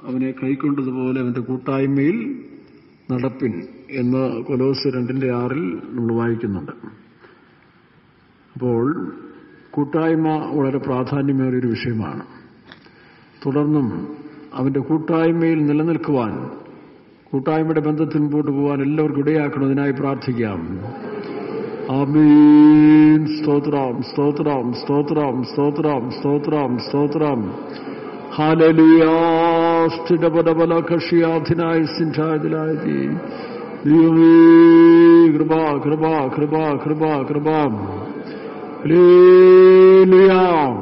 അവനെ കൈക്കൊണ്ടതുപോലെ അവന്റെ കൂട്ടായ്മയിൽ നടപ്പിൻ എന്ന് കൊലോസ് രണ്ടിന്റെ ആറിൽ നമ്മൾ വായിക്കുന്നുണ്ട് അപ്പോൾ കൂട്ടായ്മ വളരെ പ്രാധാന്യമേറിയ ഒരു വിഷയമാണ് തുടർന്നും അവന്റെ കൂട്ടായ്മയിൽ നിലനിൽക്കുവാൻ കൂട്ടായ്മയുടെ ബന്ധത്തിൽ മുമ്പോട്ട് പോകാൻ എല്ലാവർക്കും ഇടയാക്കണം അതിനായി പ്രാർത്ഥിക്കാം ആമീൻ സ്തോത്രം സ്തോത്രം സ്തോത്രം സ്തോത്രം സ്തോത്രം സ്തോത്രം ഹാലലിയാസ്ഥിടപടബല കഷിയാധിനായ സിൻഠായതിലായി ദൈവമേ കൃപ കൃപ കൃപ കൃപ കൃപ ഹല്ലേലൂയ.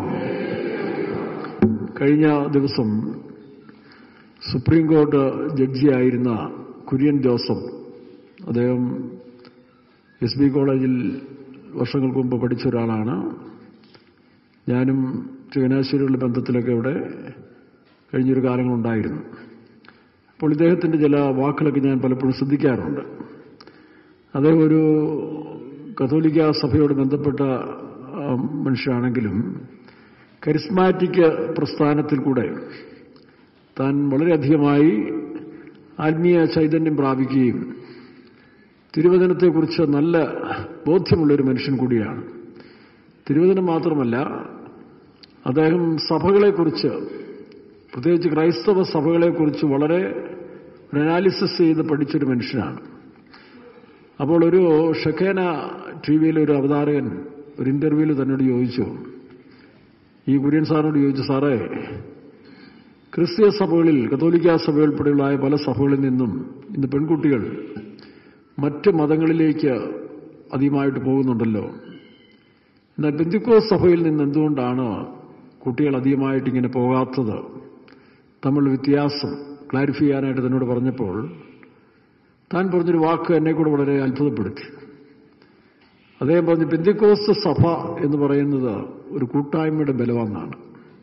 കഴിഞ്ഞ ദിവസം സുപ്രീം കോടതി ജഡ്ജിയായിരുന്ന കുര്യൻ ജോസഫ് അദ്ദേഹം എസ് ബി കോളേജിൽ വർഷങ്ങൾക്ക് മുമ്പ് പഠിച്ച ഒരാളാണ് ഞാനും ചങ്ങനാശ്ശേരിയുള്ള ബന്ധത്തിലൊക്കെ ഇവിടെ കഴിഞ്ഞൊരു കാലങ്ങളുണ്ടായിരുന്നു അപ്പോൾ ഇദ്ദേഹത്തിൻ്റെ ചില വാക്കുകളൊക്കെ ഞാൻ പലപ്പോഴും ശ്രദ്ധിക്കാറുണ്ട് അദ്ദേഹം ഒരു കത്തോലിക്ക സഭയോട് ബന്ധപ്പെട്ട ആ, മനുഷ്യനാണെങ്കിലും കരിസ്മാറ്റിക് പ്രസ്ഥാനത്തിൽ കൂടെ താൻ വളരെയധികമായി ആത്മീയ ചൈതന്യം പ്രാപിക്കുകയും തിരുവചനത്തെക്കുറിച്ച് നല്ല ബോധ്യമുള്ളൊരു മനുഷ്യൻ കൂടിയാണ് തിരുവചനം മാത്രമല്ല അദ്ദേഹം സഭകളെക്കുറിച്ച് പ്രത്യേകിച്ച് ക്രൈസ്തവ സഭകളെക്കുറിച്ച് വളരെ ഒരു അനാലിസിസ് ചെയ്ത് പഠിച്ചൊരു മനുഷ്യനാണ് അപ്പോൾ ഒരു ഷക്കേന ടി വിയിലെ ഒരു അവതാരകൻ ഒരു ഇന്റർവ്യൂവിൽ തന്നോട് ചോദിച്ചു ഈ കുര്യൻ സാറിനോട് ചോദിച്ചു സാറേ ക്രിസ്തീയ സഭകളിൽ കത്തോലിക്ക സഭ ഉൾപ്പെടെയുള്ള പല സഭകളിൽ നിന്നും ഇന്ന് പെൺകുട്ടികൾ മറ്റ് മതങ്ങളിലേക്ക് അധികമായിട്ട് പോകുന്നുണ്ടല്ലോ എന്നാൽ ബന്ധുക്കോസ് സഭയിൽ നിന്ന് എന്തുകൊണ്ടാണ് കുട്ടികൾ അധികമായിട്ട് ഇങ്ങനെ പോകാത്തത് തമ്മിലുള്ള വ്യത്യാസം ക്ലാരിഫൈ ചെയ്യാനായിട്ട് തന്നോട് പറഞ്ഞപ്പോൾ താൻ പറഞ്ഞൊരു വാക്ക് എന്നെ കൂടെ വളരെ അത്ഭുതപ്പെടുത്തി അദ്ദേഹം പറഞ്ഞു പെന്തിക്കോസ് സഭ എന്ന് പറയുന്നത് ഒരു കൂട്ടായ്മയുടെ ബലമെന്നാണ്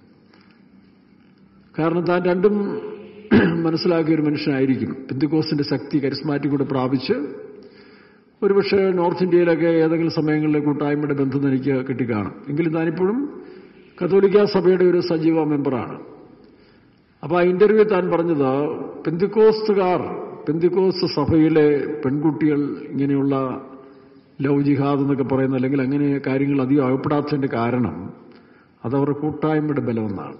കാരണം താൻ രണ്ടും മനസ്സിലാക്കിയ ഒരു മനുഷ്യനായിരിക്കും പെന്തിക്കോസിന്റെ ശക്തി കരിസ്മാറ്റിക് കൂടെ പ്രാപിച്ച് ഒരുപക്ഷെ നോർത്ത് ഇന്ത്യയിലൊക്കെ ഏതെങ്കിലും സമയങ്ങളിലെ കൂട്ടായ്മയുടെ ബന്ധം എനിക്ക് കിട്ടിക്കാണും എങ്കിലും താനിപ്പോഴും കത്തോലിക്ക സഭയുടെ ഒരു സജീവ മെമ്പറാണ് അപ്പൊ ആ ഇന്റർവ്യൂ താൻ പറഞ്ഞത് പെന്തിക്കോസ്തുകാർ പെന്തിക്കോസ് സഭയിലെ പെൺകുട്ടികൾ ഇങ്ങനെയുള്ള ലവ് ജിഹാദ് എന്നൊക്കെ പറയുന്ന അല്ലെങ്കിൽ അങ്ങനെ കാര്യങ്ങൾ അധികം അകപ്പെടാത്തതിന്റെ കാരണം അതവരുടെ കൂട്ടായ്മയുടെ ബലമെന്നാണ്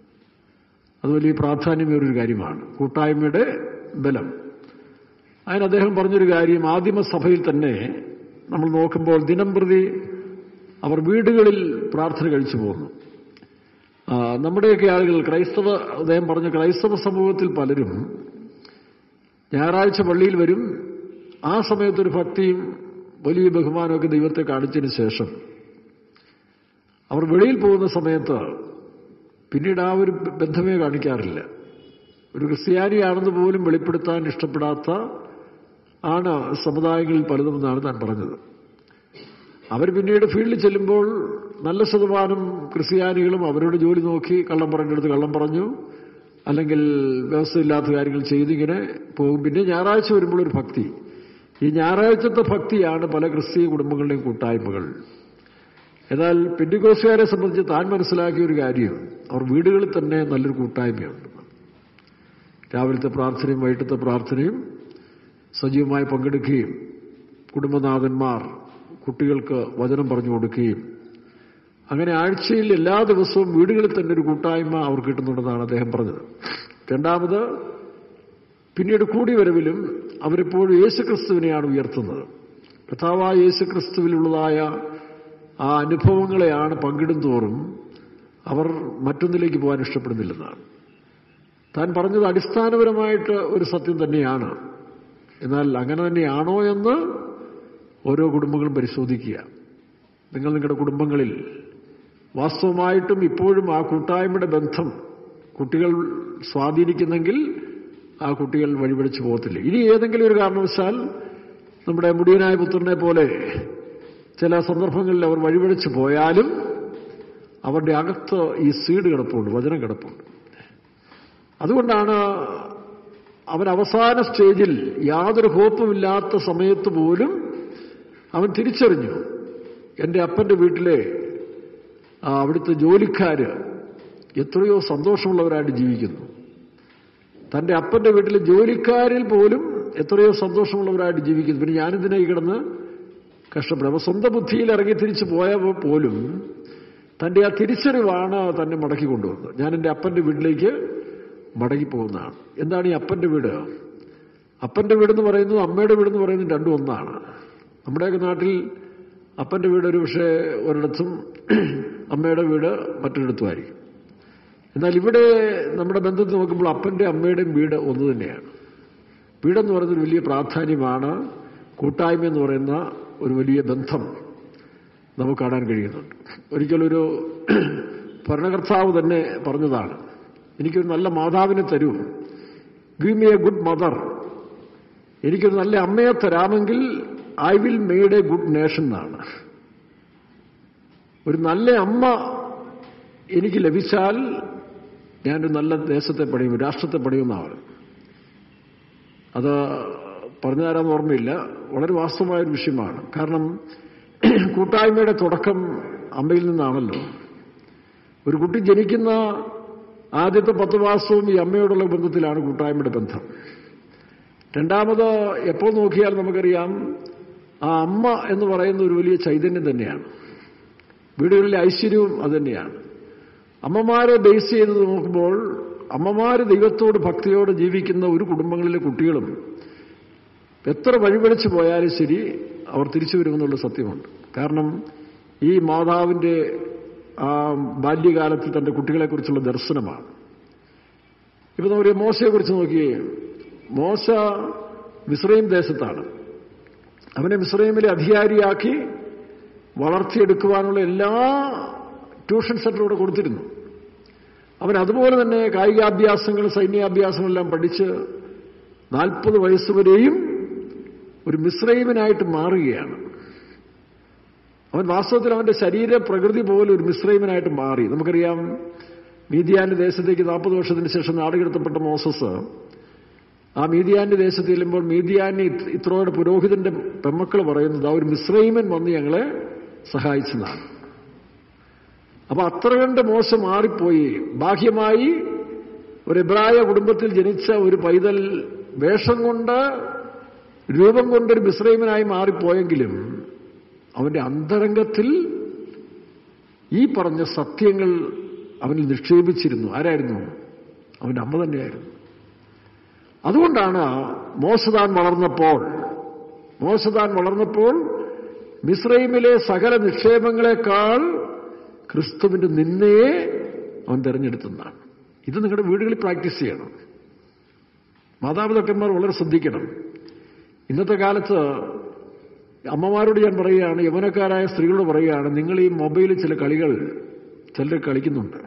അത് വലിയ പ്രാധാന്യമേറിയൊരു കാര്യമാണ് കൂട്ടായ്മയുടെ ബലം അതിന് അദ്ദേഹം പറഞ്ഞൊരു കാര്യം ആദിമസഭയിൽ തന്നെ നമ്മൾ നോക്കുമ്പോൾ ദിനം പ്രതി അവർ വീടുകളിൽ പ്രാർത്ഥന കഴിച്ചു പോകുന്നു ആ, നമ്മുടെയൊക്കെ ആളുകൾ ക്രൈസ്തവ അദ്ദേഹം പറഞ്ഞ ക്രൈസ്തവ സമൂഹത്തിൽ പലരും ഞായറാഴ്ച പള്ളിയിൽ വരും ആ സമയത്തൊരു ഭക്തിയും വലിയ ബഹുമാനമൊക്കെ ദൈവത്തെ കാണിച്ചതിന് ശേഷം അവർ വെളിയിൽ പോകുന്ന സമയത്ത് പിന്നീട് ആ ഒരു ബന്ധമേ കാണിക്കാറില്ല ഒരു ക്രിസ്ത്യാനിയാണെന്ന് പോലും വെളിപ്പെടുത്താൻ ഇഷ്ടപ്പെടാത്ത ആണ് സമുദായങ്ങളിൽ പലതുമെന്നാണ് താൻ പറഞ്ഞത് അവർ പിന്നീട് ഫീൽഡിൽ ചെല്ലുമ്പോൾ നല്ല ശതമാനം ക്രിസ്ത്യാനികളും അവരുടെ ജോലി നോക്കി കള്ളം പറഞ്ഞെടുത്ത് കള്ളം പറഞ്ഞു അല്ലെങ്കിൽ വ്യവസ്ഥയില്ലാത്ത കാര്യങ്ങൾ ചെയ്തിങ്ങനെ പോകും പിന്നെ ഞായറാഴ്ച വരുമ്പോൾ ഒരു ഭക്തി ഈ ഞായറാഴ്ചത്തെ ഭക്തിയാണ് പല ക്രിസ്തീയ കുടുംബങ്ങളുടെയും കൂട്ടായ്മകൾ എന്നാൽ പെൻഡിക്കോസുകാരെ സംബന്ധിച്ച് താൻ മനസ്സിലാക്കിയ ഒരു കാര്യം അവർ വീടുകളിൽ തന്നെ നല്ലൊരു കൂട്ടായ്മയുണ്ട് രാവിലത്തെ പ്രാർത്ഥനയും വൈകിട്ടത്തെ പ്രാർത്ഥനയും സജീവമായി പങ്കെടുക്കുകയും കുടുംബനാഥന്മാർ കുട്ടികൾക്ക് വചനം പറഞ്ഞു കൊടുക്കുകയും അങ്ങനെ ആഴ്ചയിൽ എല്ലാ ദിവസവും വീടുകളിൽ തന്നെ ഒരു കൂട്ടായ്മ അവർ കിട്ടുന്നുണ്ടെന്നാണ് അദ്ദേഹം പറഞ്ഞത് രണ്ടാമത് പിന്നീട് കൂടി വരവിലും അവരെപ്പോഴും യേശുക്രിസ്തുവിനെയാണ് ഉയർത്തുന്നത് കഥാവായ യേശുക്രിസ്തുവിലുള്ളതായ ആ അനുഭവങ്ങളെയാണ് പങ്കിടും തോറും അവർ മറ്റൊന്നിലേക്ക് പോകാൻ ഇഷ്ടപ്പെടുന്നില്ലെന്നാണ് താൻ പറഞ്ഞത് അടിസ്ഥാനപരമായിട്ട് ഒരു സത്യം തന്നെയാണ് എന്നാൽ അങ്ങനെ തന്നെയാണോ എന്ന് ഓരോ കുടുംബങ്ങളും പരിശോധിക്കുക നിങ്ങൾ നിങ്ങളുടെ കുടുംബങ്ങളിൽ വാസ്തവമായിട്ടും ഇപ്പോഴും ആ കൂട്ടായ്മയുടെ ബന്ധം കുട്ടികൾ സ്വാധീനിക്കുന്നെങ്കിൽ ആ കുട്ടികൾ വഴിപിടിച്ചു പോകത്തില്ല ഇനി ഏതെങ്കിലും ഒരു കാരണവശാൽ നമ്മുടെ മുടിയനായ പുത്രനെ പോലെ ചില സന്ദർഭങ്ങളിൽ അവർ വഴിപിടിച്ചു പോയാലും അവരുടെ അകത്ത് ഈ സീഡ് കിടപ്പുണ്ട് വചനം കിടപ്പുണ്ട് അതുകൊണ്ടാണ് അവൻ അവസാന സ്റ്റേജിൽ യാതൊരു ഹോപ്പുമില്ലാത്ത സമയത്ത് പോലും അവൻ തിരിച്ചറിഞ്ഞു എൻ്റെ അപ്പൻ്റെ വീട്ടിലെ ആ, അവിടുത്തെ ജോലിക്കാര് എത്രയോ സന്തോഷമുള്ളവരായിട്ട് ജീവിക്കുന്നു തന്റെ അപ്പന്റെ വീട്ടിലെ ജോലിക്കാരിൽ പോലും എത്രയോ സന്തോഷമുള്ളവരായിട്ട് ജീവിക്കുന്നു പിന്നെ ഞാനിതിനെ കിടന്ന് കഷ്ടപ്പെടും അപ്പൊ സ്വന്തം ബുദ്ധിയിൽ ഇറങ്ങി തിരിച്ചു പോയപ്പോൾ പോലും തന്റെ ആ തിരിച്ചറിവാണ് തന്നെ മടക്കി കൊണ്ടുവന്നത് ഞാൻ എൻ്റെ അപ്പന്റെ വീട്ടിലേക്ക് മടങ്ങി പോകുന്നതാണ് എന്താണ് ഈ അപ്പന്റെ വീട് അപ്പന്റെ വീടെന്ന് പറയുന്നത് അമ്മയുടെ വീടെന്ന് പറയുന്നത് രണ്ടും ഒന്നാണ് നമ്മുടെയൊക്കെ നാട്ടിൽ അപ്പന്റെ വീട് ഒരു പക്ഷേ ഒരിടത്തും അമ്മയുടെ വീട് മറ്റൊരിടത്തുമായിരിക്കും എന്നാൽ ഇവിടെ നമ്മുടെ ബന്ധത്തിൽ നോക്കുമ്പോൾ അപ്പന്റെ അമ്മയുടെയും വീട് ഒന്ന് തന്നെയാണ് വീടെന്ന് പറയുന്നത് ഒരു വലിയ പ്രാധാന്യമാണ് കൂട്ടായ്മ എന്ന് പറയുന്ന ഒരു വലിയ ബന്ധം നമുക്ക് കാണാൻ കഴിയുന്നുണ്ട് ഒരിക്കലൊരു ഭരണകർത്താവ് തന്നെ പറഞ്ഞതാണ് എനിക്കൊരു നല്ല മാതാവിനെ തരൂ give me a good mother എനിക്കൊരു നല്ല അമ്മയെ തരാമെങ്കിൽ I will made a good nation എന്നാണ് ഒരു നല്ല അമ്മ എനിക്ക് ലഭിച്ചാൽ ഞാനൊരു നല്ല ദേശത്തെ പണിയും രാഷ്ട്രത്തെ പണിയുമെന്നാണ് അത് പറഞ്ഞു തരാൻ ഓർമ്മയില്ല വളരെ വാസ്തവമായ ഒരു വിഷയമാണ് കാരണം കൂട്ടായ്മയുടെ തുടക്കം അമ്മയിൽ നിന്നാണല്ലോ ഒരു കുട്ടി ജനിക്കുന്ന ആദ്യത്തെ പത്ത് മാസവും ഈ അമ്മയോടുള്ള ബന്ധത്തിലാണ് കൂട്ടായ്മയുടെ ബന്ധം രണ്ടാമത് എപ്പോൾ നോക്കിയാൽ നമുക്കറിയാം ആ അമ്മ എന്ന് പറയുന്ന ഒരു വലിയ ചൈതന്യം തന്നെയാണ് വീടുകളിലെ ഐശ്വര്യവും അതുതന്നെയാണ് അമ്മമാരെ ബേസ് ചെയ്ത് നോക്കുമ്പോൾ അമ്മമാര് ദൈവത്തോട് ഭക്തിയോട് ജീവിക്കുന്ന ഒരു കുടുംബങ്ങളിലെ കുട്ടികളും എത്ര വഴിപഴിച്ചു പോയാലും ശരി അവർ തിരിച്ചു വരുമെന്നുള്ള സത്യമുണ്ട് കാരണം ഈ മാതാവിൻ്റെ ആ ബാല്യകാലത്ത് തൻ്റെ കുട്ടികളെക്കുറിച്ചുള്ള ദർശനമാണ് ഇപ്പൊ നമ്മൾ മോശയെക്കുറിച്ച് നോക്കിയേ മോശ മിസ്രൈം ദേശത്താണ് അവനെ മിസ്രൈമിലെ അധികാരിയാക്കി വളർത്തിയെടുക്കുവാനുള്ള എല്ലാ ട്യൂഷൻ സെന്ററും കൊടുത്തിരുന്നു അവൻ അതുപോലെ തന്നെ കായികാഭ്യാസങ്ങൾ സൈന്യാഭ്യാസങ്ങളെല്ലാം പഠിച്ച് നാൽപ്പത് വയസ്സുവരെയും ഒരു മിശ്രൈമനായിട്ട് മാറുകയാണ് അവൻ വാസ്തവത്തിൽ അവന്റെ ശരീര പ്രകൃതി പോലെ ഒരു മിശ്രൈമനായിട്ട് മാറി നമുക്കറിയാം മീതിയാന്റെ ദേശത്തേക്ക് നാൽപ്പത് വർഷത്തിന് ശേഷം നാടുകടത്തപ്പെട്ട മോസസ് ആ മീതിയാന്റെ ദേശത്ത് ചെല്ലുമ്പോൾ മീതിയാന്റെ ഇത്രോയുടെ പുരോഹിതന്റെ പെമ്മക്കൾ പറയുന്നത് ആ ഒരു മിശ്രൈമൻ വന്ന് ഞങ്ങളെ സഹായിച്ചതാണ് അപ്പൊ അത്ര കണ്ട് മോശം മാറിപ്പോയി ബാഹ്യമായി ഒരു എബ്രായ കുടുംബത്തിൽ ജനിച്ച ഒരു പൈതൽ വേഷം കൊണ്ട് രൂപം കൊണ്ടൊരു മിശ്രൈമനായി മാറിപ്പോയെങ്കിലും അവന്റെ അന്തരംഗത്തിൽ ഈ പറഞ്ഞ സത്യങ്ങൾ അവനിൽ നിക്ഷേപിച്ചിരുന്നു ആരായിരുന്നു അവന്റെ അമ്മ തന്നെയായിരുന്നു അതുകൊണ്ടാണ് മോശതാൻ വളർന്നപ്പോൾ മോശതാൻ വളർന്നപ്പോൾ മിശ്രൈമിലെ സകല നിക്ഷേപങ്ങളെക്കാൾ ക്രിസ്തുവിന്റെ നിന്നയെ അവൻ തിരഞ്ഞെടുത്തെന്നാണ് ഇത് നിങ്ങളുടെ വീടുകളിൽ പ്രാക്ടീസ് ചെയ്യണം മാതാപിതാക്കന്മാർ വളരെ ശ്രദ്ധിക്കണം ഇന്നത്തെ കാലത്ത് അമ്മമാരോട് ഞാൻ പറയുകയാണ് യൗവനക്കാരായ സ്ത്രീകളോട് പറയുകയാണ് നിങ്ങൾ ഈ മൊബൈലിൽ ചില കളികൾ ചിലർ കളിക്കുന്നുണ്ട്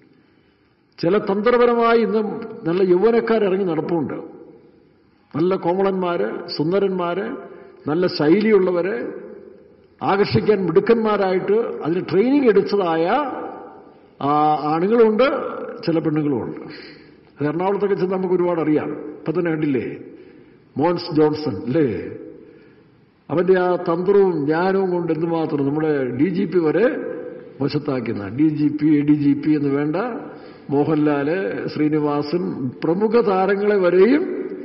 ചില തന്ത്രപരമായി ഇന്ന് നല്ല യൗവനക്കാരിറങ്ങി നടപ്പുണ്ട് നല്ല കോമളന്മാര് സുന്ദരന്മാര് നല്ല ശൈലിയുള്ളവര് ആകർഷിക്കാൻ മിടുക്കന്മാരായിട്ട് അതിന് ട്രെയിനിങ് എടുത്തതായ ആണുങ്ങളുണ്ട് ചില പെണ്ണുങ്ങളുമുണ്ട് അത് എറണാകുളത്തൊക്കെ ചെന്ന് നമുക്ക് ഒരുപാട് അറിയാം ഇപ്പൊ തന്നെ കണ്ടില്ലേ മോൻസ് ജോൺസൺ അല്ലേ അവന്റെ ആ തന്ത്രവും ജ്ഞാനവും കൊണ്ട് എന്തുമാത്രം നമ്മുടെ ഡി ജി പി വരെ വശത്താക്കുന്ന D G P A D G P എന്ന് വേണ്ട മോഹൻലാല് ശ്രീനിവാസൻ പ്രമുഖ താരങ്ങളെ വരെയും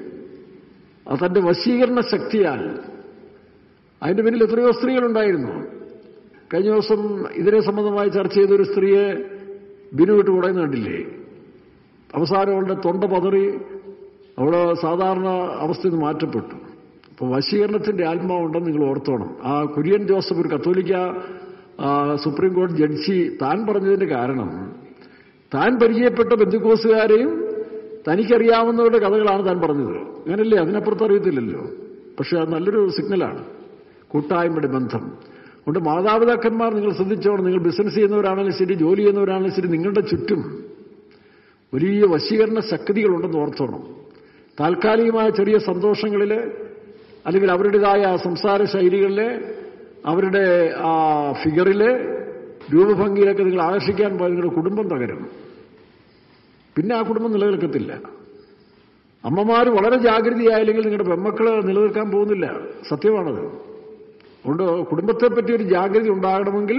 തന്റെ വശീകരണ ശക്തിയാൽ അതിന്റെ പിന്നിൽ എത്രയോ സ്ത്രീകളുണ്ടായിരുന്നു കഴിഞ്ഞ ദിവസം ഇതിനെ സംബന്ധമായി ചർച്ച ചെയ്ത ഒരു സ്ത്രീയെ ബിനു വിട്ട് കുടയുന്ന കണ്ടില്ലേ അവസാനം അവളുടെ തൊണ്ട പതറി അവള് സാധാരണ അവസ്ഥയിൽ നിന്ന് മാറ്റപ്പെട്ടു അപ്പോൾ വശീകരണത്തിന്റെ ആത്മാവുണ്ടെന്ന് നിങ്ങൾ ഓർത്തോണം ആ കുര്യൻ ജോസഫ് ഒരു കത്തോലിക്ക സുപ്രീം കോടതി ജഡ്ജി താൻ പറഞ്ഞതിന്റെ കാരണം താൻ പരിചയപ്പെട്ട ബന്ധുക്കോസുകാരെയും തനിക്കറിയാവുന്നവരുടെ കഥകളാണ് താൻ പറഞ്ഞത് അങ്ങനല്ലേ അതിനപ്പുറത്ത് അറിയത്തില്ലല്ലോ പക്ഷെ അത് നല്ലൊരു സിഗ്നലാണ് കൂട്ടായ്മയുടെ ബന്ധം അതുകൊണ്ട് മാതാപിതാക്കന്മാർ നിങ്ങൾ ശ്രദ്ധിച്ചോണം നിങ്ങൾ ബിസിനസ് ചെയ്യുന്നവരാണെങ്കിലും ശരി ജോലി ചെയ്യുന്നവരാണെങ്കിലും ശരി നിങ്ങളുടെ ചുറ്റും വലിയ വശീകരണ ശക്തികളുണ്ടെന്ന് ഓർത്തോണം താൽക്കാലികമായ ചെറിയ സന്തോഷങ്ങളിൽ അല്ലെങ്കിൽ അവരുടേതായ സംസാര ശൈലികളിലെ അവരുടെ ആ ഫിഗറിലെ രൂപഭംഗിയിലൊക്കെ നിങ്ങൾ ആകർഷിക്കാൻ പോയ നിങ്ങളുടെ കുടുംബം തകരും പിന്നെ ആ കുടുംബം നിലനിൽക്കത്തില്ല അമ്മമാർ വളരെ ജാഗ്രതയായില്ലെങ്കിൽ നിങ്ങളുടെ പെമ്മക്കള് നിലനിൽക്കാൻ പോകുന്നില്ല സത്യമാണത് അതുകൊണ്ട് കുടുംബത്തെപ്പറ്റി ഒരു ജാഗ്രത ഉണ്ടാകണമെങ്കിൽ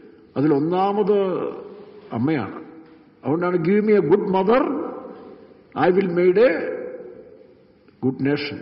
അതിലൊന്നാമത് അമ്മയാണ് അതുകൊണ്ടാണ് give me a good mother I will made a good nation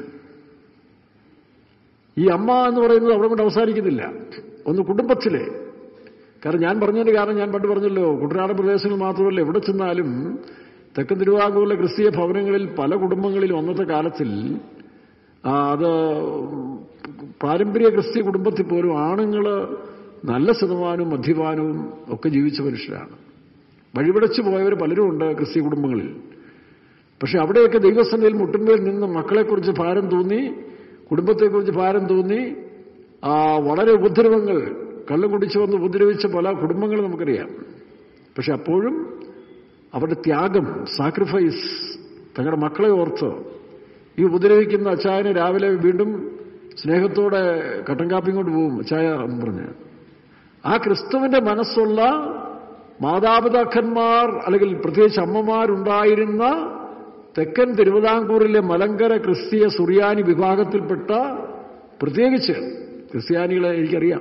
ഈ അമ്മ എന്ന് പറയുന്നത് അവിടെ കൊണ്ട് അവസാനിക്കുന്നില്ല ഒന്ന് കുടുംബത്തിലെ കാരണം ഞാൻ പറഞ്ഞതിന്റെ കാരണം ഞാൻ പണ്ട് പറഞ്ഞല്ലോ കുട്ടനാടൻ പ്രദേശങ്ങൾ മാത്രമല്ല എവിടെ ചെന്നാലും തെക്കൻ തിരുവാങ്കൂറിലെ ക്രിസ്തീയ ഭവനങ്ങളിൽ പല കുടുംബങ്ങളിലും അന്നത്തെ കാലത്തിൽ ആ, അത് പാരമ്പര്യ ക്രിസ്തീയ കുടുംബത്തിൽ പോലും ആണുങ്ങൾ നല്ല ശതമാനവും മദ്യപാനവും ഒക്കെ ജീവിച്ച മനുഷ്യരാണ് വഴിപിടച്ചു പോയവർ പലരും ഉണ്ട് ക്രിസ്തീയ കുടുംബങ്ങളിൽ പക്ഷെ അവിടെയൊക്കെ ദൈവസന്നിധിയിൽ മുട്ടുമ്പോൾ നിന്ന് മക്കളെക്കുറിച്ച് ഭാരം തോന്നി കുടുംബത്തെക്കുറിച്ച് ഭാരം തോന്നി ആ വളരെ ഉപദ്രവങ്ങൾ കള്ളും കുടിച്ചു വന്ന് ഉപദ്രവിച്ച പല കുടുംബങ്ങൾ നമുക്കറിയാം പക്ഷെ അപ്പോഴും അവരുടെ ത്യാഗം സാക്രിഫൈസ് തങ്ങളുടെ മക്കളെ ഓർത്ത് ഈ ഉപദ്രവിക്കുന്ന അച്ചായനെ രാവിലെ വീണ്ടും സ്നേഹത്തോടെ കട്ടൻ കാപ്പി കൊണ്ട് പോകും അച്ചായ എന്ന് പറഞ്ഞ് ആ ക്രിസ്തുവിന്റെ മനസ്സുള്ള മാതാപിതാക്കന്മാർ അല്ലെങ്കിൽ പ്രത്യേകിച്ച് അമ്മമാരുണ്ടായിരുന്ന തെക്കൻ തിരുവിതാംകൂറിലെ മലങ്കര ക്രിസ്തീയ സുറിയാനി വിഭാഗത്തിൽപ്പെട്ട പ്രത്യേകിച്ച് ക്രിസ്ത്യാനികളെ എനിക്കറിയാം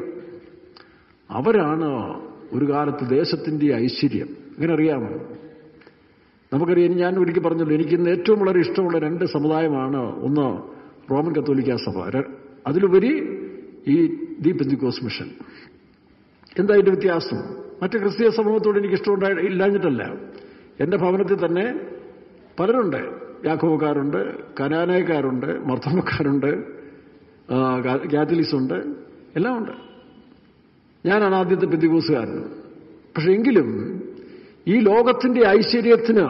അവരാണ് ഒരു കാലത്ത് ദേശത്തിന്റെ ഐശ്വര്യം ഇങ്ങനെ അറിയാമോ നമുക്കറിയാം ഇനി ഞാൻ ഒരിക്കൽ പറഞ്ഞല്ലോ എനിക്ക് ഇന്ന് ഏറ്റവും വളരെ ഇഷ്ടമുള്ള രണ്ട് സമുദായമാണ് ഒന്ന് റോമൻ കത്തോലിക്ക സഭ ര- അതിലുപരി ഈ ദി പെന്തിക്കോസ് മിഷൻ എന്താ ഇതിന്റെ വ്യത്യാസം മറ്റ് ക്രിസ്തീയ സമൂഹത്തോട് എനിക്ക് ഇഷ്ടമുണ്ടായി ഇല്ലാഞ്ഞിട്ടല്ല എന്റെ ഭവനത്തിൽ തന്നെ പലരുണ്ട് യാക്കോബക്കാരുണ്ട് കനാനയക്കാരുണ്ട് മർത്തമ്മക്കാരുണ്ട് ആ, കാ- കാത്തലിക്സ് ഉണ്ട് എല്ലാം ഉണ്ട് ഞാനാണ് ആദ്യത്തെ പെന്തികോസുകാരൻ പക്ഷെ എങ്കിലും ഈ ലോകത്തിന്റെ ഐശ്വര്യത്തിന്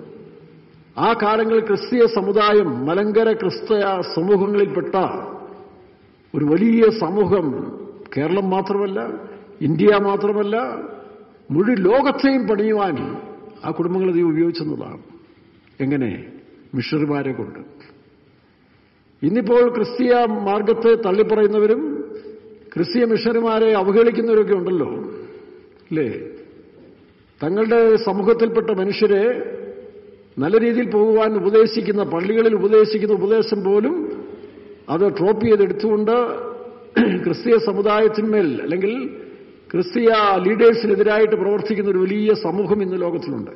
ആ കാലങ്ങളിൽ ക്രിസ്തീയ സമുദായം മലങ്കര ക്രിസ്തയ സമൂഹങ്ങളിൽപ്പെട്ട ഒരു വലിയ സമൂഹം കേരളം മാത്രമല്ല ഇന്ത്യ മാത്രമല്ല മുഴുവൻ ലോകത്തെയും പണിയുവാൻ ആ കുടുംബങ്ങൾ ദൈവം ഉപയോഗിച്ചെന്നതാണ് എങ്ങനെ മിഷണറിമാരെ കൊണ്ട് ഇന്നിപ്പോൾ ക്രിസ്തീയ മാർഗത്തെ തള്ളിപ്പറയുന്നവരും ക്രിസ്തീയ മിഷണറിമാരെ അവഹേളിക്കുന്നവരൊക്കെ ഉണ്ടല്ലോ അല്ലേ തങ്ങളുടെ സമൂഹത്തിൽപ്പെട്ട മനുഷ്യരെ നല്ല രീതിയിൽ പോകുവാൻ ഉപദേശിക്കുന്ന പള്ളികളിൽ ഉപദേശിക്കുന്ന ഉപദേശം പോലും അത് ട്രോപ്പ് ചെയ്തെടുത്തുകൊണ്ട് ക്രിസ്തീയ സമുദായത്തിന്മേൽ അല്ലെങ്കിൽ ക്രിസ്തീയ ലീഡേഴ്സിനെതിരായിട്ട് പ്രവർത്തിക്കുന്ന ഒരു വലിയ സമൂഹം ഇന്ന് ലോകത്തിലുണ്ട്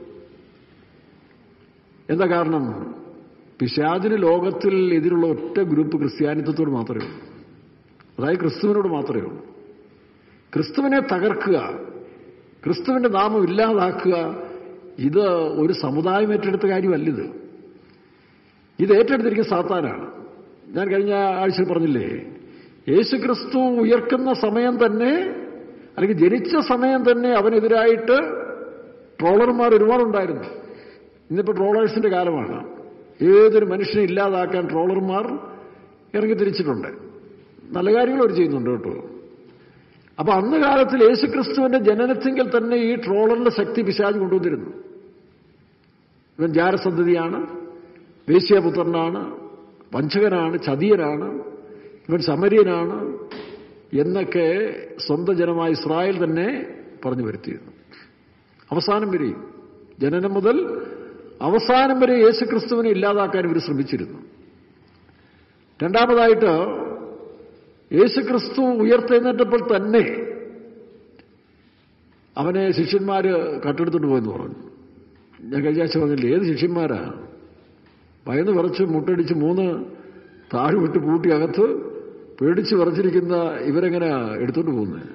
എന്താ കാരണം പിശാചിന് ലോകത്തിൽ എതിരുള്ള ഒറ്റ ഗ്രൂപ്പ് ക്രിസ്ത്യാനിത്വത്തോട് മാത്രമേ ഉള്ളൂ അതായത് ക്രിസ്തുവിനോട് മാത്രമേ ഉള്ളൂ ക്രിസ്തുവിനെ തകർക്കുക ക്രിസ്തുവിന്റെ നാമം ഇല്ലാതാക്കുക ഇത് ഒരു സമുദായം ഏറ്റെടുത്ത കാര്യമല്ലിത് ഇത് ഏറ്റെടുത്തിരിക്കുന്ന സാത്താനാണ് ഞാൻ കഴിഞ്ഞ ആഴ്ചയിൽ പറഞ്ഞില്ലേ യേശു ക്രിസ്തു ഉയർക്കുന്ന സമയം തന്നെ അല്ലെങ്കിൽ ജനിച്ച സമയം തന്നെ അവനെതിരായിട്ട് ട്രോളർമാർ ഒരുപാടുണ്ടായിരുന്നു ഇന്നിപ്പോൾ ട്രോളേഴ്സിന്റെ കാലമാണ് ഏതൊരു മനുഷ്യനെ ഇല്ലാതാക്കാൻ ട്രോളർമാർ ഇറങ്ങി തിരിച്ചിട്ടുണ്ട് നല്ല കാര്യങ്ങൾ അവർ ചെയ്യുന്നുണ്ട് കേട്ടോ അപ്പൊ അന്ന് കാലത്തിൽ യേശുക്രിസ്തുവിന്റെ ജനനത്തിങ്കിൽ തന്നെ ഈ ട്രോളറിന്റെ ശക്തി പിശാജ് കൊണ്ടുവന്നിരുന്നു ഇവൻ ജാരസന്ധതിയാണ് വേശ്യാപുത്രനാണ് വഞ്ചകനാണ് ചതിയനാണ് ഇവൻ സമരിയനാണ് എന്നൊക്കെ സ്വന്തം ജനമായ ഇസ്രായേൽ തന്നെ പറഞ്ഞു വരുത്തിയിരുന്നു അവസാനം വരെയും ജനനം മുതൽ അവസാനം വരെ യേശുക്രിസ്തുവിനെ ഇല്ലാതാക്കാൻ ഇവർ ശ്രമിച്ചിരുന്നു രണ്ടാമതായിട്ട് യേശുക്രിസ്തു ഉയർത്തെഴുന്നേറ്റപ്പോൾ തന്നെ അവനെ ശിഷ്യന്മാര് കട്ടെടുത്തോണ്ട് പോയെന്ന് പറഞ്ഞു ഞാൻ കഴിഞ്ഞ ആഴ്ച പറഞ്ഞില്ലേ ഏത് ശിഷ്യന്മാരാ ഭയന്ന് വിറച്ച് മുട്ടടിച്ച് മൂന്ന് താഴ് വിട്ട് പൂട്ടി അകത്ത് പേടിച്ച് വിറച്ചിരിക്കുന്ന ഇവരെങ്ങനെ എടുത്തോണ്ട് പോകുന്നത്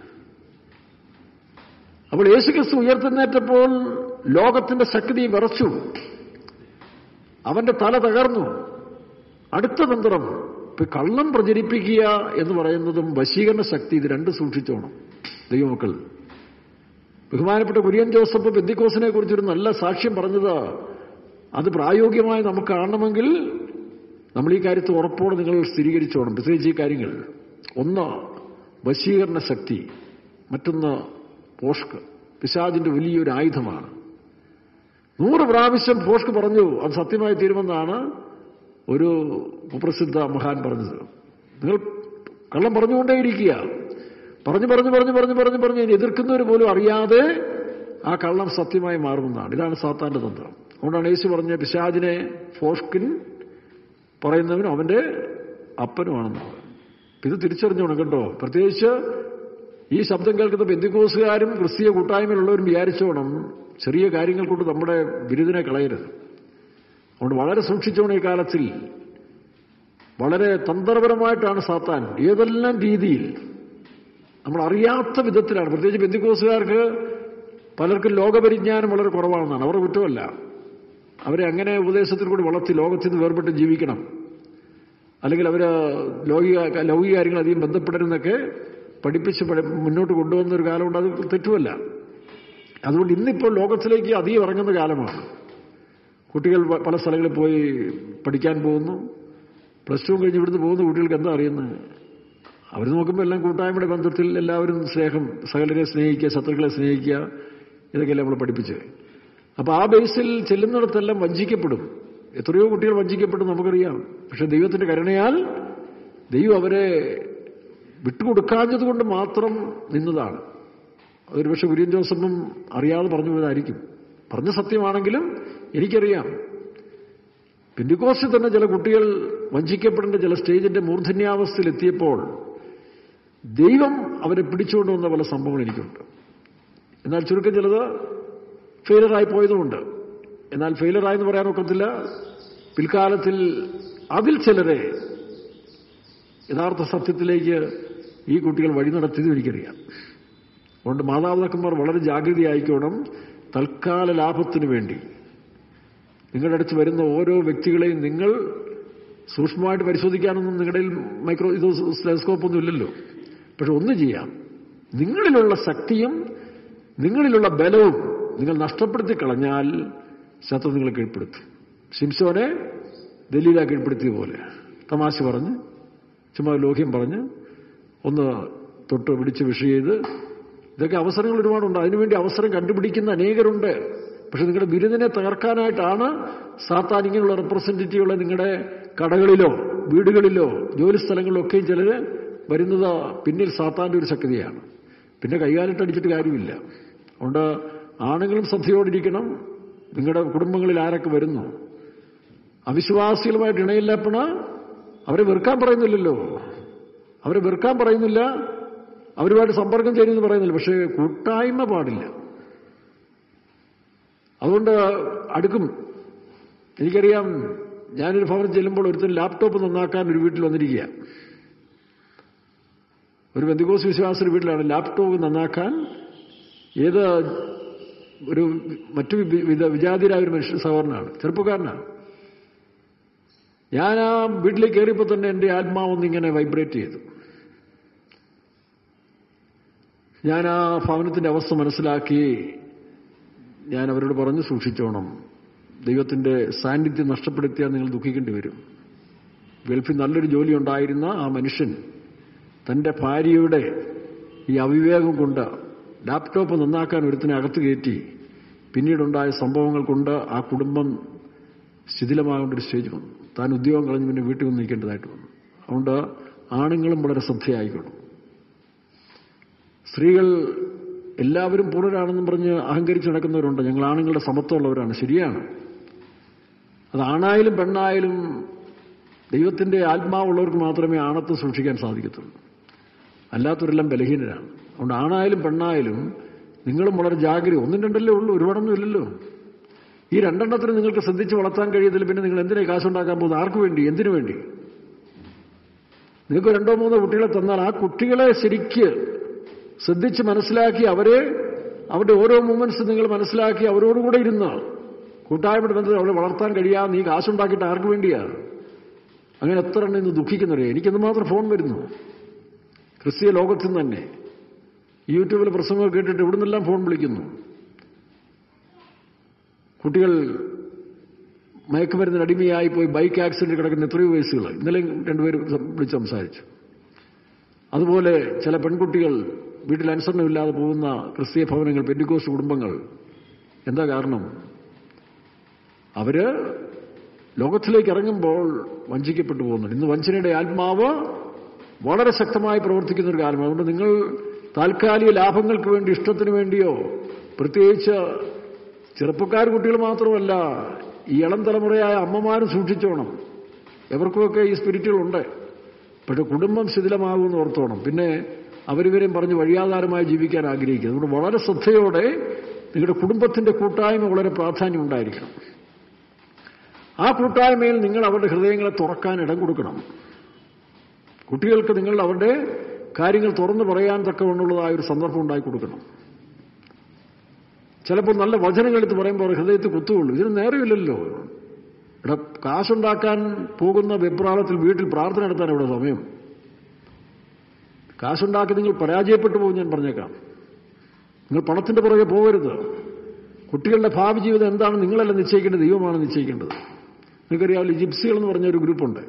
അപ്പോൾ യേശുക്രിസ്തു ഉയർത്തെന്നേറ്റപ്പോൾ ലോകത്തിന്റെ ശക്തി വിറച്ചു അവന്റെ തല തകർന്നു അടുത്ത തന്ത്രം ഇപ്പൊ കള്ളം പ്രചരിപ്പിക്കുക എന്ന് പറയുന്നതും വശീകരണ ശക്തി ഇത് രണ്ട് സൂക്ഷിച്ചോണം ദൈവമക്കൾ ബഹുമാനപ്പെട്ട കുര്യൻ ജോസഫ് ബന്ദിക്കോസിനെ കുറിച്ചൊരു നല്ല സാക്ഷ്യം പറഞ്ഞത് അത് പ്രായോഗികമായി നമുക്ക് കാണണമെങ്കിൽ നമ്മൾ ഈ കാര്യത്തിൽ ഉറപ്പോടെ നിങ്ങൾ സ്ഥിരീകരിച്ചോണം പ്രത്യേകിച്ച് ഈ കാര്യങ്ങൾ ഒന്ന് വശീകരണ ശക്തി മറ്റൊന്ന് പോഷ്ക് പിശാജിന്റെ വലിയൊരു ആയുധമാണ് നൂറ് പ്രാവശ്യം പോഷ്ക് പറഞ്ഞു അത് സത്യമായി തീരുമെന്നാണ് ഒരു കുപ്രസിദ്ധ മഹാൻ പറഞ്ഞത് നിങ്ങൾ കള്ളം പറഞ്ഞുകൊണ്ടേയിരിക്കുക പറഞ്ഞു പറഞ്ഞു പറഞ്ഞു പറഞ്ഞു പറഞ്ഞു പറഞ്ഞു ഇനി എതിർക്കുന്നവർ പോലും അറിയാതെ ആ കള്ളം സത്യമായി മാറുമെന്നാണ് ഇതാണ് സാത്താന്റെ തന്ത്രം അതുകൊണ്ടാണ് യേശു പറഞ്ഞ പിശാജിനെ ഫോഷ്കിൻ പറയുന്നവനും അവന്റെ അപ്പനുമാണെന്ന് ഇത് തിരിച്ചറിഞ്ഞോണം കേട്ടോ പ്രത്യേകിച്ച് ഈ ശബ്ദം കേൾക്കുന്ന ബന്ധുക്കോസുകാരും ക്രിസ്തീയ കൂട്ടായ്മയിലുള്ളവരും വിചാരിച്ചോണം ചെറിയ കാര്യങ്ങൾ കൊണ്ട് നമ്മുടെ ബിരുദിനെ കളയരുത് അതുകൊണ്ട് വളരെ സൂക്ഷിച്ചോണം ഈ കാലത്തിൽ വളരെ തന്ത്രപരമായിട്ടാണ് സാത്താൻ ഏതെല്ലാം രീതിയിൽ നമ്മൾ അറിയാത്ത വിധത്തിലാണ് പ്രത്യേകിച്ച് ബന്ധുക്കോസുകാർക്ക് പലർക്കും ലോകപരിജ്ഞാനം വളരെ കുറവാണെന്നാണ് അവർ കുറ്റമല്ല അവരെ അങ്ങനെ ഉപദേശത്തിൽ കൂടി വളർത്തി ലോകത്തിൽ നിന്ന് വേർപെട്ട് ജീവിക്കണം അല്ലെങ്കിൽ അവർ ലൗകിക ലൗകിക കാര്യങ്ങൾ അധികം ബന്ധപ്പെടരുന്നൊക്കെ പഠിപ്പിച്ച് മുന്നോട്ട് കൊണ്ടുവന്ന ഒരു കാലമുണ്ട് അത് തെറ്റുമല്ല അതുകൊണ്ട് ഇന്നിപ്പോൾ ലോകത്തിലേക്ക് അധികം ഇറങ്ങുന്ന കാലമാണ് കുട്ടികൾ പല സ്ഥലങ്ങളിൽ പോയി പഠിക്കാൻ പോകുന്നു പ്ലസ് ടു കഴിഞ്ഞ് ഇവിടുന്ന് പോകുന്ന കുട്ടികൾക്ക് എന്താ അറിയുന്നത് അവർ നോക്കുമ്പോൾ എല്ലാം കൂട്ടായ്മയുടെ ബന്ധത്തിൽ എല്ലാവരും സ്നേഹം സകലരെ സ്നേഹിക്കുക ശത്രുക്കളെ സ്നേഹിക്കുക ഇതൊക്കെയല്ലേ നമ്മൾ പഠിപ്പിച്ചത് അപ്പോൾ ആ ബേസിൽ ചെല്ലുന്നിടത്തെല്ലാം വഞ്ചിക്കപ്പെടും എത്രയോ കുട്ടികൾ വഞ്ചിക്കപ്പെടും നമുക്കറിയാം പക്ഷെ ദൈവത്തിന്റെ കരുണയാൽ ദൈവം അവരെ വിട്ടുകൊടുക്കാഞ്ഞതുകൊണ്ട് മാത്രം നിന്നതാണ് അതൊരു പക്ഷെ കുര്യൻ ജോസഫും അറിയാതെ പറഞ്ഞു പോയതായിരിക്കും പറഞ്ഞ സത്യമാണെങ്കിലും എനിക്കറിയാം പെൻഡിക്കോസിൽ തന്നെ ചില കുട്ടികൾ വഞ്ചിക്കപ്പെടേണ്ട ചില സ്റ്റേജിന്റെ മൂർധന്യാവസ്ഥയിൽ എത്തിയപ്പോൾ ദൈവം അവരെ പിടിച്ചുകൊണ്ട് വന്ന പല സംഭവങ്ങൾ എനിക്കുണ്ട് എന്നാൽ ചുരുക്കം ചിലത് ഫെയിലറായി പോയതുമുണ്ട് എന്നാൽ ഫെയിലറായെന്ന് പറയാൻ ഒക്കത്തില്ല പിൽക്കാലത്തിൽ അതിൽ ചിലരെ യഥാർത്ഥ സത്യത്തിലേക്ക് ഈ കുട്ടികൾ വഴി നടത്തിയതും എനിക്കറിയാം അതുകൊണ്ട് മാതാപിതാക്കന്മാർ വളരെ ജാഗ്രതയായിക്കോണം തൽക്കാല ലാഭത്തിന് വേണ്ടി നിങ്ങളുടെ അടുത്ത് വരുന്ന ഓരോ വ്യക്തികളെയും നിങ്ങൾ സൂക്ഷ്മമായിട്ട് പരിശോധിക്കാനൊന്നും നിങ്ങളുടെ മൈക്രോ ഇത് ടെലസ്കോപ്പ് ഒന്നും ഇല്ലല്ലോ പക്ഷെ ഒന്ന് ചെയ്യാം നിങ്ങളിലുള്ള ശക്തിയും നിങ്ങളിലുള്ള ബലവും നിങ്ങൾ നഷ്ടപ്പെടുത്തി കളഞ്ഞാൽ ശത്രു നിങ്ങളെ കീഴ്പ്പെടുത്തും സിംസോനെ ദലീല കീഴ്പ്പെടുത്തിയ പോലെ തമാശ പറഞ്ഞ് ചുമ്മാ ലോഹ്യം പറഞ്ഞ് ഒന്ന് തൊട്ട് പിടിച്ച് വിഷ് ചെയ്ത് ഇതൊക്കെ അവസരങ്ങൾ ഒരുപാടുണ്ട് അതിനുവേണ്ടി അവസരം കണ്ടുപിടിക്കുന്ന അനേകരുണ്ട് പക്ഷെ നിങ്ങളുടെ ബിരുദിനെ തകർക്കാനായിട്ടാണ് സാത്താൻ ഇങ്ങനെയുള്ള റെപ്രസെൻറ്റേറ്റീവുകളെ നിങ്ങളുടെ കടകളിലോ വീടുകളിലോ ജോലി സ്ഥലങ്ങളിലോ ഒക്കെയും ചിലർ വരുന്നത് പിന്നിൽ സാത്താൻ്റെ ഒരു ശക്തിയാണ് പിന്നെ കൈകാലിട്ടടിച്ചിട്ട് കാര്യമില്ല അതുകൊണ്ട് ആണുങ്ങളും ശ്രദ്ധയോടിരിക്കണം നിങ്ങളുടെ കുടുംബങ്ങളിൽ ആരൊക്കെ വരുന്നു അവിശ്വാസികളുമായിട്ട് ഇണയില്ലപ്പണ അവരെ വെറുക്കാൻ പറയുന്നില്ലല്ലോ അവരെ വെറുക്കാൻ പറയുന്നില്ല അവരുമായിട്ട് സമ്പർക്കം ചെയ്യുമെന്ന് പറയുന്നില്ല പക്ഷേ കൂട്ടായ്മ പാടില്ല അതുകൊണ്ട് അടുക്കും എനിക്കറിയാം ഞാനൊരു ഭവനം ചെല്ലുമ്പോൾ ഒരുത്തൻ ലാപ്ടോപ്പ് നന്നാക്കാൻ ഒരു വീട്ടിൽ വന്നിരിക്കുക ഒരു ബന്ധുക്കോസ് വിശ്വാസ വീട്ടിലാണ് ലാപ്ടോപ്പ് നന്നാക്കാൻ ഏത് ഒരു മറ്റു വിജാതിരായ ഒരു മനുഷ്യ സഹോദരനാണ് ചെറുപ്പക്കാരനാണ് ഞാൻ ആ വീട്ടിലേക്ക് കയറിയപ്പോൾ തന്നെ എൻ്റെ ആത്മാവൊന്നിങ്ങനെ വൈബ്രേറ്റ് ചെയ്തു ഞാൻ ആ ഭവനത്തിൻ്റെ അവസ്ഥ മനസ്സിലാക്കി ഞാൻ അവരോട് പറഞ്ഞു സൂക്ഷിച്ചോണം ദൈവത്തിൻ്റെ സാന്നിധ്യം നഷ്ടപ്പെടുത്തിയാൽ നിങ്ങൾ ദുഃഖിക്കേണ്ടി വരും ഗൾഫിൽ നല്ലൊരു ജോലി ഉണ്ടായിരുന്ന ആ മനുഷ്യൻ തൻ്റെ ഭാര്യയുടെ ഈ അവിവേകം കൊണ്ട് ലാപ്ടോപ്പ് നന്നാക്കാൻ ഒരുത്തിനെ അകത്ത് കയറ്റി പിന്നീടുണ്ടായ സംഭവങ്ങൾ കൊണ്ട് ആ കുടുംബം ശിഥിലമാകേണ്ട ഒരു സ്റ്റേജ് വന്നു താൻ ഉദ്യോഗം കളഞ്ഞ് പിന്നെ വീട്ടിൽ വന്ന് നിൽക്കേണ്ടതായിട്ട് വന്നു അതുകൊണ്ട് ആണുങ്ങളും വളരെ ശ്രദ്ധയായിക്കോളും സ്ത്രീകൾ എല്ലാവരും പൂർണ്ണരാണെന്നും പറഞ്ഞ് അഹങ്കരിച്ച് നടക്കുന്നവരുണ്ട് ഞങ്ങൾ ആണുങ്ങളുടെ സമത്വമുള്ളവരാണ് ശരിയാണ് അത് ആണായാലും പെണ്ണായാലും ദൈവത്തിൻ്റെ ആത്മാവുള്ളവർക്ക് മാത്രമേ ആണത്ത് സൂക്ഷിക്കാൻ സാധിക്കത്തുള്ളൂ അല്ലാത്തവരെല്ലാം ബലഹീനരാണ് അതുകൊണ്ട് ആണായാലും പെണ്ണായാലും നിങ്ങളും വളരെ ജാഗ്രത ഒന്നും രണ്ടല്ലേ ഉള്ളൂ ഒരുപാടൊന്നും ഇല്ലല്ലോ ഈ രണ്ടെണ്ണത്തിന് നിങ്ങൾക്ക് ശ്രദ്ധിച്ച് വളർത്താൻ കഴിയത്തില്ല പിന്നെ നിങ്ങൾ എന്തിനാ കാശുണ്ടാക്കാൻ പോകുന്നത് ആർക്ക് വേണ്ടി എന്തിനു വേണ്ടി നിങ്ങൾക്ക് രണ്ടോ മൂന്നോ കുട്ടികളെ തന്നാൽ ആ കുട്ടികളെ ശരിക്ക് ശ്രദ്ധിച്ച് മനസ്സിലാക്കി അവരെ അവരുടെ ഓരോ മൂമെന്റ്സ് നിങ്ങൾ മനസ്സിലാക്കി അവരോടുകൂടെ ഇരുന്ന് കൂട്ടായ്മയുടെ ബന്ധത്തിൽ അവരെ വളർത്താൻ കഴിയാതെ നീ കാശുണ്ടാക്കിയിട്ട് ആർക്ക് വേണ്ടിയാ അങ്ങനെ എത്ര എണ്ണം ഇന്ന് ദുഃഖിക്കുന്നവരെ എനിക്കെന്ന് മാത്രം ഫോൺ വരുന്നു ക്രിസ്തീയ ലോകത്തിൽ നിന്ന് തന്നെ യൂട്യൂബിൽ പ്രസംഗം കേട്ടിട്ട് ഇവിടുന്നെല്ലാം ഫോൺ വിളിക്കുന്നു കുട്ടികൾ മയക്കുമരുന്നിന് അടിമയായി പോയി ബൈക്ക് ആക്സിഡന്റ് കിടക്കുന്ന എത്രയോ വയസ്സുകൾ ഇന്നലെ രണ്ടുപേരും വിളിച്ച് സംസാരിച്ചു അതുപോലെ ചില പെൺകുട്ടികൾ വീട്ടിൽ അനുസരണമില്ലാതെ പോകുന്ന ക്രിസ്തീയ ഭവനങ്ങൾ പെൻഡിക്കോസ് കുടുംബങ്ങൾ എന്താ കാരണം അവര് ലോകത്തിലേക്ക് ഇറങ്ങുമ്പോൾ വഞ്ചിക്കപ്പെട്ടു പോകുന്നുണ്ട് ഇന്ന് വഞ്ചനയുടെ ആത്മാവ് വളരെ ശക്തമായി പ്രവർത്തിക്കുന്ന ഒരു കാലമാണ് അതുകൊണ്ട് നിങ്ങൾ താൽക്കാലിക ലാഭങ്ങൾക്ക് വേണ്ടി ഇഷ്ടത്തിന് വേണ്ടിയോ പ്രത്യേകിച്ച് ചെറുപ്പക്കാർ കുട്ടികൾ മാത്രമല്ല ഈ ഇളം തലമുറയായ അമ്മമാരും സൂക്ഷിച്ചോണം എവർക്കുമൊക്കെ ഈ സ്പിരിറ്റുകളുണ്ട് പക്ഷെ കുടുംബം ശിഥിലമാകുമെന്ന് ഓർത്തോണം പിന്നെ അവരിവരെയും പറഞ്ഞ് വഴിയാധാരമായി ജീവിക്കാൻ ആഗ്രഹിക്കുക അതുകൊണ്ട് വളരെ ശ്രദ്ധയോടെ നിങ്ങളുടെ കുടുംബത്തിന്റെ കൂട്ടായ്മ വളരെ പ്രാധാന്യം ഉണ്ടായിരിക്കണം ആ കൂട്ടായ്മയിൽ നിങ്ങൾ അവരുടെ ഹൃദയങ്ങളെ തുറക്കാൻ ഇടം കൊടുക്കണം കുട്ടികൾക്ക് നിങ്ങൾ അവരുടെ കാര്യങ്ങൾ തുറന്നു പറയാൻ തക്കവണ്ണുള്ളതായ ഒരു സന്ദർഭം ഉണ്ടാക്കി കൊടുക്കണം ചിലപ്പോൾ നല്ല വചനങ്ങൾ എടുത്ത് പറയുമ്പോൾ ഹൃദയത്തിൽ കുത്തുകൊള്ളു ഇതിന് നേരമില്ലല്ലോ ഇവിടെ കാശുണ്ടാക്കാൻ പോകുന്ന വെപ്രാളത്തിൽ വീട്ടിൽ പ്രാർത്ഥന നടത്താൻ ഇവിടെ സമയം കാശുണ്ടാക്കി നിങ്ങൾ പരാജയപ്പെട്ടു പോകും ഞാൻ പറഞ്ഞേക്കാം നിങ്ങൾ പണത്തിന്റെ പുറകെ പോകരുത് കുട്ടികളുടെ ഭാവി ജീവിതം എന്താണ് നിങ്ങളല്ല നിശ്ചയിക്കേണ്ടത് ദൈവമാണ് നിശ്ചയിക്കേണ്ടത് നിങ്ങൾക്കറിയാമല്ലോ ജിപ്സികൾ എന്ന് പറഞ്ഞ ഒരു ഗ്രൂപ്പുണ്ട്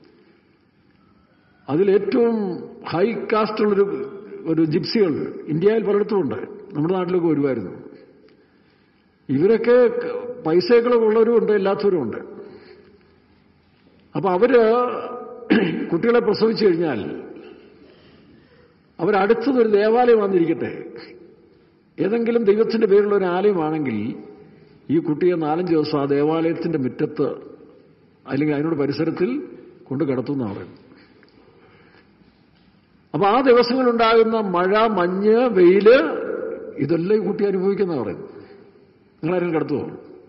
അതിലേറ്റവും ഹൈ കാസ്റ്റുള്ളൊരു ഒരു ജിപ്സികൾ ഇന്ത്യയിൽ പലയിടത്തുമുണ്ട് നമ്മുടെ നാട്ടിലൊക്കെ വരുമായിരുന്നു ഇവരൊക്കെ പൈസകളൊക്കെ ഉള്ളവരും ഉണ്ട് ഇല്ലാത്തവരും ഉണ്ട് അപ്പൊ അവര് കുട്ടികളെ പ്രസവിച്ചു കഴിഞ്ഞാൽ അവരടുത്തതൊരു ദേവാലയം വന്നിരിക്കട്ടെ ഏതെങ്കിലും ദൈവത്തിന്റെ പേരുള്ള ഒരു ആലയമാണെങ്കിൽ ഈ കുട്ടിയെ നാലഞ്ച് ദിവസം ആ ദേവാലയത്തിന്റെ മുറ്റത്ത് അല്ലെങ്കിൽ അതിനോട് പരിസരത്തിൽ കൊണ്ട് കിടത്തുന്ന പറയുന്നു അപ്പൊ ആ ദിവസങ്ങളുണ്ടാകുന്ന മഴ മഞ്ഞ് വെയില് ഇതെല്ലാം ഈ കുട്ടി അനുഭവിക്കുന്ന പറയുന്നു നിങ്ങളാരും കിടത്തുമോ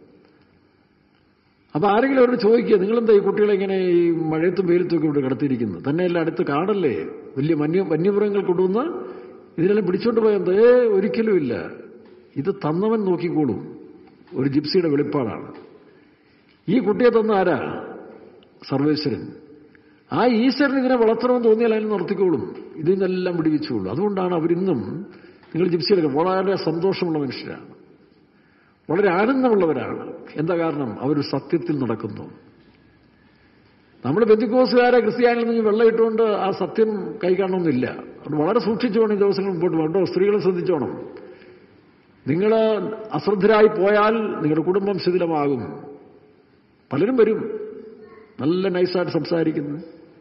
അപ്പൊ ആരെങ്കിലും അവരോട് ചോദിക്കുക നിങ്ങളെന്താ ഈ കുട്ടികളെ ഇങ്ങനെ ഈ മഴയത്തും വെയിലത്തും ഒക്കെ ഇവിടെ കിടത്തിയിരിക്കുന്നത് തന്നെയല്ല അടുത്ത് കാടല്ലേ വലിയ വന്യ വന്യമൃഗങ്ങൾ കൊണ്ടുവന്ന് ഇതിനെല്ലാം പിടിച്ചോണ്ട് പോയത് ഏ ഒരിക്കലും ഇല്ല ഇത് തന്നവൻ നോക്കിക്കോളും ഒരു ജിപ്സിയുടെ വെളിപ്പാടാണ് ഈ കുട്ടിയെ തന്ന ആരാ സർവേശ്വരൻ ആ ഈശ്വരൻ ഇതിനെ വളർത്തണമെന്ന് തോന്നിയാൽ അതിനെ നിർത്തിക്കോളും ഇതിനെല്ലാം പിടിവിച്ചുകൊള്ളു അതുകൊണ്ടാണ് അവരിന്നും നിങ്ങൾ ജിപ്സിയിലൊക്കെ വളരെ സന്തോഷമുള്ള മനുഷ്യരാണ് വളരെ ആനന്ദമുള്ളവരാണ് എന്താ കാരണം അവർ സത്യത്തിൽ നടക്കുന്നു നമ്മൾ ബന്ധുക്കോസുകാരെ ക്രിസ്ത്യാനിൽ നിന്ന് വെള്ളം ഇട്ടുകൊണ്ട് ആ സത്യം കൈകാണണമെന്നില്ല അത് വളരെ സൂക്ഷിച്ചോണം ഈ ദിവസങ്ങൾ മുമ്പോട്ട് വേണ്ടോ സ്ത്രീകളെ ശ്രദ്ധിച്ചോണം നിങ്ങൾ അശ്രദ്ധരായി പോയാൽ നിങ്ങളുടെ കുടുംബം ശിഥിലമാകും പലരും വരും നല്ല നൈസായിട്ട് സംസാരിക്കുന്നു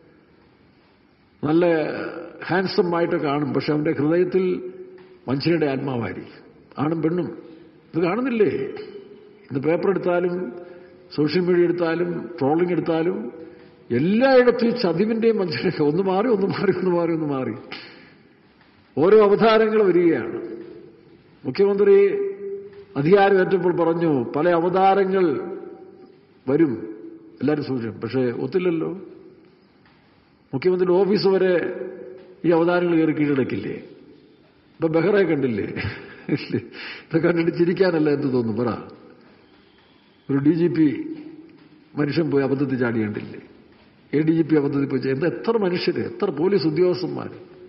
നല്ല ഹാൻസം ആയിട്ട് കാണും പക്ഷെ അവന്റെ ഹൃദയത്തിൽ മനുഷ്യരുടെ ആത്മാവായിരിക്കും ആണും പെണ്ണും ഇത് കാണുന്നില്ലേ ഇന്ന് പേപ്പർ എടുത്താലും സോഷ്യൽ മീഡിയ എടുത്താലും ട്രോളിംഗ് എടുത്താലും എല്ലായിടത്തും ഈ ചതിവിന്റെയും മനുഷ്യരൊക്കെ ഒന്ന് മാറി ഒന്ന് മാറി ഒന്ന് മാറി ഒന്ന് മാറി ഓരോ അവതാരങ്ങൾ വരികയാണ് മുഖ്യമന്ത്രി അധികാരമേറ്റപ്പോൾ പറഞ്ഞു പല അവതാരങ്ങൾ വരും എല്ലാവരും സൂക്ഷിക്കും പക്ഷേ ഒത്തില്ലല്ലോ മുഖ്യമന്ത്രിയുടെ ഓഫീസ് വരെ ഈ അവതാരങ്ങൾ കയറി കീഴടക്കില്ലേ ഇപ്പൊ ബെഹ്റയെ കണ്ടില്ലേ ഇത് കണ്ടിട്ട് ചിരിക്കാനല്ല എന്ത് തോന്നും പറ ഒരു ഡി ജി പി മനുഷ്യൻ പോയി അബദ്ധത്തിൽ ചാടി കണ്ടില്ലേ എ ഡി ജി പി അബദ്ധത്തിൽ പോയി എന്താ എത്ര മനുഷ്യര് എത്ര പോലീസ് ഉദ്യോഗസ്ഥന്മാർ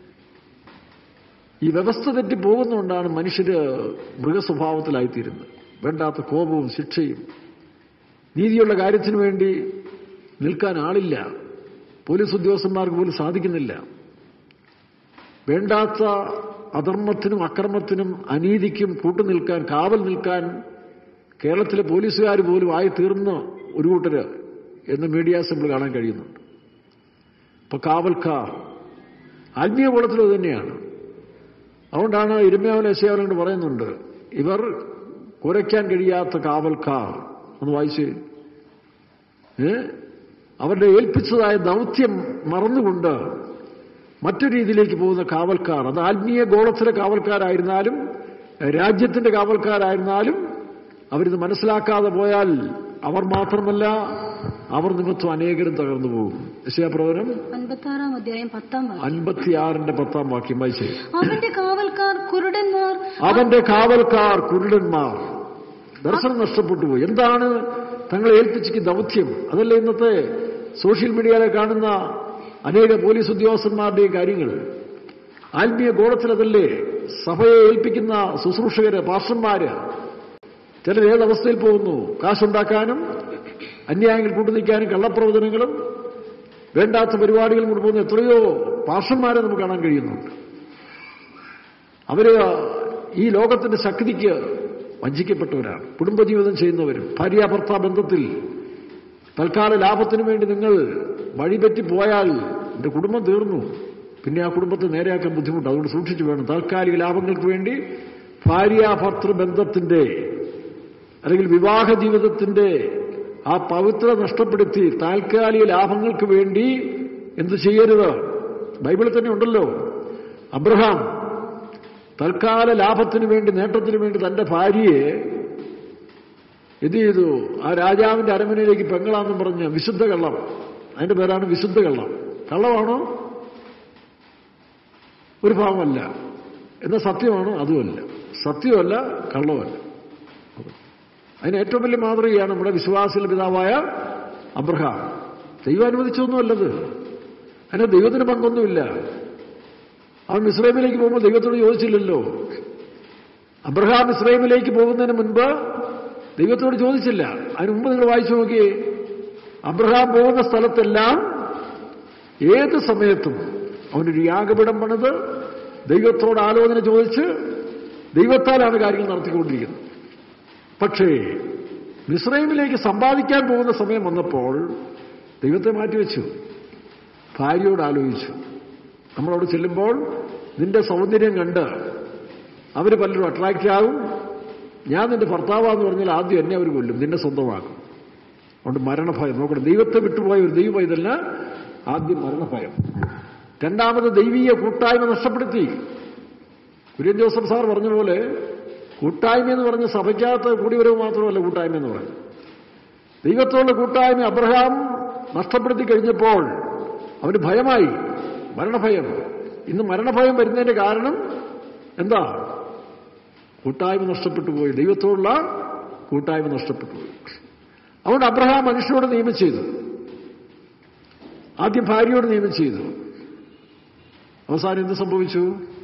ഈ വ്യവസ്ഥ തെറ്റി പോകുന്നതുകൊണ്ടാണ് മനുഷ്യര് മൃഗസ്വഭാവത്തിലായിത്തീരുന്നത് വേണ്ടാത്ത കോപവും ശിക്ഷയും നീതിയുള്ള കാര്യത്തിനു വേണ്ടി നിൽക്കാൻ ആളില്ല പോലീസ് ഉദ്യോഗസ്ഥന്മാർക്ക് പോലും സാധിക്കുന്നില്ല വേണ്ടാത്ത അധർമ്മത്തിനും അക്രമത്തിനും അനീതിക്കും കൂട്ടുനിൽക്കാൻ കാവൽ നിൽക്കാൻ കേരളത്തിലെ പോലീസുകാർ പോലും ആയി തീർന്ന ഒരു കൂട്ടര് എന്ന് മീഡിയ സിമ്പിൾ കാണാൻ കഴിയുന്നുണ്ട് ഇപ്പൊ കാവൽക്കാർ ആത്മീയ കോളത്തിലും തന്നെയാണ് അതുകൊണ്ടാണ് ഇരുമയാവല എസ്യാവലോട് പറയുന്നുണ്ട് ഇവർ കുറയ്ക്കാൻ കഴിയാത്ത കാവൽക്കാർ ഒന്ന് വായിച്ച് ഏ അവരുടെ ഏൽപ്പിച്ചതായ ദൗത്യം മറന്നുകൊണ്ട് മറ്റു രീതിയിലേക്ക് പോകുന്ന കാവൽക്കാർ അത് ആത്മീയ ഗോളത്തിലെ കാവൽക്കാരായിരുന്നാലും രാജ്യത്തിന്റെ കാവൽക്കാരായിരുന്നാലും അവരിത് മനസ്സിലാക്കാതെ പോയാൽ അവർ മാത്രമല്ല അവർ നിമിത്തം അനേകരും തകർന്നു പോകും യശയാപ്രവനം അൻപത്താറാം അധ്യായം പത്താം വാക്യം അൻപത്തിയാറിന്റെ പത്താം വാക്യം വായിച്ചേ അവന്റെ കാവൽക്കാർ കുരുടന്മാർ അവന്റെ കാവൽക്കാർ കുരുടന്മാർ ദർശനം നഷ്ടപ്പെട്ടു പോയി എന്താണ് തങ്ങളെ ഏൽപ്പിച്ചിക്ക് ദൗത്യം അതല്ല ഇന്നത്തെ സോഷ്യൽ മീഡിയയിലെ കാണുന്ന അനേക പോലീസ് ഉദ്യോഗസ്ഥന്മാരുടെയും കാര്യങ്ങൾ ആത്മീയ ഗോളത്തിലതല്ലേ സഭയെ ഏൽപ്പിക്കുന്ന ശുശ്രൂഷകര് പാർഷന്മാര് ചിലർ ഏതവസ്ഥയിൽ പോകുന്നു കാശുണ്ടാക്കാനും അന്യായങ്ങൾ കൂട്ടുനിൽക്കാനും കള്ളപ്രവചനങ്ങളും വേണ്ടാത്ത പരിപാടികളും കൊണ്ട് പോകുന്ന എത്രയോ പാർഷന്മാരെ നമുക്ക് കാണാൻ കഴിയുന്നുണ്ട് അവര് ഈ ലോകത്തിന്റെ ശക്തിക്ക് വഞ്ചിക്കപ്പെട്ടവരാണ് കുടുംബജീവിതം ചെയ്യുന്നവരും ഭാര്യ ഭർത്താ ബന്ധത്തിൽ തൽക്കാല ലാഭത്തിനു വേണ്ടി നിങ്ങൾ വഴിപറ്റി പോയാൽ എന്റെ കുടുംബം തീർന്നു പിന്നെ ആ കുടുംബത്തെ നേരെയാക്കാൻ ബുദ്ധിമുട്ട് അതുകൊണ്ട് സൂക്ഷിച്ചു വേണം താൽക്കാലിക ലാഭങ്ങൾക്ക് വേണ്ടി ഭാര്യ ഭർത്തൃ ബന്ധത്തിന്റെ അല്ലെങ്കിൽ വിവാഹ ജീവിതത്തിന്റെ ആ പവിത്ര നഷ്ടപ്പെടുത്തി താൽക്കാലിക ലാഭങ്ങൾക്ക് വേണ്ടി എന്ത് ചെയ്യരുത് ബൈബിളിൽ തന്നെ ഉണ്ടല്ലോ അബ്രഹാം തൽക്കാല ലാഭത്തിന് വേണ്ടി നേട്ടത്തിന് വേണ്ടി തന്റെ ഭാര്യയെ എന്ത് ചെയ്തു ആ രാജാവിന്റെ അരമനയിലേക്ക് പെങ്ങളാന്നും പറഞ്ഞ് വിശുദ്ധ കള്ളം അതിന്റെ പേരാണ് വിശുദ്ധ കള്ളം കള്ളമാണോ ഒരു ഭാവമല്ല എന്നാൽ സത്യമാണോ അതുമല്ല സത്യമല്ല കള്ളമല്ല അതിന് ഏറ്റവും വലിയ മാതൃകയാണ് നമ്മുടെ വിശ്വാസികളുടെ പിതാവായ അബ്രഹാം ദൈവം അനുവദിച്ചൊന്നുമല്ലത് അതിന് ദൈവത്തിന് പങ്കൊന്നുമില്ല അവൻ ഇസ്രൈമിലേക്ക് പോകുമ്പോൾ ദൈവത്തോട് ചോദിച്ചില്ലല്ലോ അബ്രഹാം ഇസ്രൈമിലേക്ക് പോകുന്നതിന് മുൻപ് ദൈവത്തോട് ചോദിച്ചില്ല അതിന് മുമ്പ് നിങ്ങൾ വായിച്ചു നോക്കിയേ അബ്രഹാം പോകുന്ന സ്ഥലത്തെല്ലാം ഏത് സമയത്തും അവനൊരു യാഗപീഠം പണിത് ദൈവത്തോട് ആലോചന ചോദിച്ച് ദൈവത്താലാണ് കാര്യങ്ങൾ നടത്തിക്കൊണ്ടിരിക്കുന്നത് പക്ഷേ മിസ്രൈമിലേക്ക് സമ്പാദിക്കാൻ പോകുന്ന സമയം വന്നപ്പോൾ ദൈവത്തെ മാറ്റിവെച്ചു ഭാര്യയോട് ആലോചിച്ചു നമ്മളവിടെ ചെല്ലുമ്പോൾ നിന്റെ സൗന്ദര്യം കണ്ട് അവർ പലരും അട്രാക്റ്റ് ആകും ഞാൻ നിന്റെ ഭർത്താവാന്ന് പറഞ്ഞാൽ ആദ്യം എന്നെ അവർ കൊല്ലും നിന്നെ സ്വന്തമാക്കും അതുകൊണ്ട് മരണഭയം നോക്കണം ദൈവത്തെ വിട്ടുപോയ ഒരു ദൈവം ഇതല്ല ആദ്യം മരണഭയം രണ്ടാമത് ദൈവീയ കൂട്ടായ്മ നഷ്ടപ്പെടുത്തി കുര്യൻ ജോസഫ് സാർ പറഞ്ഞ പോലെ കൂട്ടായ്മ എന്ന് പറഞ്ഞ സഭയ്ക്കകത്ത് കൂടിവരവ് മാത്രമല്ല കൂട്ടായ്മ എന്ന് പറയുന്നത് ദൈവത്തോടുള്ള കൂട്ടായ്മ അബ്രഹാം നഷ്ടപ്പെടുത്തി കഴിഞ്ഞപ്പോൾ അവന് ഭയമായി മരണഭയം ഇന്ന് മരണഭയം വരുന്നതിന്റെ കാരണം എന്താ കൂട്ടായ്മ നഷ്ടപ്പെട്ടു പോയി ദൈവത്തോടുള്ള കൂട്ടായ്മ നഷ്ടപ്പെട്ടു പോയി അതുകൊണ്ട് അബ്രഹാം മനുഷ്യരോട് നിയമം ചെയ്തു ആദ്യം ഭാര്യയോട് നിയമം ചെയ്തു അവസാനം എന്ത് സംഭവിച്ചു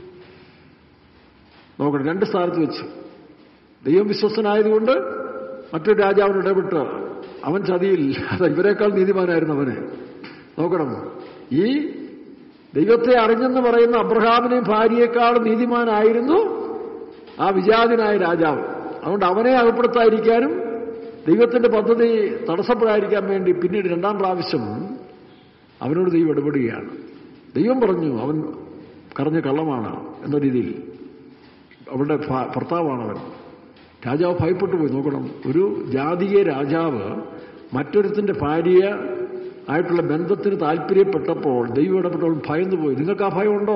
നോക്കണം രണ്ട് സ്ഥാനത്ത് വെച്ചു ദൈവം വിശ്വസ്തനായതുകൊണ്ട് മറ്റൊരു രാജാവിന് ഇടപെട്ട് അവൻ ചതിയിൽ അത് ഇവരെക്കാൾ നീതിമാനായിരുന്നു അവന് നോക്കണം ഈ ദൈവത്തെ അറിഞ്ഞെന്ന് പറയുന്ന അബ്രഹാമിനെയും ഭാര്യയെക്കാൾ നീതിമാനായിരുന്നു ആ വിജാതിനായ രാജാവ് അതുകൊണ്ട് അവനെ അകപ്പെടുത്താതിരിക്കാനും ദൈവത്തിന്റെ പദ്ധതി തടസ്സപ്പെടാതിരിക്കാൻ വേണ്ടി പിന്നീട് രണ്ടാം പ്രാവശ്യം അവനോട് ദൈവം ഇടപെടുകയാണ് ദൈവം പറഞ്ഞു അവൻ കറഞ്ഞ കള്ളമാണ് എന്ന രീതിയിൽ അവളുടെ ഭർത്താവാണ് അവൻ രാജാവ് ഭയപ്പെട്ടു പോയി നോക്കണം ഒരു ജാതീയ രാജാവ് മറ്റൊരുത്തിന്റെ ഭാര്യ ആയിട്ടുള്ള ബന്ധത്തിന് താല്പര്യപ്പെട്ടപ്പോൾ ദൈവം ഇടപെട്ടപ്പോൾ ഭയന്നു പോയി നിങ്ങൾക്ക് ആ ഭയമുണ്ടോ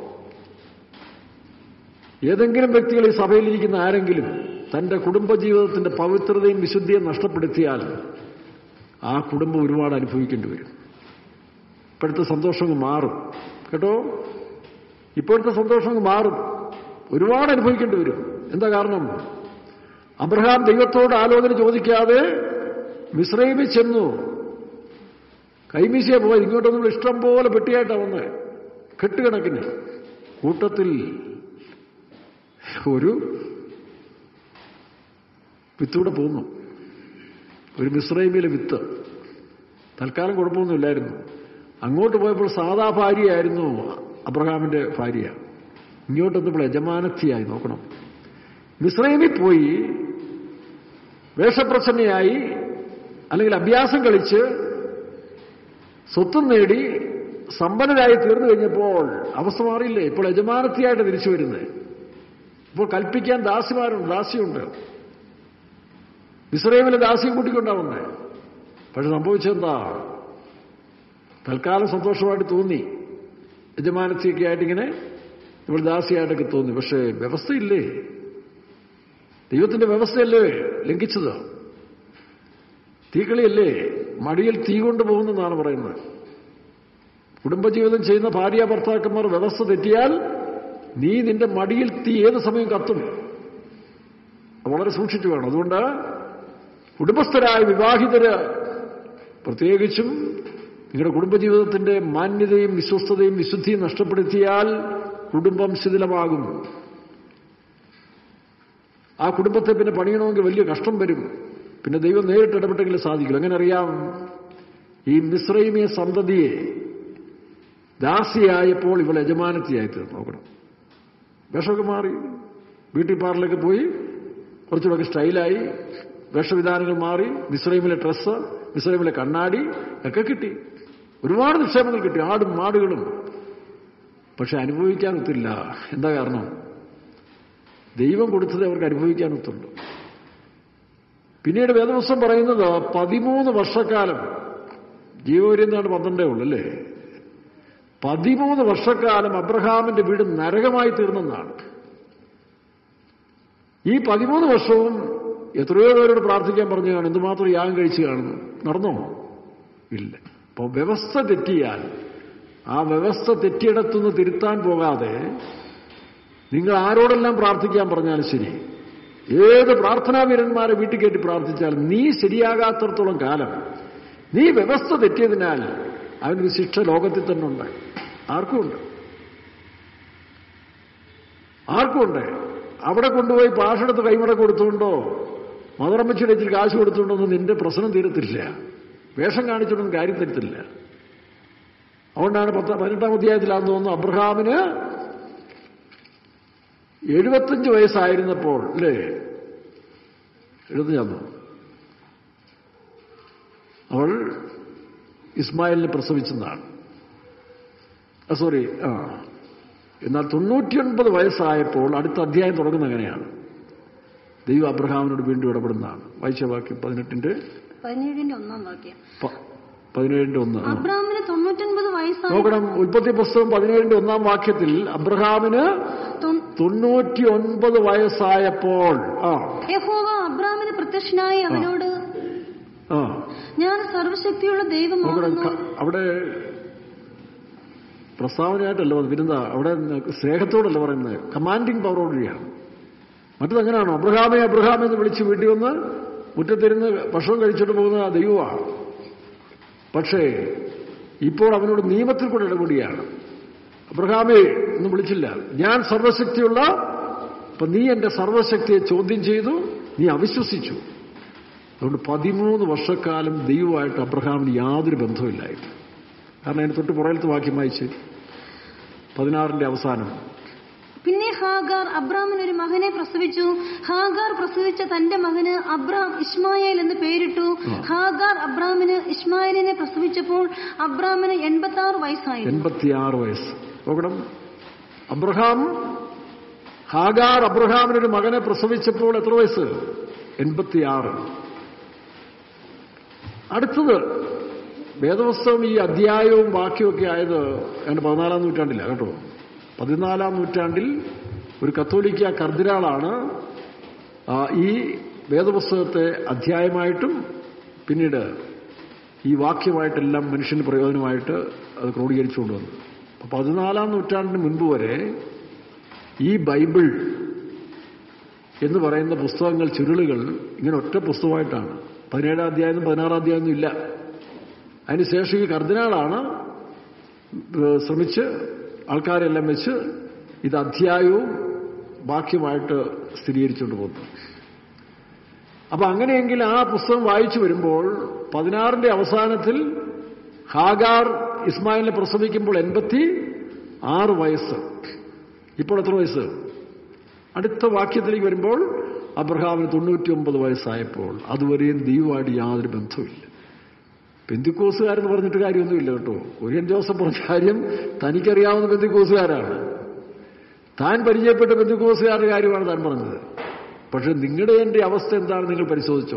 ഏതെങ്കിലും വ്യക്തികൾ ഈ സഭയിലിരിക്കുന്ന ആരെങ്കിലും തന്റെ കുടുംബജീവിതത്തിന്റെ പവിത്രതയും വിശുദ്ധിയും നഷ്ടപ്പെടുത്തിയാൽ ആ കുടുംബം ഒരുപാട് അനുഭവിക്കേണ്ടി വരും ഇപ്പോഴത്തെ സന്തോഷം മാറും കേട്ടോ ഇപ്പോഴത്തെ സന്തോഷം മാറും ഒരുപാട് അനുഭവിക്കേണ്ടി വരും എന്താ കാരണം അബ്രഹാം ദൈവത്തോട് ആലോചന ചോദിക്കാതെ മിശ്രൈമിൽ ചെന്നു കൈമീശയെ പോയി ഇങ്ങോട്ടൊന്നും ഇഷ്ടം പോലെ പെട്ടിയായിട്ടാണ് വന്ന് കെട്ടുകണക്കിന് കൂട്ടത്തിൽ ഒരു വിത്തൂടെ പോന്നു ഒരു മിശ്രൈമിലെ വിത്ത് തൽക്കാലം കുഴപ്പമൊന്നുമില്ലായിരുന്നു അങ്ങോട്ട് പോയപ്പോൾ സാധാ ഭാര്യയായിരുന്നു അബ്രഹാമിന്റെ ഭാര്യ ഇങ്ങോട്ടെന്നപ്പോൾ യജമാനത്തിയായി നോക്കണം മിശ്രൈമിൽ പോയി വേഷപ്രസന്നയായി അല്ലെങ്കിൽ അഭ്യാസം കളിച്ച് സ്വത്തും നേടി സമ്പന്നരായി തീർന്നു കഴിഞ്ഞപ്പോൾ അവസ്ഥ മാറിയില്ലേ ഇപ്പോൾ യജമാനത്തിയായിട്ട് തിരിച്ചു വരുന്നത് ഇപ്പോൾ കൽപ്പിക്കാൻ ദാസിമാരുണ്ട് ദാസിയുണ്ട് ഇസ്രയേമിലെ ദാസിയും കൂട്ടിക്കൊണ്ടാവുന്നത് പക്ഷെ സംഭവിച്ചെന്താ തൽക്കാലം സന്തോഷമായിട്ട് തോന്നി യജമാനത്തിയൊക്കെ ആയിട്ടിങ്ങനെ ഇവിടെ ദാസിയായിട്ടൊക്കെ തോന്നി പക്ഷേ വ്യവസ്ഥയില്ലേ ദൈവത്തിന്റെ വ്യവസ്ഥയല്ലേ ലംഘിച്ചത് തീക്കളിയല്ലേ മടിയിൽ തീ കൊണ്ടുപോകുന്നെന്നാണ് പറയുന്നത് കുടുംബജീവിതം ചെയ്യുന്ന ഭാര്യ ഭർത്താക്കന്മാർ വ്യവസ്ഥ തെറ്റിയാൽ നീ നിന്റെ മടിയിൽ തീ ഏത് സമയം കത്തും വളരെ സൂക്ഷിച്ചു വേണം അതുകൊണ്ട് കുടുംബസ്ഥരായ വിവാഹിതര് പ്രത്യേകിച്ചും നിങ്ങളുടെ കുടുംബജീവിതത്തിന്റെ മാന്യതയും വിശ്വസ്തതയും വിശുദ്ധിയും നഷ്ടപ്പെടുത്തിയാൽ കുടുംബം ശിഥിലമാകും ആ കുടുംബത്തെ പിന്നെ പണിയണമെങ്കിൽ വലിയ കഷ്ടം വരും പിന്നെ ദൈവം നേരിട്ട് ഇടപെട്ടെങ്കിൽ സാധിക്കില്ല എങ്ങനെ അറിയാം ഈ മിശ്രൈമിയ സന്തതിയെ ദാസിയായപ്പോൾ ഇവൾ യജമാനത്തിയായി തീർന്നു നോക്കണം വേഷമൊക്കെ മാറി ബ്യൂട്ടി പാർലറിലൊക്കെ പോയി കുറച്ചുകൂടെ സ്റ്റൈലായി വേഷവിധാനങ്ങൾ മാറി മിശ്രൈമിലെ ഡ്രസ്സ് മിശ്രൈമിലെ കണ്ണാടി ഒക്കെ കിട്ടി ഒരുപാട് നിക്ഷേപങ്ങൾ കിട്ടി ആടും മാടുകളും പക്ഷെ അനുഭവിക്കാൻ ഒത്തില്ല എന്താ കാരണം ദൈവം കൊടുത്തത് അവർക്ക് അനുഭവിക്കാൻ ഒത്തുള്ളൂ പിന്നീട് വേദവസ്വം പറയുന്നത് പതിമൂന്ന് വർഷക്കാലം ജീവപര്യന്താണ് പന്ത്രണ്ടേ ഉള്ളൂ അല്ലേ പതിമൂന്ന് വർഷക്കാലം അബ്രഹാമിന്റെ വീട് നരകമായി തീർന്നെന്നാണ് ഈ പതിമൂന്ന് വർഷവും എത്രയോ പേരോട് പ്രാർത്ഥിക്കാൻ പറഞ്ഞു കാണും എന്തുമാത്രം യാഗം കഴിച്ചു കാണുന്നു നടന്നോ ഇല്ല അപ്പോൾ വ്യവസ്ഥ തെറ്റിയാൽ ആ വ്യവസ്ഥ തെറ്റിയിടത്തുനിന്ന് തിരുത്താൻ പോകാതെ നിങ്ങൾ ആരോടെല്ലാം പ്രാർത്ഥിക്കാൻ പറഞ്ഞാലും ശരി ഏത് പ്രാർത്ഥനാവീരന്മാരെ വീട്ടിൽ കയറ്റി പ്രാർത്ഥിച്ചാലും നീ ശരിയാകാത്തടത്തോളം കാലം നീ വ്യവസ്ഥ തെറ്റിയതിനാൽ അവനൊരു ശിക്ഷ ലോകത്തിൽ തന്നെ ഉണ്ട് ആർക്കുമുണ്ട് ആർക്കുമുണ്ട് അവിടെ കൊണ്ടുപോയി പാഷെടുത്ത് കൈമട കൊടുത്തുകൊണ്ടോ മദറമ്മച്ചിയുടെ ഇച്ചിരി കാശ് കൊടുത്തുകൊണ്ടോ ഒന്നും നിന്റെ പ്രശ്നം തീരത്തില്ല വേഷം കാണിച്ചിട്ടൊന്നും കാര്യം തരത്തില്ല അതുകൊണ്ടാണ് പത്ത് പതിനെട്ടാം അധ്യായത്തിലാന്ന് തോന്നുന്നു അബ്രഹാമിന് എഴുപത്തഞ്ച് വയസ്സായിരുന്നപ്പോൾ അല്ലേ എഴുപത്തഞ്ചാന്നോ അവൾ ഇസ്മായിലിനെ പ്രസവിച്ചെന്നാണ് സോറി ആ എന്നാൽ തൊണ്ണൂറ്റിയൊൻപത് വയസ്സായപ്പോൾ അടുത്ത അധ്യായം തുടങ്ങുന്നത് എങ്ങനെയാണ് ദൈവം അബ്രഹാമിനോട് വീണ്ടും ഇടപെടുന്നതാണ് വായിച്ച വാക്യം പതിനെട്ടിന്റെ പതിനേഴിന്റെ ഒന്നാം വാക്യം പ- പതിനേഴിന്റെ ഒന്ന് ആ. അബ്രാമിന് തൊണ്ണൂറ്റൊൻപത് വയസ്സായി നോക്കണം ഉൽപ്പത്തി പുസ്തകം പതിനേഴിന്റെ ഒന്നാം വാക്യത്തിൽ അബ്രഹാമിന് തൊ- തൊണ്ണൂറ്റി ഒൻപത് വയസ്സായപ്പോൾ ആ യഹോവ അബ്രാമിന് പ്രത്യക്ഷനായി അവനോട് ആ ഞാൻ സർവശക്തിയുള്ള നോക്കണം ദൈവമാകുന്നു ക- അവിടെ പ്രസ്താവനയായിട്ടല്ല വന്നത് പിന്നെന്താ അവിടെ സ്നേഹത്തോടല്ല പറയുന്നത് കമാൻഡിങ് പവറോടുകൂടിയാണ് മറ്റത് എങ്ങനെയാണോ അബ്രഹാമെ അബ്രഹാമെ എന്ന് വിളിച്ച് വീട്ടിൽ വന്ന് മുറ്റത്തിരുന്ന് ഭക്ഷണം കഴിച്ചിട്ട് പോകുന്ന ദൈവമാണ് പക്ഷേ ഇപ്പോൾ അവനോട് നിയമത്തിൽ കൂടെ ഇടപെടുകയാണ് അബ്രഹാമേ എന്ന് വിളിച്ചില്ല ഞാൻ സർവശക്തിയുള്ള അപ്പൊ നീ എന്റെ സർവശക്തിയെ ചോദ്യം ചെയ്തു നീ അവിശ്വസിച്ചു അതുകൊണ്ട് പതിമൂന്ന് വർഷക്കാലം ദൈവമായിട്ട് അബ്രഹാമിന് യാതൊരു ബന്ധവുമില്ലായിരുന്നു കാരണം അതിന് തൊട്ട് പുറകിലത്തെ വാക്യം വായിച്ച് പതിനാറിന്റെ അവസാനം പിന്നെ ഹാഗാർ അബ്രാമിന് ഒരു മകനെ പ്രസവിച്ചു ഹാഗാർ പ്രസവിച്ച തന്റെ മകന് അബ്രാം ഇസ്മായേൽ എന്ന് പേരിട്ടു ഹാഗാർ അബ്രാമിന് ഇസ്മായേലിനെ പ്രസവിച്ചപ്പോൾ അബ്രാമിന് എൺപത്തി ആറ് വയസ്സായിരുന്നു എൺപത്തിയാറ് വയസ്സ് നോക്കണം അബ്രഹാം ഹാഗാർ അബ്രഹാമിനൊരു മകനെ പ്രസവിച്ചപ്പോൾ എത്ര വയസ്സ് എൺപത്തിയാറ് അടുത്തത് വേദപുസ്തകം ഈ അധ്യായവും ബാക്കിയൊക്കെ ആയത് അതിന്റെ പതിനാലാം നൂറ്റാണ്ടില്ല കേട്ടോ പതിനാലാം നൂറ്റാണ്ടിൽ ഒരു കത്തോലിക്ക കർദിനാളാണ് ആ, ഈ വേദപുസ്തകത്തെ അധ്യായമായിട്ടും പിന്നീട് ഈ വാക്യമായിട്ടെല്ലാം മനുഷ്യന് പ്രയോജനമായിട്ട് അത് ക്രോഡീകരിച്ചു കൊണ്ടുവന്നു അപ്പൊ പതിനാലാം നൂറ്റാണ്ടിന് മുൻപ് വരെ ഈ ബൈബിൾ എന്ന് പറയുന്ന പുസ്തകങ്ങൾ ചുരുളുകൾ ഇങ്ങനെ ഒറ്റ പുസ്തകമായിട്ടാണ് പതിനേഴാം അധ്യായം പതിനാറാം അധ്യായം ഇല്ല അതിനുശേഷം ഈ കർദിനാളാണ് ഏഹ് ശ്രമിച്ച് ആൾക്കാരെല്ലാം വെച്ച് ഇത് അധ്യായവും വാക്യമായിട്ട് സ്ഥിരീകരിച്ചുകൊണ്ട് പോകുന്നു അപ്പൊ അങ്ങനെയെങ്കിൽ ആ പുസ്തകം വായിച്ചു വരുമ്പോൾ പതിനാറിന്റെ അവസാനത്തിൽ ഹാഗാർ ഇസ്മായിലിനെ പ്രസവിക്കുമ്പോൾ എൺപത്തി ആറ് വയസ്സ് ഇപ്പോൾ എത്ര വയസ്സ് അടുത്ത വാക്യത്തിലേക്ക് വരുമ്പോൾ അബ്രഹാമിന് തൊണ്ണൂറ്റി ഒമ്പത് വയസ്സായപ്പോൾ അതുവരെയും ദൈവമായിട്ട് യാതൊരു ബന്ധവുമില്ല പെന്തിക്കോസുകാരെന്ന് പറഞ്ഞിട്ട് കാര്യമൊന്നുമില്ല കേട്ടോ കുര്യൻ ജോസഫ് പറഞ്ഞ കാര്യം തനിക്കറിയാവുന്ന പെന്തിക്കോസുകാരാണ് താൻ പരിചയപ്പെട്ട പെന്തിക്കോസുകാരുടെ കാര്യമാണ് താൻ പറഞ്ഞത് പക്ഷെ നിങ്ങളുടെ എൻ്റെ അവസ്ഥ എന്താണ് നിങ്ങൾ പരിശോധിച്ചോ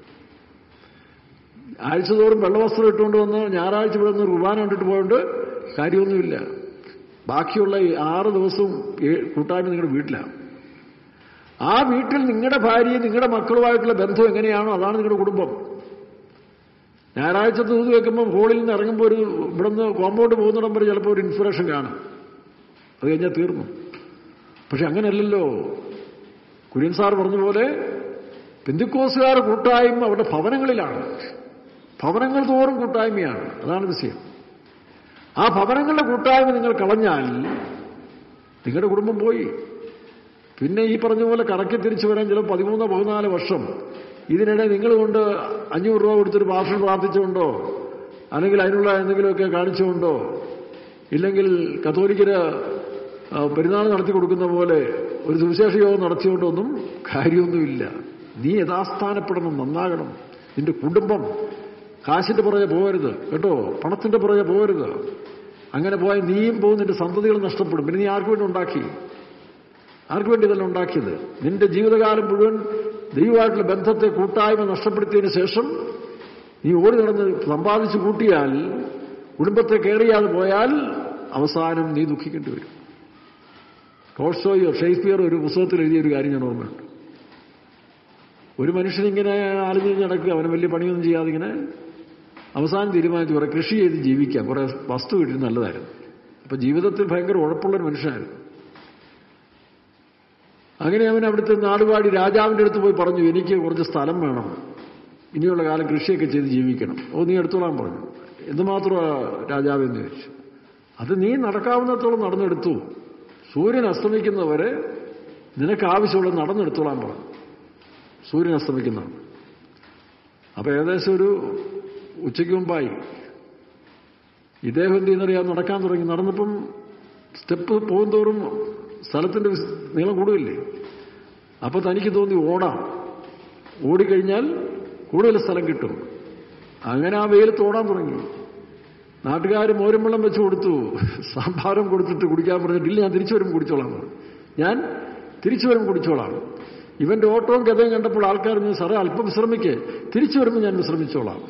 ആഴ്ചതോറും വെള്ളവസ്ത്രം ഇട്ടുകൊണ്ട് വന്ന് ഞായറാഴ്ച ഇവിടെ നിന്ന് കുർബാന കണ്ടിട്ട് പോയോണ്ട് കാര്യമൊന്നുമില്ല ബാക്കിയുള്ള ഈ ആറ് ദിവസവും ഏ- കൂട്ടായ്മ നിങ്ങളുടെ വീട്ടിലാണ് ആ വീട്ടിൽ നിങ്ങളുടെ ഭാര്യയും നിങ്ങളുടെ മക്കളുമായിട്ടുള്ള ബന്ധം എങ്ങനെയാണോ അതാണ് നിങ്ങളുടെ കുടുംബം ഞായറാഴ്ച തൂത് വെക്കുമ്പോൾ ഹോളിൽ നിന്ന് ഇറങ്ങുമ്പോൾ ഒരു ഇവിടുന്ന് കോമ്പൗണ്ട് പോകുന്നിടം വരെ ചിലപ്പോൾ ഒരു ഇൻസ്പിറേഷൻ കാണും അത് കഴിഞ്ഞാൽ തീർന്നു പക്ഷെ അങ്ങനെയല്ലല്ലോ കുര്യൻ സാർ പറഞ്ഞ പോലെ പെന്തിക്കോസുകാർ കൂട്ടായ്മ അവരുടെ ഭവനങ്ങളിലാണ് ഭവനങ്ങൾ തോറും കൂട്ടായ്മയാണ് അതാണ് വിഷയം ആ ഭവനങ്ങളുടെ കൂട്ടായ്മ നിങ്ങൾ കളഞ്ഞാൽ നിങ്ങളുടെ കുടുംബം പോയി പിന്നെ ഈ പറഞ്ഞ പോലെ കറക്കി തിരിച്ചു വരാൻ ചിലപ്പോൾ പതിമൂന്നോ പതിനാല് വർഷം ഇതിനിടെ നിങ്ങൾ കൊണ്ട് അഞ്ഞൂറ് രൂപ കൊടുത്തൊരു ഭാഷണം പ്രാർത്ഥിച്ചുകൊണ്ടോ അല്ലെങ്കിൽ അതിനുള്ള എന്തെങ്കിലുമൊക്കെ കാണിച്ചുകൊണ്ടോ ഇല്ലെങ്കിൽ കത്തോലിക്കര് ആ, പെരുന്നാൾ നടത്തി കൊടുക്കുന്ന പോലെ ഒരു സുവിശേഷ യോഗം നടത്തിയോണ്ടൊന്നും കാര്യമൊന്നുമില്ല നീ യഥാസ്ഥാനപ്പെടണം നന്നാകണം നിന്റെ കുടുംബം കാശിന്റെ പുറകെ പോകരുത് കേട്ടോ പണത്തിന്റെ പുറകെ പോകരുത് അങ്ങനെ പോയാൽ നീയും പോകും നിന്റെ സന്തതികൾ നഷ്ടപ്പെടും പിന്നെ നീ ആർക്കു വേണ്ടി ഉണ്ടാക്കി ആർക്കു വേണ്ടി ഇതെല്ലാം ഉണ്ടാക്കിയത് നിന്റെ ജീവിതകാലം മുഴുവൻ ദൈവമായിട്ടുള്ള ബന്ധത്തെ കൂട്ടായ്മ നഷ്ടപ്പെടുത്തിയതിന് ശേഷം നീ ഓടി നടന്ന് സമ്പാദിച്ചു കൂട്ടിയാൽ കുടുംബത്തെ കയറിയാതെ പോയാൽ അവസാനം നീ ദുഃഖിക്കേണ്ടി വരും ടോൾസ്റ്റോയോ ഷേക്സ്പിയറോ ഒരു പുസ്തകത്തിൽ എഴുതിയ ഒരു കാര്യം ഞാൻ ഓർമ്മയുണ്ട് ഒരു മനുഷ്യനിങ്ങനെ ആലോചിച്ച് നടക്കുക അവന് വലിയ പണിയൊന്നും ചെയ്യാതെ ഇങ്ങനെ അവസാനം തീരുമാനിച്ചു കുറെ കൃഷി ചെയ്ത് ജീവിക്കാം കുറെ വസ്തു കിട്ടി നല്ലതായിരുന്നു അപ്പൊ ജീവിതത്തിൽ ഭയങ്കര ഉഴപ്പുള്ളൊരു മനുഷ്യനായിരുന്നു അങ്ങനെ അവൻ അവിടുത്തെ നാടുവാടി രാജാവിൻ്റെ അടുത്ത് പോയി പറഞ്ഞു എനിക്ക് കുറച്ച് സ്ഥലം വേണം ഇനിയുള്ള കാലം കൃഷിയൊക്കെ ചെയ്ത് ജീവിക്കണം ഓ നീ എടുത്തോളാൻ പറഞ്ഞു എന്തുമാത്രമാണ് രാജാവ് എന്ന് ചോദിച്ചു അത് നീ നടക്കാവുന്നിടത്തോളം നടന്നെടുത്തു സൂര്യൻ അസ്തമിക്കുന്നവരെ നിനക്ക് ആവശ്യമുള്ളത് നടന്നെടുത്തോളാൻ പറഞ്ഞു സൂര്യൻ അസ്തമിക്കുന്നതാണ് അപ്പൊ ഏകദേശം ഒരു ഉച്ചയ്ക്ക് മുമ്പായി ഇദ്ദേഹം എന്ത് ചെയ്യുന്നറിയാം നടക്കാൻ തുടങ്ങി നടന്നപ്പം സ്റ്റെപ്പ് പോകുന്തോറും സ്ഥലത്തിന്റെ വിസ്- നീളം കൂടുതലില്ലേ അപ്പൊ തനിക്ക് തോന്നി ഓടാം ഓടിക്കഴിഞ്ഞാൽ കൂടുതൽ സ്ഥലം കിട്ടും അങ്ങനെ ആ വെയിലത്ത് ഓടാൻ തുടങ്ങി നാട്ടുകാർ മോരും വെള്ളം വെച്ച് കൊടുത്തു സാമ്പാറും കൊടുത്തിട്ട് കുടിക്കാൻ പറഞ്ഞിട്ട് ഇല്ല ഞാൻ തിരിച്ചു വരുമ്പോൾ കുടിച്ചോളാം എന്ന് പറഞ്ഞു. ഞാൻ തിരിച്ചു വരുമ്പോൾ കുടിച്ചോളാം ഇവന്റെ ഓട്ടവും ഗതയും കണ്ടപ്പോൾ ആൾക്കാർ പറഞ്ഞു സാറേ അല്പം വിശ്രമിക്കേ തിരിച്ചു വരുമ്പോൾ ഞാൻ വിശ്രമിച്ചോളാം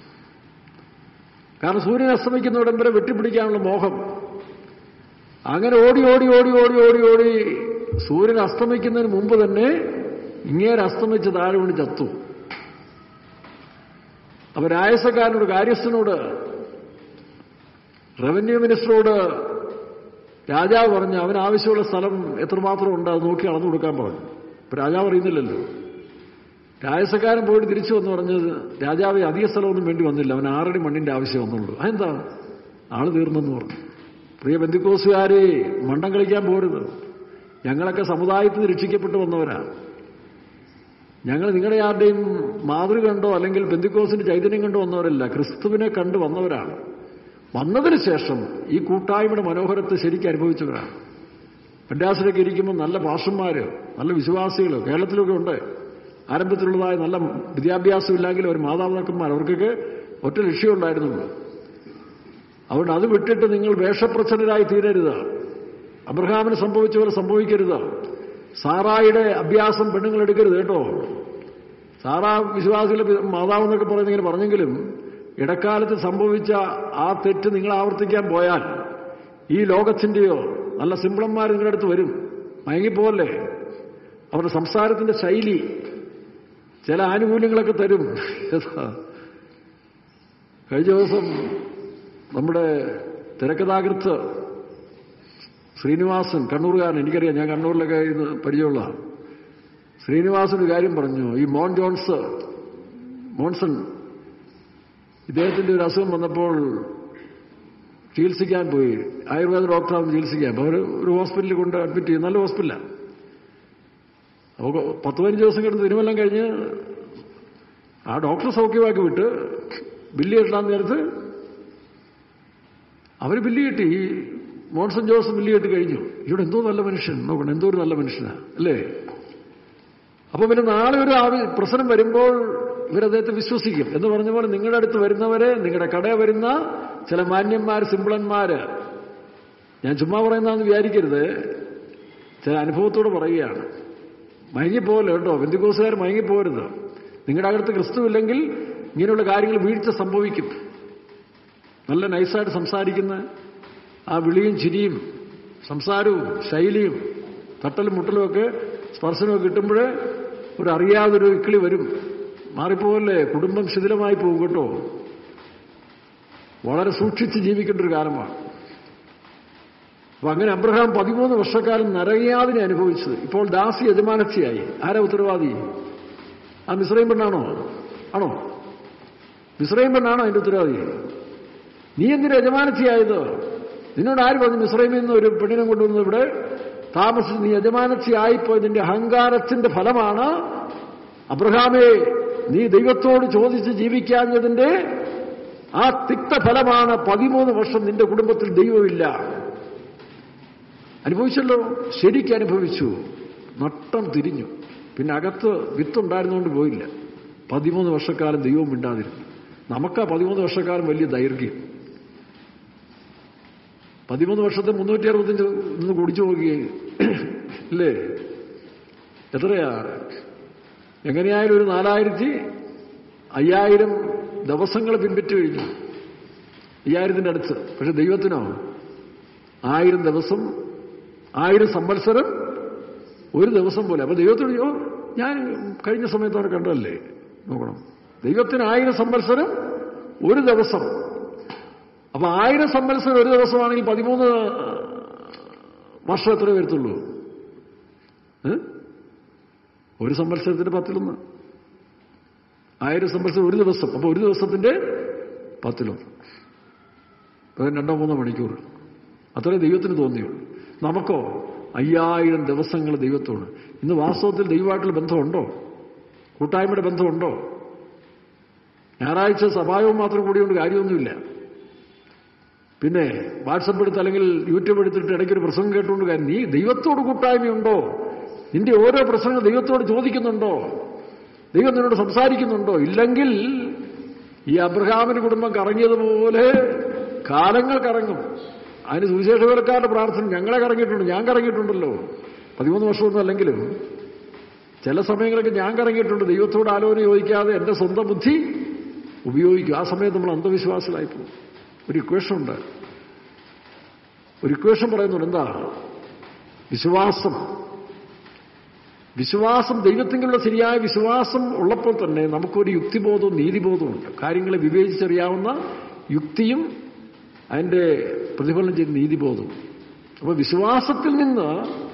കാരണം സൂര്യൻ അസ്തമിക്കുന്നവിടം വരെ വെട്ടിപ്പിടിക്കാനുള്ള മോഹം അങ്ങനെ ഓടി ഓടി ഓടി ഓടി ഓടി ഓടി സൂര്യൻ അസ്തമിക്കുന്നതിന് മുമ്പ് തന്നെ ഇങ്ങേര് അസ്തമിച്ച് താഴെ വീണ് ചത്തു അപ്പൊ രായസക്കാരനോട് കാര്യസ്ഥനോട് റവന്യൂ മിനിസ്റ്ററോട് രാജാവ് പറഞ്ഞു അവന് ആവശ്യമുള്ള സ്ഥലം എത്രമാത്രം ഉണ്ട് അത് നോക്കി അളന്നു കൊടുക്കാൻ പറഞ്ഞു ഇപ്പൊ രാജാവ് അറിയുന്നില്ലല്ലോ രാജസക്കാരൻ പോയിട്ട് തിരിച്ചു വന്ന് പറഞ്ഞത് രാജാവ് അധിക സ്ഥലമൊന്നും വേണ്ടി വന്നില്ല അവൻ ആറടി മണ്ണിന്റെ ആവശ്യം വന്നുള്ളൂ അതെന്താ ആള് തീർന്നെന്ന് പറഞ്ഞു പ്രിയ ബന്ധുക്കോസുകാരെ മണ്ടം കളിക്കാൻ പോരുത് ഞങ്ങളൊക്കെ സമുദായത്തിൽ നിന്ന് രക്ഷിക്കപ്പെട്ടു വന്നവരാ ഞങ്ങൾ നിങ്ങളുടെ ആരുടെയും മാതൃ കണ്ടോ അല്ലെങ്കിൽ ബന്ധുക്കോസിന്റെ ചൈതന്യം കണ്ടോ വന്നവരല്ല ക്രിസ്തുവിനെ കണ്ടു വന്നവരാണ് വന്നതിന് ശേഷം ഈ കൂട്ടായ്മയുടെ മനോഹരത്തെ ശരിക്കും അനുഭവിച്ചവരാണ് പെൻഡാസിലൊക്കെ ഇരിക്കുമ്പോൾ നല്ല പാഷന്മാര് നല്ല വിശ്വാസികൾ കേരളത്തിലൊക്കെ ഉണ്ട് ആരംഭത്തിലുള്ളതായ നല്ല വിദ്യാഭ്യാസം ഇല്ലെങ്കിലും ഒരു മാതാപിതാക്കന്മാർ അവർക്കൊക്കെ ഒറ്റ ലക്ഷ്യമുണ്ടായിരുന്നുള്ളൂ അതുകൊണ്ട് അത് വിട്ടിട്ട് നിങ്ങൾ വേഷപ്രച്ഛന്നരായി തീരരുത് അബ്രഹാമിന് സംഭവിച്ച പോലെ സംഭവിക്കരുത് സാറായുടെ അഭ്യാസം പെണ്ണുങ്ങൾ എടുക്കരുത് കേട്ടോ സാറാ വിശ്വാസികളുടെ മാതാവ് എന്നൊക്കെ പറയുന്ന ഇങ്ങനെ പറഞ്ഞെങ്കിലും ഇടക്കാലത്ത് സംഭവിച്ച ആ തെറ്റ് നിങ്ങൾ ആവർത്തിക്കാൻ പോയാൽ ഈ ലോകത്തിന്റെയോ നല്ല സിംപിളന്മാർ നിങ്ങളുടെ അടുത്ത് വരും മയങ്ങിപ്പോവല്ലേ അവരുടെ സംസാരത്തിന്റെ ശൈലി ചില ആനുകൂല്യങ്ങളൊക്കെ തരും കഴിഞ്ഞ ദിവസം നമ്മുടെ തിരക്കഥാകൃത്ത് ശ്രീനിവാസൻ കണ്ണൂർകാരൻ എനിക്കറിയാം ഞാൻ കണ്ണൂരിലൊക്കെ ഇത് പരിചയമുള്ള ശ്രീനിവാസൻ ഒരു കാര്യം പറഞ്ഞു ഈ മോൺ ജോൺസ് മോൺസൺ ഇദ്ദേഹത്തിന്റെ ഒരു അസുഖം വന്നപ്പോൾ ചികിത്സിക്കാൻ പോയി ആയുർവേദ ഡോക്ടറാണ് ചികിത്സിക്കാൻ അപ്പോൾ അവർ ഒരു ഹോസ്പിറ്റലിൽ കൊണ്ട് അഡ്മിറ്റ് ചെയ്യും നല്ല ഹോസ്പിറ്റലാണ് അപ്പോൾ പത്ത് പതിനഞ്ച് ദിവസം കിടന്ന് തിരുമെല്ലാം കഴിഞ്ഞ് ആ ഡോക്ടർ സൗഖ്യമാക്കി വിട്ട് ബില്ല് കെട്ടാൻ നേരത്ത് അവർ ബില്ല് കിട്ടി ഈ മോൺസൺ ജോസ് ബില്ല് കെട്ടി കഴിഞ്ഞു ഇവിടെ എന്തോ നല്ല മനുഷ്യൻ നോക്കണം എന്തോ ഒരു നല്ല മനുഷ്യനാ അല്ലേ അപ്പൊ പിന്നെ നാളെ ഒരു ആവി പ്രശ്നം വരുമ്പോൾ ഇവരദ്ദേഹത്തെ വിശ്വസിക്കും എന്ന് പറഞ്ഞ പോലെ നിങ്ങളുടെ അടുത്ത് വരുന്നവരെ നിങ്ങളുടെ കടയിൽ വരുന്ന ചില മാന്യന്മാർ സിമ്പിളന്മാര് ഞാൻ ചുമ്മാ പറയുന്നതെന്ന് വിചാരിക്കരുത് ചില അനുഭവത്തോട് പറയുകയാണ് മയങ്ങിപ്പോകല്ലോ കേട്ടോ ബന്ധുക്കോസുകാർ മയങ്ങിപ്പോരുത് നിങ്ങളുടെ അകത്ത് ക്രിസ്തു ഇല്ലെങ്കിൽ ഇങ്ങനെയുള്ള കാര്യങ്ങൾ വീഴ്ച സംഭവിക്കും നല്ല നൈസായിട്ട് സംസാരിക്കുന്ന ആ വിളിയും ചിരിയും സംസാരവും ശൈലിയും തട്ടലും മുട്ടലും ഒക്കെ സ്പർശനമൊക്കെ കിട്ടുമ്പോൾ ഒരു അറിയാതൊരു ഇക്കിളി വരും മാറിപ്പോകല്ലേ കുടുംബം ശിഥിലമായി പോകും കേട്ടോ വളരെ സൂക്ഷിച്ച് ജീവിക്കേണ്ട ഒരു കാലമാണ് അപ്പൊ അങ്ങനെ അബ്രഹാം പതിമൂന്ന് വർഷക്കാലം നരകയാതിനെ അനുഭവിച്ചത് ഇപ്പോൾ ദാസി യജമാനത്തിയായി ആരാ ഉത്തരവാദി ആ മിശ്രയും പെണ്ണാണോ ആണോ മിശ്രയും പെണ്ണാണോ അതിന്റെ ഉത്തരവാദി നീ എന്തിനു യജമാനത്തിയായത് നിന്നോട് ആര് പറഞ്ഞു മിശ്രൈമിൽ നിന്ന് ഒരു പെണ്ണിനെ കൊണ്ടുവന്ന് ഇവിടെ താമസിച്ച് നീ യജമാനത്തിയായിപ്പോയതിന്റെ അഹങ്കാരത്തിന്റെ ഫലമാണ് അബ്രഹാമേ നീ ദൈവത്തോട് ചോദിച്ച് ജീവിക്കാഞ്ഞതിന്റെ ആ തിക്ത ഫലമാണ് പതിമൂന്ന് വർഷം നിന്റെ കുടുംബത്തിൽ ദൈവമില്ല അനുഭവിച്ചല്ലോ ശരിക്കും അനുഭവിച്ചു നട്ടം തിരിഞ്ഞു പിന്നെ അകത്ത് വിത്തുണ്ടായിരുന്നുകൊണ്ട് പോയില്ല പതിമൂന്ന് വർഷക്കാലം ദൈവം മിണ്ടാതിരുന്നു നമുക്കാ പതിമൂന്ന് വർഷക്കാലം വലിയ ദൈർഘ്യം പതിമൂന്ന് വർഷത്തെ മുന്നൂറ്റി അറുപത്തഞ്ച് ഒന്ന് കുടിച്ചു നോക്കുകയും ഇല്ലേ എത്രയാ എങ്ങനെയായാലും ഒരു നാലായിരത്തി അയ്യായിരം ദിവസങ്ങൾ പിൻപറ്റി കഴിഞ്ഞു അയ്യായിരത്തിന്റെ അടുത്ത് പക്ഷെ ദൈവത്തിനോ ആയിരം ദിവസം ആയിരം സംവത്സരം ഒരു ദിവസം പോലെ അപ്പൊ ദൈവത്തോട് ചോ ഞാൻ കഴിഞ്ഞ സമയത്ത് അവിടെ കണ്ടതല്ലേ നോക്കണം ദൈവത്തിന് ആയിരം സംവത്സരം ഒരു ദിവസം അപ്പൊ ആയിരം സംവത്സരം ഒരു ദിവസമാണെങ്കിൽ പതിമൂന്ന് വർഷം എത്ര വരത്തുള്ളൂ ഏ? ഒരു സംവത്സരത്തിന്റെ പത്തിലൊന്ന് ആയിരം സംവത്സരം ഒരു ദിവസം അപ്പൊ ഒരു ദിവസത്തിന്റെ പത്തിലൊന്ന് അപ്പൊ രണ്ടോ മൂന്നോ മണിക്കൂർ അത്രേ ദൈവത്തിന് തോന്നിയുള്ളൂ നമുക്കോ അയ്യായിരം ദിവസങ്ങൾ ദൈവത്തോട് ഇന്ന് വാസ്തവത്തിൽ ദൈവമായിട്ടുള്ള ബന്ധമുണ്ടോ കൂട്ടായ്മയുടെ ബന്ധമുണ്ടോ ഞായറാഴ്ച സഭായവും മാത്രം കൂടിയുകൊണ്ട് കാര്യമൊന്നുമില്ല പിന്നെ വാട്സപ്പ് എടുത്ത് അല്ലെങ്കിൽ യൂട്യൂബ് എടുത്തിട്ട് ഇടയ്ക്ക് ഒരു പ്രസംഗം കേട്ടുകൊണ്ട് കാര്യം നീ ദൈവത്തോട് കൂട്ടായ്മയുണ്ടോ നിന്റെ ഓരോ പ്രസംഗം ദൈവത്തോട് ചോദിക്കുന്നുണ്ടോ ദൈവം നിന്നോട് സംസാരിക്കുന്നുണ്ടോ ഇല്ലെങ്കിൽ ഈ അബ്രഹാമിന് കുടുംബം കറങ്ങിയതുപോലെ കാലങ്ങൾ കറങ്ങും അതിന് സുവിശേഷകരക്കാരുടെ പ്രാർത്ഥന ഞങ്ങളെ കറങ്ങിയിട്ടുണ്ട് ഞാൻ കറങ്ങിയിട്ടുണ്ടല്ലോ പതിമൂന്ന് വർഷമൊന്നും അല്ലെങ്കിലും ചില സമയങ്ങളൊക്കെ ഞാൻ കറങ്ങിയിട്ടുണ്ട് ദൈവത്തോട് ആലോചന ചോദിക്കാതെ എൻ്റെ സ്വന്തം ബുദ്ധി ഉപയോഗിക്കും ആ സമയത്ത് നമ്മൾ അന്ധവിശ്വാസികളായി പോകും ഒരു ഇക്വേഷൻ ഉണ്ട് ഒരു ഇക്വേഷൻ പറയുന്നുണ്ട് എന്താ വിശ്വാസം വിശ്വാസം ദൈവത്തിലുള്ള ശരിയായ വിശ്വാസം ഉള്ളപ്പോൾ തന്നെ നമുക്കൊരു യുക്തിബോധവും നീതിബോധവും ഉണ്ട് കാര്യങ്ങളെ വിവേചിച്ചറിയാവുന്ന യുക്തിയും അതിൻ്റെ പ്രതിഫലനം ചെയ്യുന്ന നീതിബോധവും അപ്പോൾ വിശ്വാസത്തിൽ നിന്ന്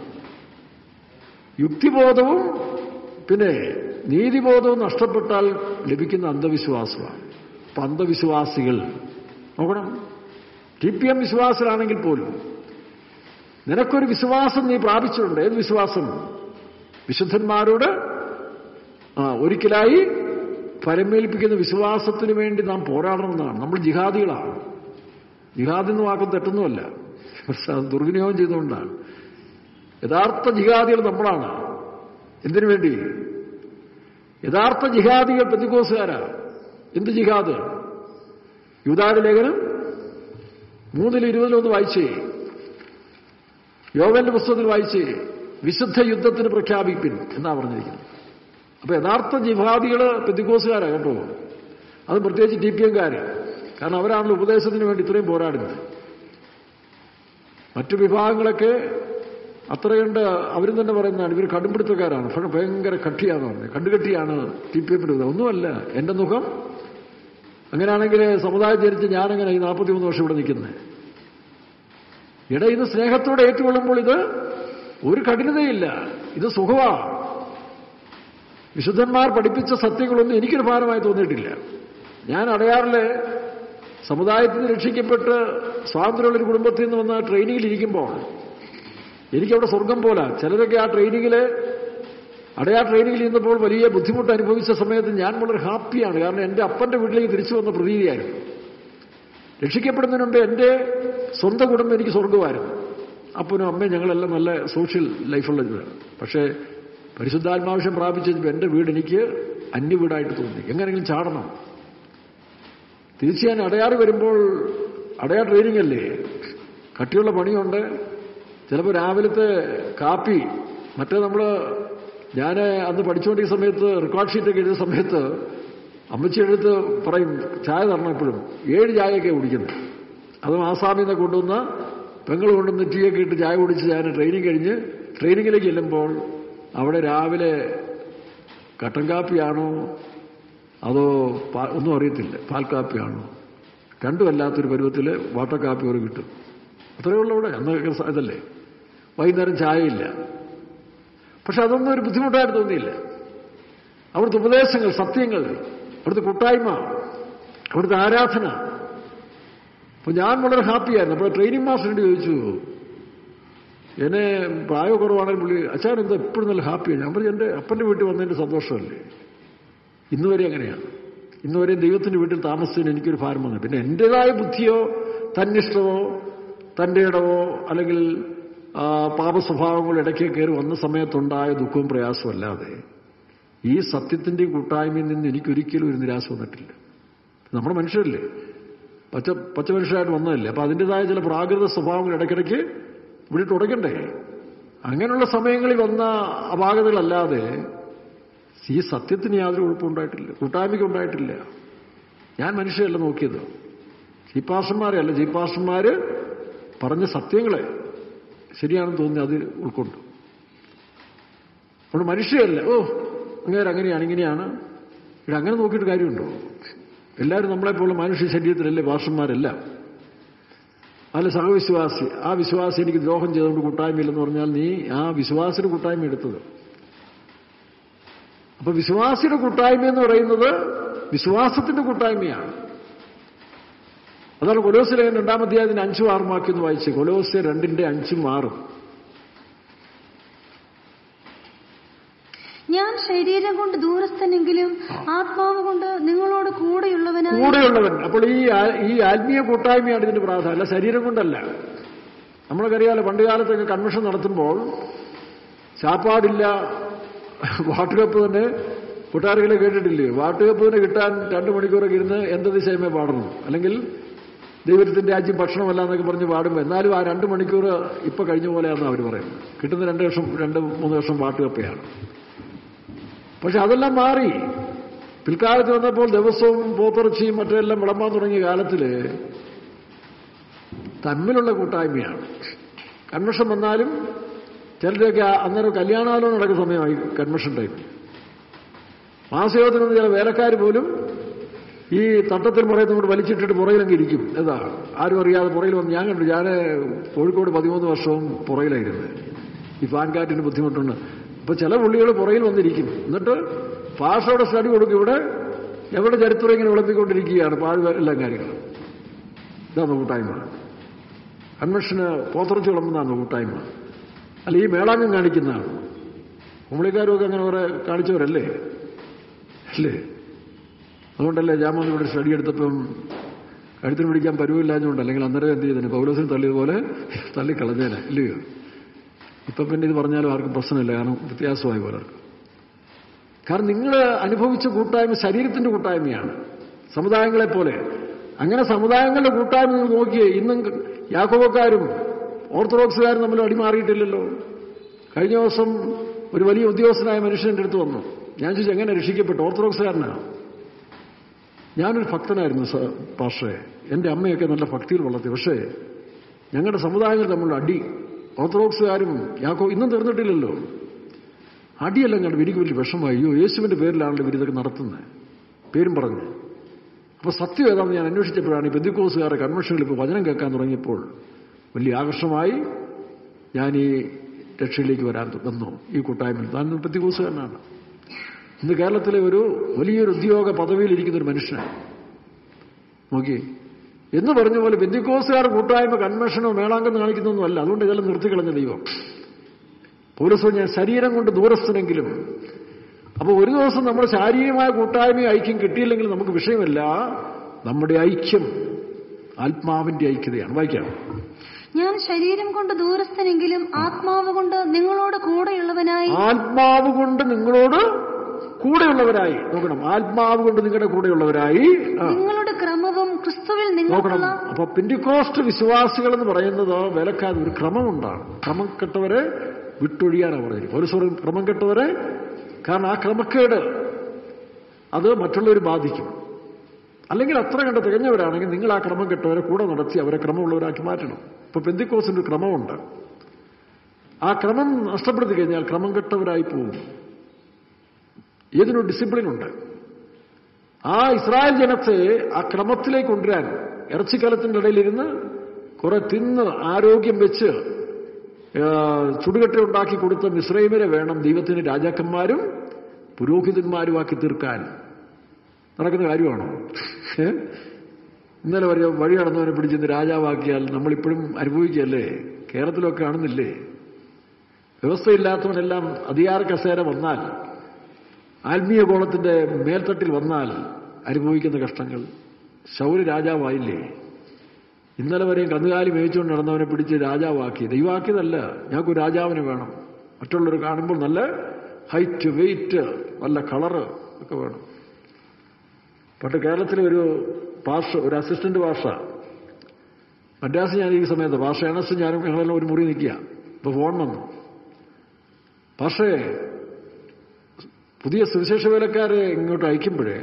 യുക്തിബോധവും പിന്നെ നീതിബോധവും നഷ്ടപ്പെട്ടാൽ ലഭിക്കുന്ന അന്ധവിശ്വാസമാണ് അപ്പം അന്ധവിശ്വാസികൾ നോക്കണം ടി പി എം വിശ്വാസികളാണെങ്കിൽ പോലും നിനക്കൊരു വിശ്വാസം നീ പ്രാപിച്ചിട്ടുണ്ട് ഏത് വിശ്വാസം വിശുദ്ധന്മാരോട് ആ ഒരിക്കലായി പരമേൽപ്പിക്കുന്ന വിശ്വാസത്തിന് വേണ്ടി നാം പോരാടണമെന്നാണ് നമ്മൾ ജിഹാദികളാണ് ജിഹാദ് എന്ന് വാക്കും തെറ്റൊന്നുമല്ല പക്ഷെ അത് ദുർവിനിയോഗം ചെയ്തുകൊണ്ടാണ് യഥാർത്ഥ ജിഹാദികൾ നമ്മളാണ് എന്തിനു വേണ്ടി യഥാർത്ഥ ജിഹാദികൾ പെന്തിക്കോസുകാരാ എന്ത് ജിഹാദ് യൂതാരുടെ ലേഖനം മൂന്നിൽ ഇരുപതിലൊന്ന് വായിച്ചേ യോവന്റെ പുസ്തകത്തിൽ വായിച്ചേ വിശുദ്ധ യുദ്ധത്തിന് പ്രഖ്യാപിപ്പിൻ എന്നാ പറഞ്ഞിരിക്കുന്നത് അപ്പൊ യഥാർത്ഥ ജിഹാദികള് പെന്തിക്കോസുകാരാ കേട്ടോ അത് പ്രത്യേകിച്ച് ടി പി എംകാര് കാരണം അവരാണല്ലോ ഉപദേശത്തിന് വേണ്ടി ഇത്രയും പോരാടുന്നത് മറ്റു വിഭാഗങ്ങളൊക്കെ അത്രയുണ്ട് അവരും തന്നെ പറയുന്നതാണ് ഇവർ കടുംപിടുത്തക്കാരാണ് പക്ഷെ ഭയങ്കര കട്ടിയാന്ന് പറഞ്ഞത് കണ്ടുകെട്ടിയാണ് ടി പി എഫിന്റെ ഒന്നുമല്ല എന്റെ മുഖം അങ്ങനെയാണെങ്കിൽ സമുദായം ജനിച്ച് ഞാനങ്ങനെ ഈ നാൽപ്പത്തിമൂന്ന് വർഷം ഇവിടെ നിൽക്കുന്നത് ഇട ഇത് സ്നേഹത്തോടെ ഏറ്റുകൊള്ളുമ്പോൾ ഇത് ഒരു കഠിനതയില്ല ഇത് സുഖമാ വിശുദ്ധന്മാർ പഠിപ്പിച്ച സത്യങ്ങളൊന്നും എനിക്കൊരു ഭാരമായി തോന്നിയിട്ടില്ല ഞാൻ അടയാറിലെ സമുദായത്തിൽ നിന്ന് രക്ഷിക്കപ്പെട്ട് സ്വാതന്ത്ര്യമുള്ളൊരു കുടുംബത്തിൽ നിന്ന് വന്ന ട്രെയിനിങ്ങിൽ ഇരിക്കുമ്പോൾ എനിക്കവിടെ സ്വർഗം പോല ചിലരൊക്കെ ആ ട്രെയിനിങ്ങിൽ അടയാ ട്രെയിനിങ്ങിൽ ഇരുന്നപ്പോൾ വലിയ ബുദ്ധിമുട്ട് അനുഭവിച്ച സമയത്ത് ഞാൻ വളരെ ഹാപ്പിയാണ് കാരണം എൻ്റെ അപ്പൻ്റെ വീട്ടിലേക്ക് തിരിച്ചു വന്ന പ്രതീതിയായിരുന്നു രക്ഷിക്കപ്പെടുന്നതിന് മുമ്പ് എൻ്റെ സ്വന്തം കുടുംബം എനിക്ക് സ്വർഗമായിരുന്നു അപ്പനും അമ്മയും ഞങ്ങളെല്ലാം നല്ല സോഷ്യൽ ലൈഫുള്ള ഇതാണ് പക്ഷേ പരിശുദ്ധാത്മാവശ്യം പ്രാപിച്ചപ്പോൾ എൻ്റെ വീട് എനിക്ക് അന്യ വീടായിട്ട് തോന്നി എങ്ങനെയെങ്കിലും ചാടണം തീർച്ചയായും അടയാറ് വരുമ്പോൾ അടയാർ ട്രെയിനിങ് അല്ലേ കട്ടിയുള്ള പണിയുണ്ട് ചിലപ്പോൾ രാവിലത്തെ കാപ്പി മറ്റേ നമ്മൾ ഞാൻ അന്ന് പഠിച്ചുകൊണ്ടിരിക്കുന്ന സമയത്ത് റെക്കോർഡ് ഷീറ്റൊക്കെ എഴുതിയ സമയത്ത് അമ്മച്ചി എഴുത്ത് പറയും ചായ തരണം എപ്പോഴും ഏഴ് ചായയൊക്കെ കുടിക്കുന്നത് അതും ആസാമിൽ നിന്ന് കൊണ്ടുവന്ന പെങ്ങൾ കൊണ്ടുവന്ന് ടീയൊക്കെ ഇട്ട് ചായ കുടിച്ച് ഞാൻ ട്രെയിനിങ് കഴിഞ്ഞ് ട്രെയിനിങ്ങിലേക്ക് ചെല്ലുമ്പോൾ അവിടെ രാവിലെ കട്ടൻ കാപ്പിയാണോ അതോ പാ- ഒന്നും അറിയത്തില്ല പാൽ കാപ്പിയാണോ രണ്ടും അല്ലാത്തൊരു പരുവത്തിൽ വാട്ടർ കാപ്പി ഒരു കിട്ടും അത്രയേ ഉള്ളൂ അവിടെ അന്നൊക്കെ സ- ഇതല്ലേ വൈകുന്നേരം ചായയില്ല പക്ഷെ അതൊന്നും ഒരു ബുദ്ധിമുട്ടായിട്ട് തോന്നിയില്ല അവിടുത്തെ ഉപദേശങ്ങൾ സത്യങ്ങൾ അവിടുത്തെ കൂട്ടായ്മ അവിടുത്തെ ആരാധന അപ്പൊ ഞാൻ വളരെ ഹാപ്പിയായിരുന്നു അപ്പോൾ ട്രെയിനിങ് മാസ്റ്ററിനോട് ചോദിച്ചു എന്നെ പ്രായക്കുറവാണെങ്കിൽ പുള്ളി അച്ഛൻ എന്താ എപ്പോഴും നല്ല ഹാപ്പിയാണ് ഞാൻ പറഞ്ഞു എൻ്റെ അപ്പൻ്റെ വീട്ടിൽ വന്നതിൻ്റെ സന്തോഷമല്ലേ ഇന്ന് വരെ അങ്ങനെയാണ് ഇന്ന് വരെ ദൈവത്തിൻ്റെ വീട്ടിൽ താമസിച്ചതിന് എനിക്കൊരു ഭാരം വന്നു പിന്നെ എൻ്റെതായ ബുദ്ധിയോ തന്നിഷ്ടമോ തൻ്റെ ഇടവോ അല്ലെങ്കിൽ ആ, പാപസ്വഭാവങ്ങൾ ഇടയ്ക്ക് കയറി വന്ന സമയത്തുണ്ടായ ദുഃഖവും പ്രയാസവും അല്ലാതെ ഈ സത്യത്തിൻ്റെയും കൂട്ടായ്മയിൽ നിന്ന് എനിക്കൊരിക്കലും ഒരു നിരാശ വന്നിട്ടില്ല നമ്മുടെ മനുഷ്യരല്ലേ പച്ച പച്ച മനുഷ്യരായിട്ട് വന്നതല്ലേ അപ്പൊ അതിൻ്റെതായ ചില പ്രാകൃത സ്വഭാവങ്ങൾ ഇടയ്ക്കിടയ്ക്ക് ഇവിടെ ഉടയ്ക്കണ്ടേ അങ്ങനെയുള്ള സമയങ്ങളിൽ വന്ന അപാകതകളല്ലാതെ ഈ സത്യത്തിന് യാതൊരു കുഴപ്പമുണ്ടായിട്ടില്ല കൂട്ടായ്മയ്ക്ക് ഉണ്ടായിട്ടില്ല ഞാൻ മനുഷ്യരല്ല നോക്കിയത് ചീപ്പാഷന്മാരെ അല്ല ചീപ്പാഷന്മാര് പറഞ്ഞ സത്യങ്ങളെ ശരിയാണെന്ന് തോന്നി അത് ഉൾക്കൊണ്ടു അതുകൊണ്ട് മനുഷ്യരല്ല ഓ അങ്ങനെ അങ്ങനെയാണ് ഇങ്ങനെയാണ് ഇവിടെ അങ്ങനെ നോക്കിയിട്ട് കാര്യമുണ്ടോ എല്ലാവരും നമ്മളെപ്പോലുള്ള മനുഷ്യ ശരീരത്തിലല്ലേ ഭാഷന്മാരെല്ലാം അല്ല സഹവിശ്വാസി ആ വിശ്വാസി എനിക്ക് ദ്രോഹം ചെയ്തുകൊണ്ട് കൂട്ടായ്മയില്ലെന്ന് പറഞ്ഞാൽ നീ ആ വിശ്വാസിയുടെ കൂട്ടായ്മ എടുത്തത് അപ്പൊ വിശ്വാസിയുടെ കൂട്ടായ്മ എന്ന് പറയുന്നത് വിശ്വാസത്തിന്റെ കൂട്ടായ്മയാണ് അതാണ് കൊലോസിലെ രണ്ടാം അധ്യായത്തിന് അഞ്ചും ആറും വാക്യം ഒന്ന് വായിച്ച് കൊലോസ് രണ്ടിന്റെ അഞ്ചും ആറും ഞാൻ ശരീരം കൊണ്ട് ദൂരസ്ഥനെങ്കിലും ആത്മാവ് കൊണ്ട് നിങ്ങളോട് കൂടെയുള്ളവനായി കൂടെയുള്ളവൻ അപ്പോൾ ഈ ആ- ഈ ആത്മീയ കൂട്ടായ്മയാണ് ഇതിന്റെ പ്രാധാന്യം അല്ല ശരീരം കൊണ്ടല്ല നമ്മളൊക്കറിയാലോ പണ്ട് കാലത്തൊക്കെ കൺവെൻഷൻ നടത്തുമ്പോൾ ചാപ്പാടില്ല വാട്ടുകപ്പ് തന്നെ കൂട്ടുകാരികളെ കേട്ടിട്ടില്ലേ വാട്ടുകപ്പ് തന്നെ കിട്ടാൻ രണ്ട് മണിക്കൂറൊക്കെ ഇരുന്ന് എന്ത് ദിശയമേ പാടണം അല്ലെങ്കിൽ ദൈവത്തിന്റെ രാജ്യം ഭക്ഷണമല്ല എന്നൊക്കെ പറഞ്ഞ് പാടുമ്പോൾ എന്നാലും ആ രണ്ട് മണിക്കൂർ ഇപ്പൊ കഴിഞ്ഞ പോലെയാണെന്ന് അവർ പറയുന്നത് കിട്ടുന്ന രണ്ട് വർഷം രണ്ട് മൂന്ന് വർഷം വാട്ടുകപ്പയാണ് പക്ഷെ അതെല്ലാം മാറി പിൽക്കാലത്ത് വന്നപ്പോൾ ദിവസവും പോത്തിറച്ചിയും മറ്റെല്ലാം വിളമ്പാൻ തുടങ്ങിയ കാലത്തില് തമ്മിലുള്ള കൂട്ടായ്മയാണ് കൺവെൻഷൻ വന്നാലും ചിലരൊക്കെ ആ- അന്നേരം കല്യാണാലോചന നടക്കുന്ന സമയമായി കൺവെൻഷൻ ടൈം മാസയോഗത്തിന് ചില വേലക്കാർ പോലും ഈ തട്ടത്തിൽ പുറയത്തും കൊണ്ട് വലിച്ചിട്ടിട്ട് പുറയിലങ്ങ് ഇരിക്കും എന്താ ആരും അറിയാതെ പുറയിൽ വന്ന് ഞാൻ കണ്ടു ഞാൻ കോഴിക്കോട് പതിമൂന്ന് വർഷവും പുറയിലായിരുന്നു ഈ ഫാൻകാറ്റിന് ബുദ്ധിമുട്ടുണ്ട് അപ്പൊ ചില പുള്ളികൾ പുറയിൽ വന്നിരിക്കും എന്നിട്ട് ഭാഷയുടെ സ്റ്റഡി കൊടുക്കും ഇവിടെ എവിടെ ചരിത്രം ഇങ്ങനെ വിളമ്പിക്കൊണ്ടിരിക്കുകയാണ് പാഴ് എല്ലാം കാര്യങ്ങൾ ഇതാണ് കൂട്ടായ്മ കൺവെൻഷന് പോത്തിറച്ചി വിളമ്പുന്നതാണ് കൂട്ടായ്മ അല്ല ഈ മേളാങ്കം കാണിക്കുന്നതാണ് കുമ്പളിക്കാരുമൊക്കെ അങ്ങനെ കുറെ കാണിച്ചവരല്ലേ അല്ലേ അതുകൊണ്ടല്ലേ ജാമോൻ ഇവിടെ സ്റ്റഡി എടുത്തപ്പം കഴുത്തിന് പിടിക്കാൻ പരുവില്ലാഞ്ഞുകൊണ്ട് അല്ലെങ്കിൽ അന്നേരം എന്ത് ചെയ്തേനെ പൗലോസിന് തള്ളിയതുപോലെ തള്ളിക്കളഞ്ഞേനെ ഇല്ലയോ ഇപ്പം പിന്നെ ഇത് പറഞ്ഞാലും ആർക്കും പ്രശ്നമില്ല കാരണം വ്യത്യാസമായി പലർക്കും കാരണം നിങ്ങൾ അനുഭവിച്ച കൂട്ടായ്മ ശരീരത്തിന്റെ കൂട്ടായ്മയാണ് സമുദായങ്ങളെ പോലെ അങ്ങനെ സമുദായങ്ങളുടെ കൂട്ടായ്മ നിങ്ങൾ നോക്കിയേ ഇന്നും യാക്കോബക്കാരും ഓർത്തഡോക്സുകാരും തമ്മിൽ അടിമാറിയിട്ടില്ലല്ലോ കഴിഞ്ഞ ദിവസം ഒരു വലിയ ഉദ്യോഗസ്ഥനായ മനുഷ്യൻ്റെ അടുത്ത് വന്നു ഞാൻ ചോദിച്ചു എങ്ങനെ രക്ഷിക്കപ്പെട്ടു ഓർത്തഡോക്സുകാരനാണ് ഞാനൊരു ഭക്തനായിരുന്നു സ പാഷേ എൻ്റെ അമ്മയൊക്കെ നല്ല ഭക്തിയിൽ വളർത്തി പക്ഷേ ഞങ്ങളുടെ സമുദായങ്ങൾ തമ്മിലുള്ള അടി ഓർത്തഡോക്സുകാരും യാക്കോ ഇന്നും തീർന്നിട്ടില്ലല്ലോ അടിയെല്ലാം കണ്ട് എനിക്ക് വലിയ വിഷമമായി അയ്യോ യേശുവിന്റെ പേരിലാണല്ലോ ഇവരിതൊക്കെ നടത്തുന്നത് പേരും പറഞ്ഞ് അപ്പൊ സത്യം ഏതാണെന്ന് ഞാൻ അന്വേഷിച്ചപ്പോഴാണ് ഈ ബന്ധുക്കോസുകാരുടെ കൺവെൻഷനിൽ ഇപ്പോൾ വചനം കേൾക്കാൻ തുടങ്ങിയപ്പോൾ വലിയ ആകർഷമായി ഞാൻ ഈ രക്ഷയിലേക്ക് വരാൻ വന്നു ഈ കൂട്ടായ്മയിൽ താൻ ബന്ധുക്കോസുകാരനാണ് ഇന്ന് കേരളത്തിലെ ഒരു വലിയൊരു ഉദ്യോഗ പദവിയിലിരിക്കുന്ന ഒരു മനുഷ്യനാണ് നോക്കി എന്ന് പറഞ്ഞ പോലെ ബന്ധുക്കോസുകാർ കൂട്ടായ്മ കൺവെൻഷനോ മേളാങ്കെന്ന് കാണിക്കുന്നൊന്നുമല്ല അതുകൊണ്ട് ഇതെല്ലാം നിർത്തിക്കളഞ്ഞ ദൈവം പൗരസ്വം ഞാൻ ശരീരം കൊണ്ട് ദൂരസ്ഥനെങ്കിലും അപ്പോൾ ഒരു ദിവസം നമ്മൾ ശാരീരികമായ കൂട്ടായ്മ ഐക്യം കിട്ടിയില്ലെങ്കിൽ നമുക്ക് വിഷയമല്ല നമ്മുടെ ഐക്യം ആത്മാവിന്റെ ഐക്യതയാണ് വായിക്കാം ഞാൻ ശരീരം കൊണ്ട് ദൂരസ്ഥനെങ്കിലും ആത്മാവ് കൊണ്ട് നിങ്ങളോട് കൂടെയുള്ളവനായി ആത്മാവ് കൊണ്ട് നിങ്ങളോട് കൂടെയുള്ളവരായി നോക്കണം ആത്മാവ് കൊണ്ട് നിങ്ങളുടെ കൂടെയുള്ളവരായി ആ, നിങ്ങളുടെ ക്രമവും ക്രിസ്തുവിൽ നോക്കണം നിങ്ങൾക്കുള്ള അപ്പൊ പെന്റിക്കോസ്റ്റ് വിശ്വാസികൾ എന്ന് പറയുന്നത് വിലക്കാതെ ഒരു ക്രമമുണ്ടാണ് ക്രമം കെട്ടവരെ വിട്ടൊഴിയാനാണ് പറഞ്ഞത് ഒരു സ്വരം ക്രമം കെട്ടവരെ കാരണം ആ ക്രമക്കേട് അത് മറ്റുള്ളവർ ബാധിക്കും അല്ലെങ്കിൽ അത്ര കണ്ട് തികഞ്ഞവരാണെങ്കിൽ നിങ്ങൾ ആ ക്രമം കെട്ടവരെ കൂടെ നടത്തി അവരെ ക്രമമുള്ളവരാക്കി മാറ്റണം ഇപ്പൊ പെന്തിക്കോസിന്റെ ഒരു ക്രമമുണ്ട് ആ ക്രമം നഷ്ടപ്പെടുത്തി കഴിഞ്ഞാൽ ക്രമം കെട്ടവരായി പോകും ഏതിനൊരു ഡിസിപ്ലിൻ ഉണ്ട് ആ ഇസ്രായേൽ ജനത്തെ ആ ക്രമത്തിലേക്ക് കൊണ്ടുവരാൻ ഇറച്ചിക്കലത്തിന്റെ ഇടയിലിരുന്ന് കുറെ തിന്ന് ആരോഗ്യം വെച്ച് ആ, ചുടുകട്ട ഉണ്ടാക്കി കൊടുത്ത മിശ്രൈമരെ വേണം ദൈവത്തിന് രാജാക്കന്മാരും പുരോഹിതന്മാരുമാക്കി തീർക്കാൻ നടക്കുന്ന കാര്യമാണോ ഏ? ഇന്നലെ വരെ വഴി നടന്നവനെ പിടിച്ചെന്ന് രാജാവാക്കിയാൽ നമ്മളിപ്പോഴും അനുഭവിക്കുകയല്ലേ കേരളത്തിലൊക്കെ കാണുന്നില്ലേ വ്യവസ്ഥയില്ലാത്തവനെല്ലാം അധികാര കസേര വന്നാൽ ആത്മീയ കോളത്തിന്റെ മേൽത്തട്ടിൽ വന്നാൽ അനുഭവിക്കുന്ന കഷ്ടങ്ങൾ ശൗര്യ രാജാവായില്ലേ ഇന്നലെ വരെയും കന്നുകാലി മേയിച്ചുകൊണ്ട് നടന്നവനെ പിടിച്ച് രാജാവാക്കി ദൈവാക്കിയതല്ല ഞങ്ങൾക്ക് ഒരു രാജാവിനെ വേണം മറ്റുള്ളവർ കാണുമ്പോൾ നല്ല ഹൈറ്റ് വെയിറ്റ് നല്ല കളറ് ഒക്കെ വേണം പണ്ട് കേരളത്തിലെ ഒരു ഭാഷ ഒരു അസിസ്റ്റന്റ് ഭാഷ മദ്രാസ് ഞാൻ ഈ സമയത്ത് ഭാഷ എണസ് ഞാനും ഞങ്ങളെല്ലാം ഒരു മുറി നിൽക്കുക ഇപ്പൊ ഫോൺ വന്നു പക്ഷേ പുതിയ സുവിശേഷ വേലക്കാരെ ഇങ്ങോട്ട് അയക്കുമ്പോഴേ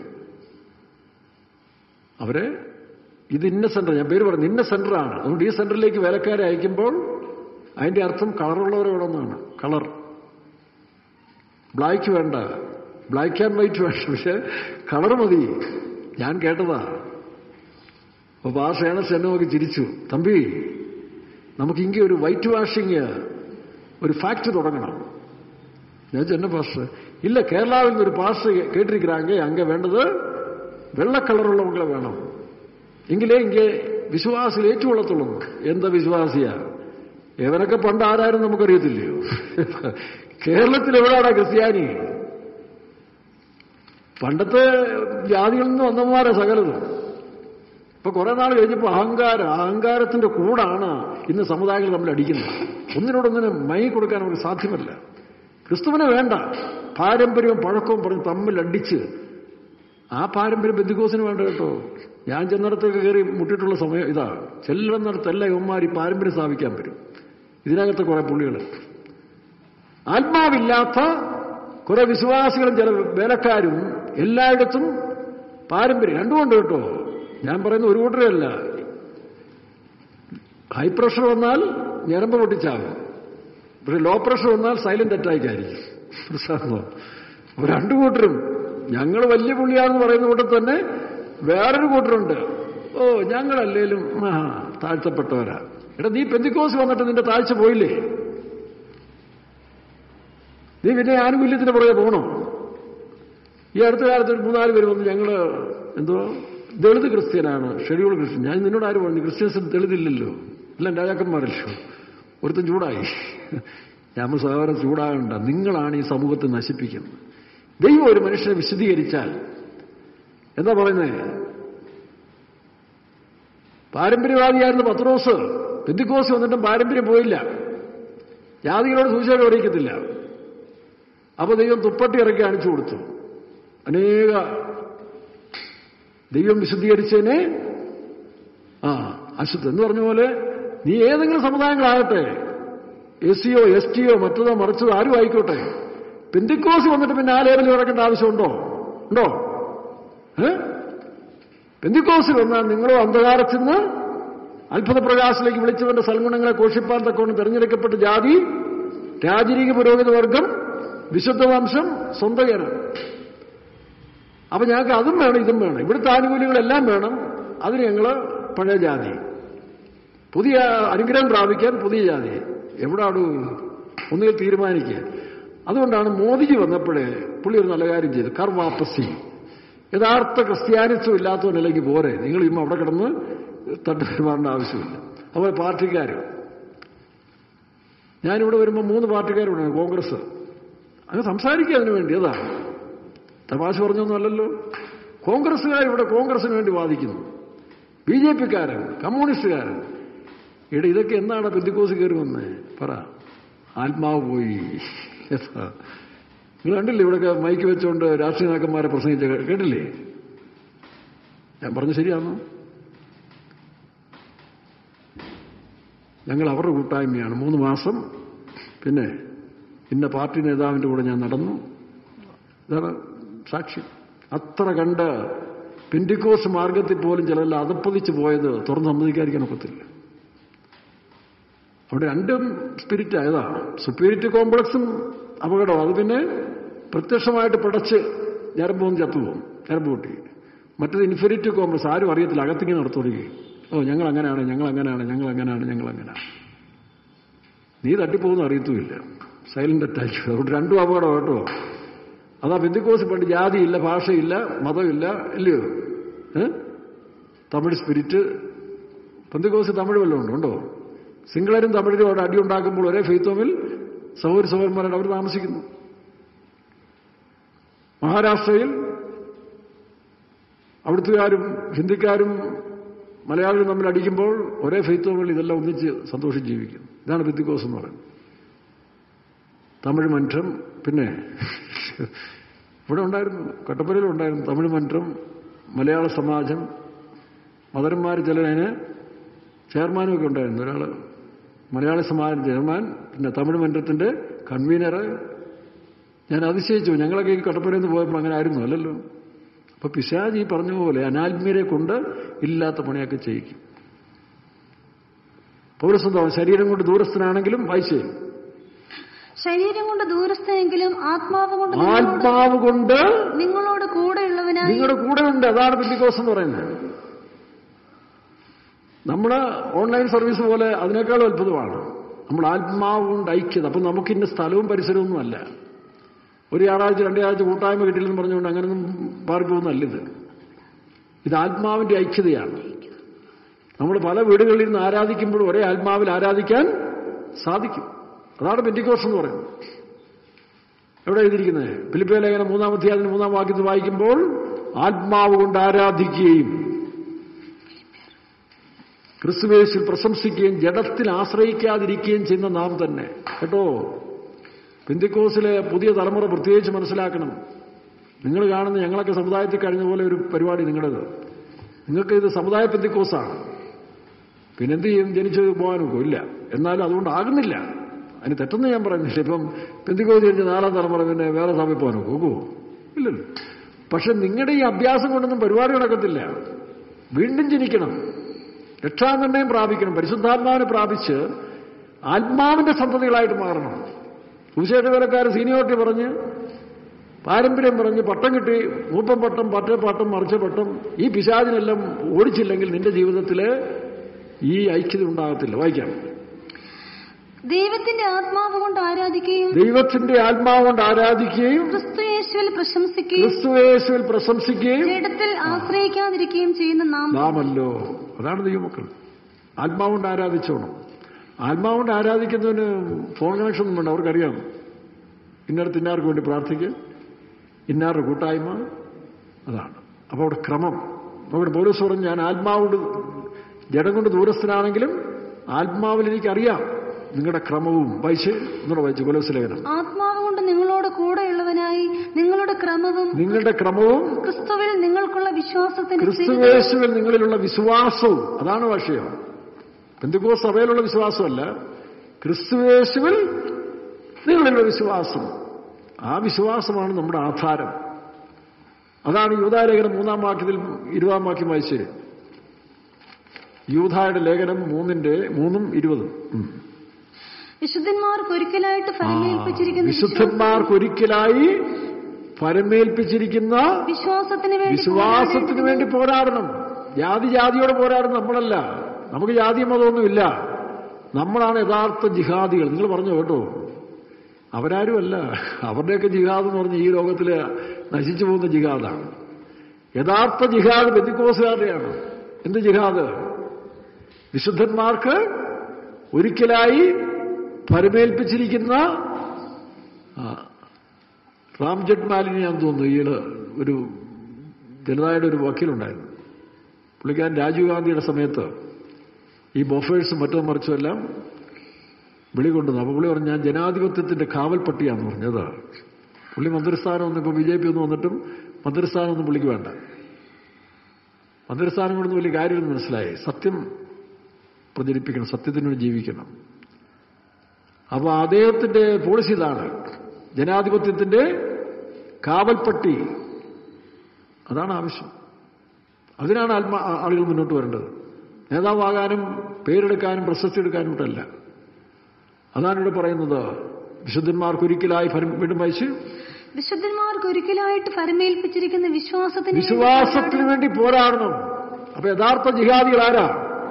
അവരെ ഇത് ഇന്ന സെന്റർ ഞാൻ പേര് പറഞ്ഞു ഇന്ന സെന്ററാണ് അതുകൊണ്ട് ഈ സെന്ററിലേക്ക് വേലക്കാരെ അയക്കുമ്പോൾ അതിന്റെ അർത്ഥം കളറുള്ളവരെ വേണമെന്നാണ് കളർ ബ്ലാക്ക് വേണ്ട ബ്ലാക്ക് ആൻഡ് വൈറ്റ് വേണം പക്ഷെ കളർ മതി ഞാൻ കേട്ടതാ അപ്പൊ പാസ് ഏണസ് എന്നെ നോക്കി ചിരിച്ചു തമ്പി നമുക്ക് ഇങ്ങനെ ഒരു വൈറ്റ് വാഷിങ് ഒരു ഫാക്ടറി തുടങ്ങണം ഞാൻ ചെന്ന പാസ് இல்ல கேரளாவில் இருந்து ஒரு பாஸ் கேட்டிருக்கிறாங்க அங்க வேண்டது வெள்ள கலருள்ளவங்களை வேணும் എങ്കിലേ ഇங்கே വിശ്വാസികൾ ഏറ്റുകൊള്ളത്തുള്ളൂ എന്താ വിശ്വാസിയ ഇവരൊക്കെ പണ്ട് ആരാരും നമുക്കറിയത്തില്ലയോ കേരളത്തിൽ എവിടെയാണ് ക്രിസ്ത്യാനി പണ്ടത്തെ ജാതികളിൽ നിന്ന് വന്നമാരെ സകലതും ഇപ്പൊ കുറെ നാൾ കഴിഞ്ഞപ്പോൾ അഹങ്കാരം അഹങ്കാരത്തിന്റെ കൂടാണ് ഇന്ന് സമുദായങ്ങൾ തമ്മിൽ അടിക്കുന്നത് ഒന്നിനോടൊന്നിനും മൈ കൊടുക്കാൻ അവർക്ക് സാധ്യമല്ല ക്രിസ്തുവിനെ വേണ്ട പാരമ്പര്യവും പഴക്കവും പറഞ്ഞ് തമ്മിൽ അടിച്ച് ആ പാരമ്പര്യം ബന്ധുക്കോസിന് വേണ്ട കേട്ടോ ഞാൻ ചെന്നിടത്തൊക്കെ കയറി മുട്ടിയിട്ടുള്ള സമയം ഇതാ ചെല്ലുന്നിടത്തെല്ലാം ഇവന്മാർ ഈ പാരമ്പര്യം സ്ഥാപിക്കാൻ വരും ഇതിനകത്ത് കുറെ പുള്ളികൾ ആത്മാവില്ലാത്ത കുറെ വിശ്വാസികളും ചില വേലക്കാരും എല്ലായിടത്തും പാരമ്പര്യം രണ്ടുമുണ്ട് കേട്ടോ ഞാൻ പറയുന്ന ഒരു കൂട്ടരല്ല ഹൈ പ്രഷർ വന്നാൽ ഞരമ്പ് പൊട്ടിച്ചാകും പക്ഷെ ലോ പ്രഷർ വന്നാൽ സൈലന്റ് അറ്റാക്ക് ആയിരിക്കും പ്രശ്നം അപ്പൊ രണ്ടു കൂട്ടരും ഞങ്ങൾ വലിയ പുള്ളിയാണെന്ന് പറയുന്ന കൂട്ടത്തിൽ തന്നെ വേറൊരു കൂട്ടരുണ്ട് ഓ ഞങ്ങളല്ലേലും ആ താഴ്ത്തപ്പെട്ടവരാ എടാ നീ പെന്തിക്കോസ് വന്നിട്ട് നിന്റെ താഴ്ച പോയില്ലേ നീ പിന്നെ ആനുകൂല്യത്തിന് പുറകെ പോകണോ ഈ അടുത്ത കാലത്ത് ഒരു മൂന്നാല് പേര് വന്ന് ഞങ്ങള് എന്തോ ദളിത് ക്രിസ്ത്യനാണ് ഷെഡ്യൂൾ ക്രിസ്ത്യൻ ഞാൻ നിന്നോട് ആര് പറഞ്ഞു ക്രിസ്ത്യൻസ് ദളിതില്ലല്ലോ എല്ലാം രാജാക്കന്മാരല്ലോ ഒരുത്തൻ ചൂടായി ഞാൻ സഹോദരൻ ചൂടാകണ്ട നിങ്ങളാണ് ഈ സമൂഹത്തെ നശിപ്പിക്കുന്നത് ദൈവം ഒരു മനുഷ്യനെ വിശദീകരിച്ചാൽ എന്താ പറയുന്നത് പാരമ്പര്യവാദിയായിരുന്ന പത്രോസ് പെന്തിക്കോസ് വന്നിട്ടും പാരമ്പര്യം പോയില്ല ജാതികളോട് സൂചന അറിയിക്കത്തില്ല അപ്പൊ ദൈവം തുപ്പട്ടി ഇറക്കി കാണിച്ചു കൊടുത്തു അനേക ദൈവം വിശദീകരിച്ചതിനെ ആ അശുദ്ധ എന്ന് പറഞ്ഞ പോലെ നീ ഏതെങ്കിലും സമുദായങ്ങളാകട്ടെ എസ് സിയോ എസ് ടിയോ മറ്റതോ മറിച്ചതോ ആരും ആയിക്കോട്ടെ പെന്തിക്കോസ് വന്നിട്ട് പിന്നെ ആ ലേബലിൽ കിടക്കേണ്ട ആവശ്യമുണ്ടോ ഉണ്ടോ ഏ പെന്തിക്കോസിൽ വന്നാൽ നിങ്ങളോ അന്ധകാരത്തിൽ നിന്ന് അത്ഭുത പ്രകാശത്തിലേക്ക് വിളിച്ചവന്റെ സൽഗുണങ്ങളെ കോഷിപ്പാൻ തക്കോണം തെരഞ്ഞെടുക്കപ്പെട്ട ജാതി രാജരീക പുരോഗതി വർഗം വിശുദ്ധ വംശം സ്വന്തകരം അപ്പൊ ഞങ്ങൾക്ക് അതും വേണം ഇതും വേണം ഇവിടുത്തെ ആനുകൂല്യങ്ങളെല്ലാം വേണം അതിന് ഞങ്ങള് പഴയ ജാതി പുതിയ അനുഗ്രഹം പ്രാപിക്കാൻ പുതിയ ജാതി എവിടാണ് ഒന്നുകിൽ തീരുമാനിക്കുക അതുകൊണ്ടാണ് മോദിജി വന്നപ്പോഴേ പുള്ളി ഒരു നല്ല കാര്യം ചെയ്തു കർ വാപ്പസി യഥാർത്ഥ ക്രിസ്ത്യാനിത്വം ഇല്ലാത്തവനല്ലെങ്കിൽ പോരെ നിങ്ങൾ ഇമ്മ അവിടെ കിടന്ന് തട്ട് പെരുമാറേണ്ട ആവശ്യമില്ല അതുപോലെ പാർട്ടിക്കാരും ഞാനിവിടെ വരുമ്പോൾ മൂന്ന് പാർട്ടിക്കാരുണ്ട് കോൺഗ്രസ് അങ്ങ് സംസാരിക്കുക അതിനു വേണ്ടി അതാ തമാശ പറഞ്ഞൊന്നുമല്ലല്ലോ കോൺഗ്രസ്സുകാർ ഇവിടെ കോൺഗ്രസിന് വേണ്ടി വാദിക്കുന്നു ബി ജെ പിക്കാരൻ കമ്മ്യൂണിസ്റ്റുകാരൻ ഇവിടെ ഇതൊക്കെ എന്താണ് പെന്തിക്കോസ് കയറി വന്നേ പറ ആത്മാവ് പോയി നിങ്ങൾ കണ്ടില്ലേ ഇവിടെയൊക്കെ മൈക്ക് വെച്ചുകൊണ്ട് രാഷ്ട്രീയ നേതാക്കന്മാരെ പ്രസംഗിച്ച കേട്ടില്ലേ ഞാൻ പറഞ്ഞു ശരിയാണോ ഞങ്ങൾ അവരുടെ കൂട്ടായ്മയാണ് മൂന്ന് മാസം പിന്നെ ഇന്ന പാർട്ടി നേതാവിൻ്റെ കൂടെ ഞാൻ നടന്നു ഇതാണ് സാക്ഷ്യം അത്ര കണ്ട് പെൻഡിക്കോസ് മാർഗത്തിൽ പോലും ചിലരെല്ലാം അതപ്പതിച്ച് പോയത് തുറന്ന് സമ്മതിക്കാതിരിക്കാൻ ഒക്കത്തില്ല അവിടെ രണ്ടും സ്പിരിറ്റ് ആയതാണ് സ്പിരിറ്റ് കോംപ്ലക്സും അപകടം അത് പിന്നെ പ്രത്യക്ഷമായിട്ട് പിടച്ച് ഞരമ്പൊന്ന് ചത്തുപോകും ഞരമ്പ് പൊട്ടി മറ്റത് ഇൻഫെരിറ്റ് കോംപ്ലക്സ് ആരും അറിയത്തില്ല അകത്തിങ്ങനെ നടത്തുകയും ഓ ഞങ്ങൾ അങ്ങനെയാണ് ഞങ്ങൾ അങ്ങനെയാണ് ഞങ്ങൾ അങ്ങനെയാണ് ഞങ്ങൾ അങ്ങനെയാണ് നീ തട്ടിപ്പോകുന്ന അറിയത്തുമില്ല സൈലന്റ് അറ്റാച്ച് അതുകൊണ്ട് രണ്ടും അപകടം കേട്ടോ അതാ ബന്ധുക്കോസ് പണ്ട് ജാതിയില്ല ഭാഷയില്ല മതമില്ല ഇല്ലയോ ഏ തമിഴ് സ്പിരിറ്റ് ബന്ധുക്കോസ് തമിഴ് വല്ലതും ഉണ്ടോ ഉണ്ടോ സിംഗളരും തമിഴരും അവിടെ അടിയുണ്ടാക്കുമ്പോൾ ഒരേ ഫെയ്ത്തോമിൽ സഹോദര സഹോദരന്മാരാണ് അവർ താമസിക്കുന്നു മഹാരാഷ്ട്രയിൽ അവിടുത്തുകാരും ഹിന്ദിക്കാരും മലയാളികളും തമ്മിൽ അടിക്കുമ്പോൾ ഒരേ ഫെയ്ത്തോമിൽ ഇതെല്ലാം ഒന്നിച്ച് സന്തോഷം ജീവിക്കുന്നു ഇതാണ് ബിദ്ദിക്കോസ് എന്ന് പറയുന്നത് തമിഴ് മന്ത്രം പിന്നെ ഇവിടെ ഉണ്ടായിരുന്നു കട്ടപ്പനയിലും ഉണ്ടായിരുന്നു തമിഴ് മന്ത്രം മലയാള സമാജം മദരന്മാർ ചിലതിന് ചെയർമാനും ഒക്കെ ഉണ്ടായിരുന്നു ഒരാൾ മലയാള സമാജം ചെയർമാൻ പിന്നെ തമിഴ് മന്ത്രത്തിന്റെ കൺവീനർ ഞാൻ അതിശയിച്ചു ഞങ്ങളൊക്കെ ഈ കട്ടപ്പനയിൽ നിന്ന് പോയപ്പോൾ അങ്ങനെ ആയിരുന്നു അല്ലല്ലോ അപ്പൊ പിശാജ് ഈ പറഞ്ഞ പോലെ അനാത്മീയരെ കൊണ്ട് ഇല്ലാത്ത പണിയൊക്കെ ചെയ്യിക്കും പൗരസ്വന്തം ശരീരം കൊണ്ട് ദൂരസ്ഥനാണെങ്കിലും വായിച്ചേ ശരീരം കൊണ്ട് ദൂരസ്ഥനെങ്കിലും ആത്മാവ് കൊണ്ട് നിങ്ങളോട് ആത്മാവ് കൊണ്ട് നിങ്ങളോട് കൂടെയുള്ളവനായി നിങ്ങളുടെ കൂടെ ഉണ്ട് അതാണ് പെന്തിക്കോസ് എന്ന് പറയുന്നത് നമ്മുടെ ഓൺലൈൻ സർവീസ് പോലെ അതിനേക്കാളും അത്ഭുതമാണ് നമ്മൾ ആത്മാവ് കൊണ്ട് ഐക്യത അപ്പം നമുക്ക് ഇന്ന സ്ഥലവും പരിസരമൊന്നും അല്ല ഒരു ഞായറാഴ്ച രണ്ട് ഞായറാഴ്ച കൂട്ടായ്മ കിട്ടില്ലെന്ന് പറഞ്ഞുകൊണ്ട് അങ്ങനെയൊന്നും പാറിപ്പോകുന്നല്ല ഇത് ഇത് ആത്മാവിന്റെ ഐക്യതയാണ് നമ്മൾ പല വീടുകളിൽ നിന്ന് ആരാധിക്കുമ്പോഴും ഒരേ ആത്മാവിൽ ആരാധിക്കാൻ സാധിക്കും അതാണ് പെന്റിക്കോസ് എന്ന് പറയുന്നത് എവിടെ എഴുതിയിരിക്കുന്നത് ഫിലിപ്പിയ ലേഖനം മൂന്നാം അധ്യായത്തിന് മൂന്നാം വാക്യത്തിൽ വായിക്കുമ്പോൾ ആത്മാവ് കൊണ്ട് ആരാധിക്കുകയും ക്രിസ്തുവേശിൽ പ്രശംസിക്കുകയും ജഡത്തിൽ ആശ്രയിക്കാതിരിക്കുകയും ചെയ്യുന്ന നാം തന്നെ കേട്ടോ പെന്തിക്കോസിലെ പുതിയ തലമുറ പ്രത്യേകിച്ച് മനസ്സിലാക്കണം നിങ്ങൾ കാണുന്ന ഞങ്ങളൊക്കെ സമുദായത്തിൽ കഴിഞ്ഞ പോലെ ഒരു പരിപാടി നിങ്ങളുടേത് നിങ്ങൾക്ക് ഇത് സമുദായ പെന്തിക്കോസാണ് പിന്നെന്ത് ചെയ്യും ജനിച്ചു പോകാനൊക്കെ ഇല്ല എന്നാലും അതുകൊണ്ടാകുന്നില്ല അതിന് തെറ്റെന്ന് ഞാൻ പറയുന്നില്ല ഇപ്പം പെന്തിക്കോസ് ജനിച്ച് നാലാം തലമുറ പിന്നെ വേറെ സഭയിൽ പോകാനൊക്കെ ഒക്കുമോ ഇല്ലല്ലോ പക്ഷെ നിങ്ങളുടെ ഈ അഭ്യാസം കൊണ്ടൊന്നും പരിപാടി നടക്കത്തില്ല വീണ്ടും ജനിക്കണം രക്ഷാനിർണയം പ്രാപിക്കണം പരിശുദ്ധാത്മാവിനെ പ്രാപിച്ച് ആത്മാവിന്റെ സന്തതികളായിട്ട് മാറണം സുവിശേഷ വേലക്കാർ സീനിയോറിറ്റി പറഞ്ഞ് പാരമ്പര്യം പറഞ്ഞ് പട്ടം കിട്ടി മൂപ്പം പട്ടം പറ്റ പട്ടം മറിച്ച പട്ടം ഈ പിശാചിനെല്ലാം ഓടിച്ചില്ലെങ്കിൽ നിന്റെ ജീവിതത്തിൽ ഈ ഐക്യത ഉണ്ടാകത്തില്ല വായിക്കാം ദൈവത്തിന്റെ ആത്മാവ് കൊണ്ട് ആരാധിക്കുകയും ദൈവത്തിന്റെ ആത്മാവ് കൊണ്ട് ആരാധിക്കുകയും ക്രിസ്തു യേശുവിൽ പ്രശംസിക്കുകയും ക്രിസ്തുവേശുവിൽ പ്രശംസിക്കുകയും ജഡത്തിൽ ആശ്രയിക്കാതിരിക്കുകയും ചെയ്യുന്ന നാം നാമല്ലോ അതാണ് ദൈവമക്കൾ ആത്മാവുകൊണ്ട് ആരാധിച്ചോണം ആത്മാവുകൊണ്ട് ആരാധിക്കുന്നതിന് ഫോൺ കണക്ഷൻ ഒന്നും വേണ്ട അവർക്കറിയാം ഇന്നടത്ത് ഇന്നാർക്ക് വേണ്ടി പ്രാർത്ഥിക്കുക ഇന്നാരുടെ കൂട്ടായ്മ അതാണ് അപ്പോൾ അവിടെ ക്രമം അവിടെ പോലീസ് പറഞ്ഞു ഞാൻ ആത്മാവുകൊണ്ട് ജഡം കൊണ്ട് ദൂരസ്ഥനാണെങ്കിലും ആത്മാവിൽ എനിക്കറിയാം നിങ്ങളുടെ ക്രമവും വായിച്ച് എന്നോട് വായിച്ചു കൊലോസ് ലേഖനം ആത്മാവ് കൊണ്ട് നിങ്ങളോട് കൂടെയുള്ളവനായി നിങ്ങളുടെ ക്രമവും നിങ്ങളുടെ ക്രമവും ക്രിസ്തുവിൽ നിങ്ങൾക്കുള്ള വിശ്വാസത്തിന്റെ സ്ഥിരതയും ക്രിസ്തുവേശുവിൽ നിങ്ങളിലുള്ള വിശ്വാസവും അതാണ് വിഷയം പെന്തുകോ സഭയിലുള്ള വിശ്വാസമല്ല ക്രിസ്തുവേശുവിൽ നിങ്ങളിലുള്ള വിശ്വാസം ആ വിശ്വാസമാണ് നമ്മുടെ ആധാരം അതാണ് യൂതാലേഖനം മൂന്നാം വാക്യത്തിൽ ഇരുപതാം വാക്യം വായിച്ചത് യൂതായുടെ ലേഖനം മൂന്നിന്റെ മൂന്നും ഇരുപതും ഉം. വിശുദ്ധന്മാർക്ക് ഒരിക്കലായിട്ട് ഫലമേൽപ്പിച്ചിരിക്കുന്ന വിശുദ്ധന്മാർക്ക് ഒരിക്കലായി ഫലമേൽപ്പിച്ചിരിക്കുന്ന വിശ്വാസത്തിന് വേണ്ടി വിശ്വാസത്തിന് വേണ്ടി പോരാടണം ജാതി ജാതിയോട് പോരാടുന്ന നമ്മളല്ല നമുക്ക് ജാതി മതമൊന്നുമില്ല നമ്മളാണ് യഥാർത്ഥ ജിഹാദികൾ നിങ്ങൾ പറഞ്ഞു കേട്ടോ അവരാരുമല്ല അവരുടെയൊക്കെ ജിഹാദ് എന്ന് പറഞ്ഞ ഈ ലോകത്തിൽ നശിച്ചു പോകുന്ന ജിഹാദാണ് യഥാർത്ഥ ജിഹാദ് ബന്ധിക്കോസുകാരുടെയാണ് എന്ത് ജിഹാദ് വിശുദ്ധന്മാർക്ക് ഒരിക്കലായി പരമേൽപ്പിച്ചിരിക്കുന്ന ആ, റാം ജെറ്റ്മാലിനി ഞാൻ തോന്നുന്നു ഈയിടെ ഒരു ജനതായുടെ ഒരു വക്കീലുണ്ടായിരുന്നു പുള്ളിക്കാരൻ രാജീവ് ഗാന്ധിയുടെ സമയത്ത് ഈ ബൊഫേഴ്സും മറ്റും മറിച്ചും എല്ലാം വിളി കൊണ്ടുവന്നു അപ്പോൾ പുള്ളി പറഞ്ഞു ഞാൻ ജനാധിപത്യത്തിന്റെ കാവൽപ്പട്ടിയാന്ന് പറഞ്ഞത് പുള്ളി മന്ത്രിസ്ഥാനം ഒന്നും ഇപ്പോൾ ബി ജെ പി ഒന്നും വന്നിട്ടും മന്ത്രിസ്ഥാനം ഒന്നും പുള്ളിക്ക് വേണ്ട മന്ത്രിസ്ഥാനം കൊണ്ടൊന്നും വലിയ കാര്യമെന്ന് മനസ്സിലായി സത്യം പ്രചരിപ്പിക്കണം സത്യത്തിന് വേണ്ടി ജീവിക്കണം അപ്പോൾ അദ്ദേഹത്തിന്റെ പോളിസി ഇതാണ് ജനാധിപത്യത്തിന്റെ കാവൽപ്പട്ടി അതാണ് ആവശ്യം അതിനാണ് ആത്മാ ആളുകൾ മുന്നോട്ട് വരേണ്ടത് നേതാവാകാനും പേരെടുക്കാനും പ്രശസ്തി എടുക്കാനും ഇട്ടല്ല അതാണ് ഇവിടെ പറയുന്നത് വിശുദ്ധന്മാർക്ക് ഒരിക്കലായി ഫലം വീണ്ടും വായിച്ച് വിശുദ്ധന്മാർക്ക് ഒരിക്കലായിട്ട് ഫലമേൽപ്പിച്ചിരിക്കുന്ന വിശ്വാസത്തിന് വേണ്ടി വിശ്വാസത്തിന് വേണ്ടി പോരാടണം അപ്പൊ യഥാർത്ഥ ജിഹാദികൾ ആരാ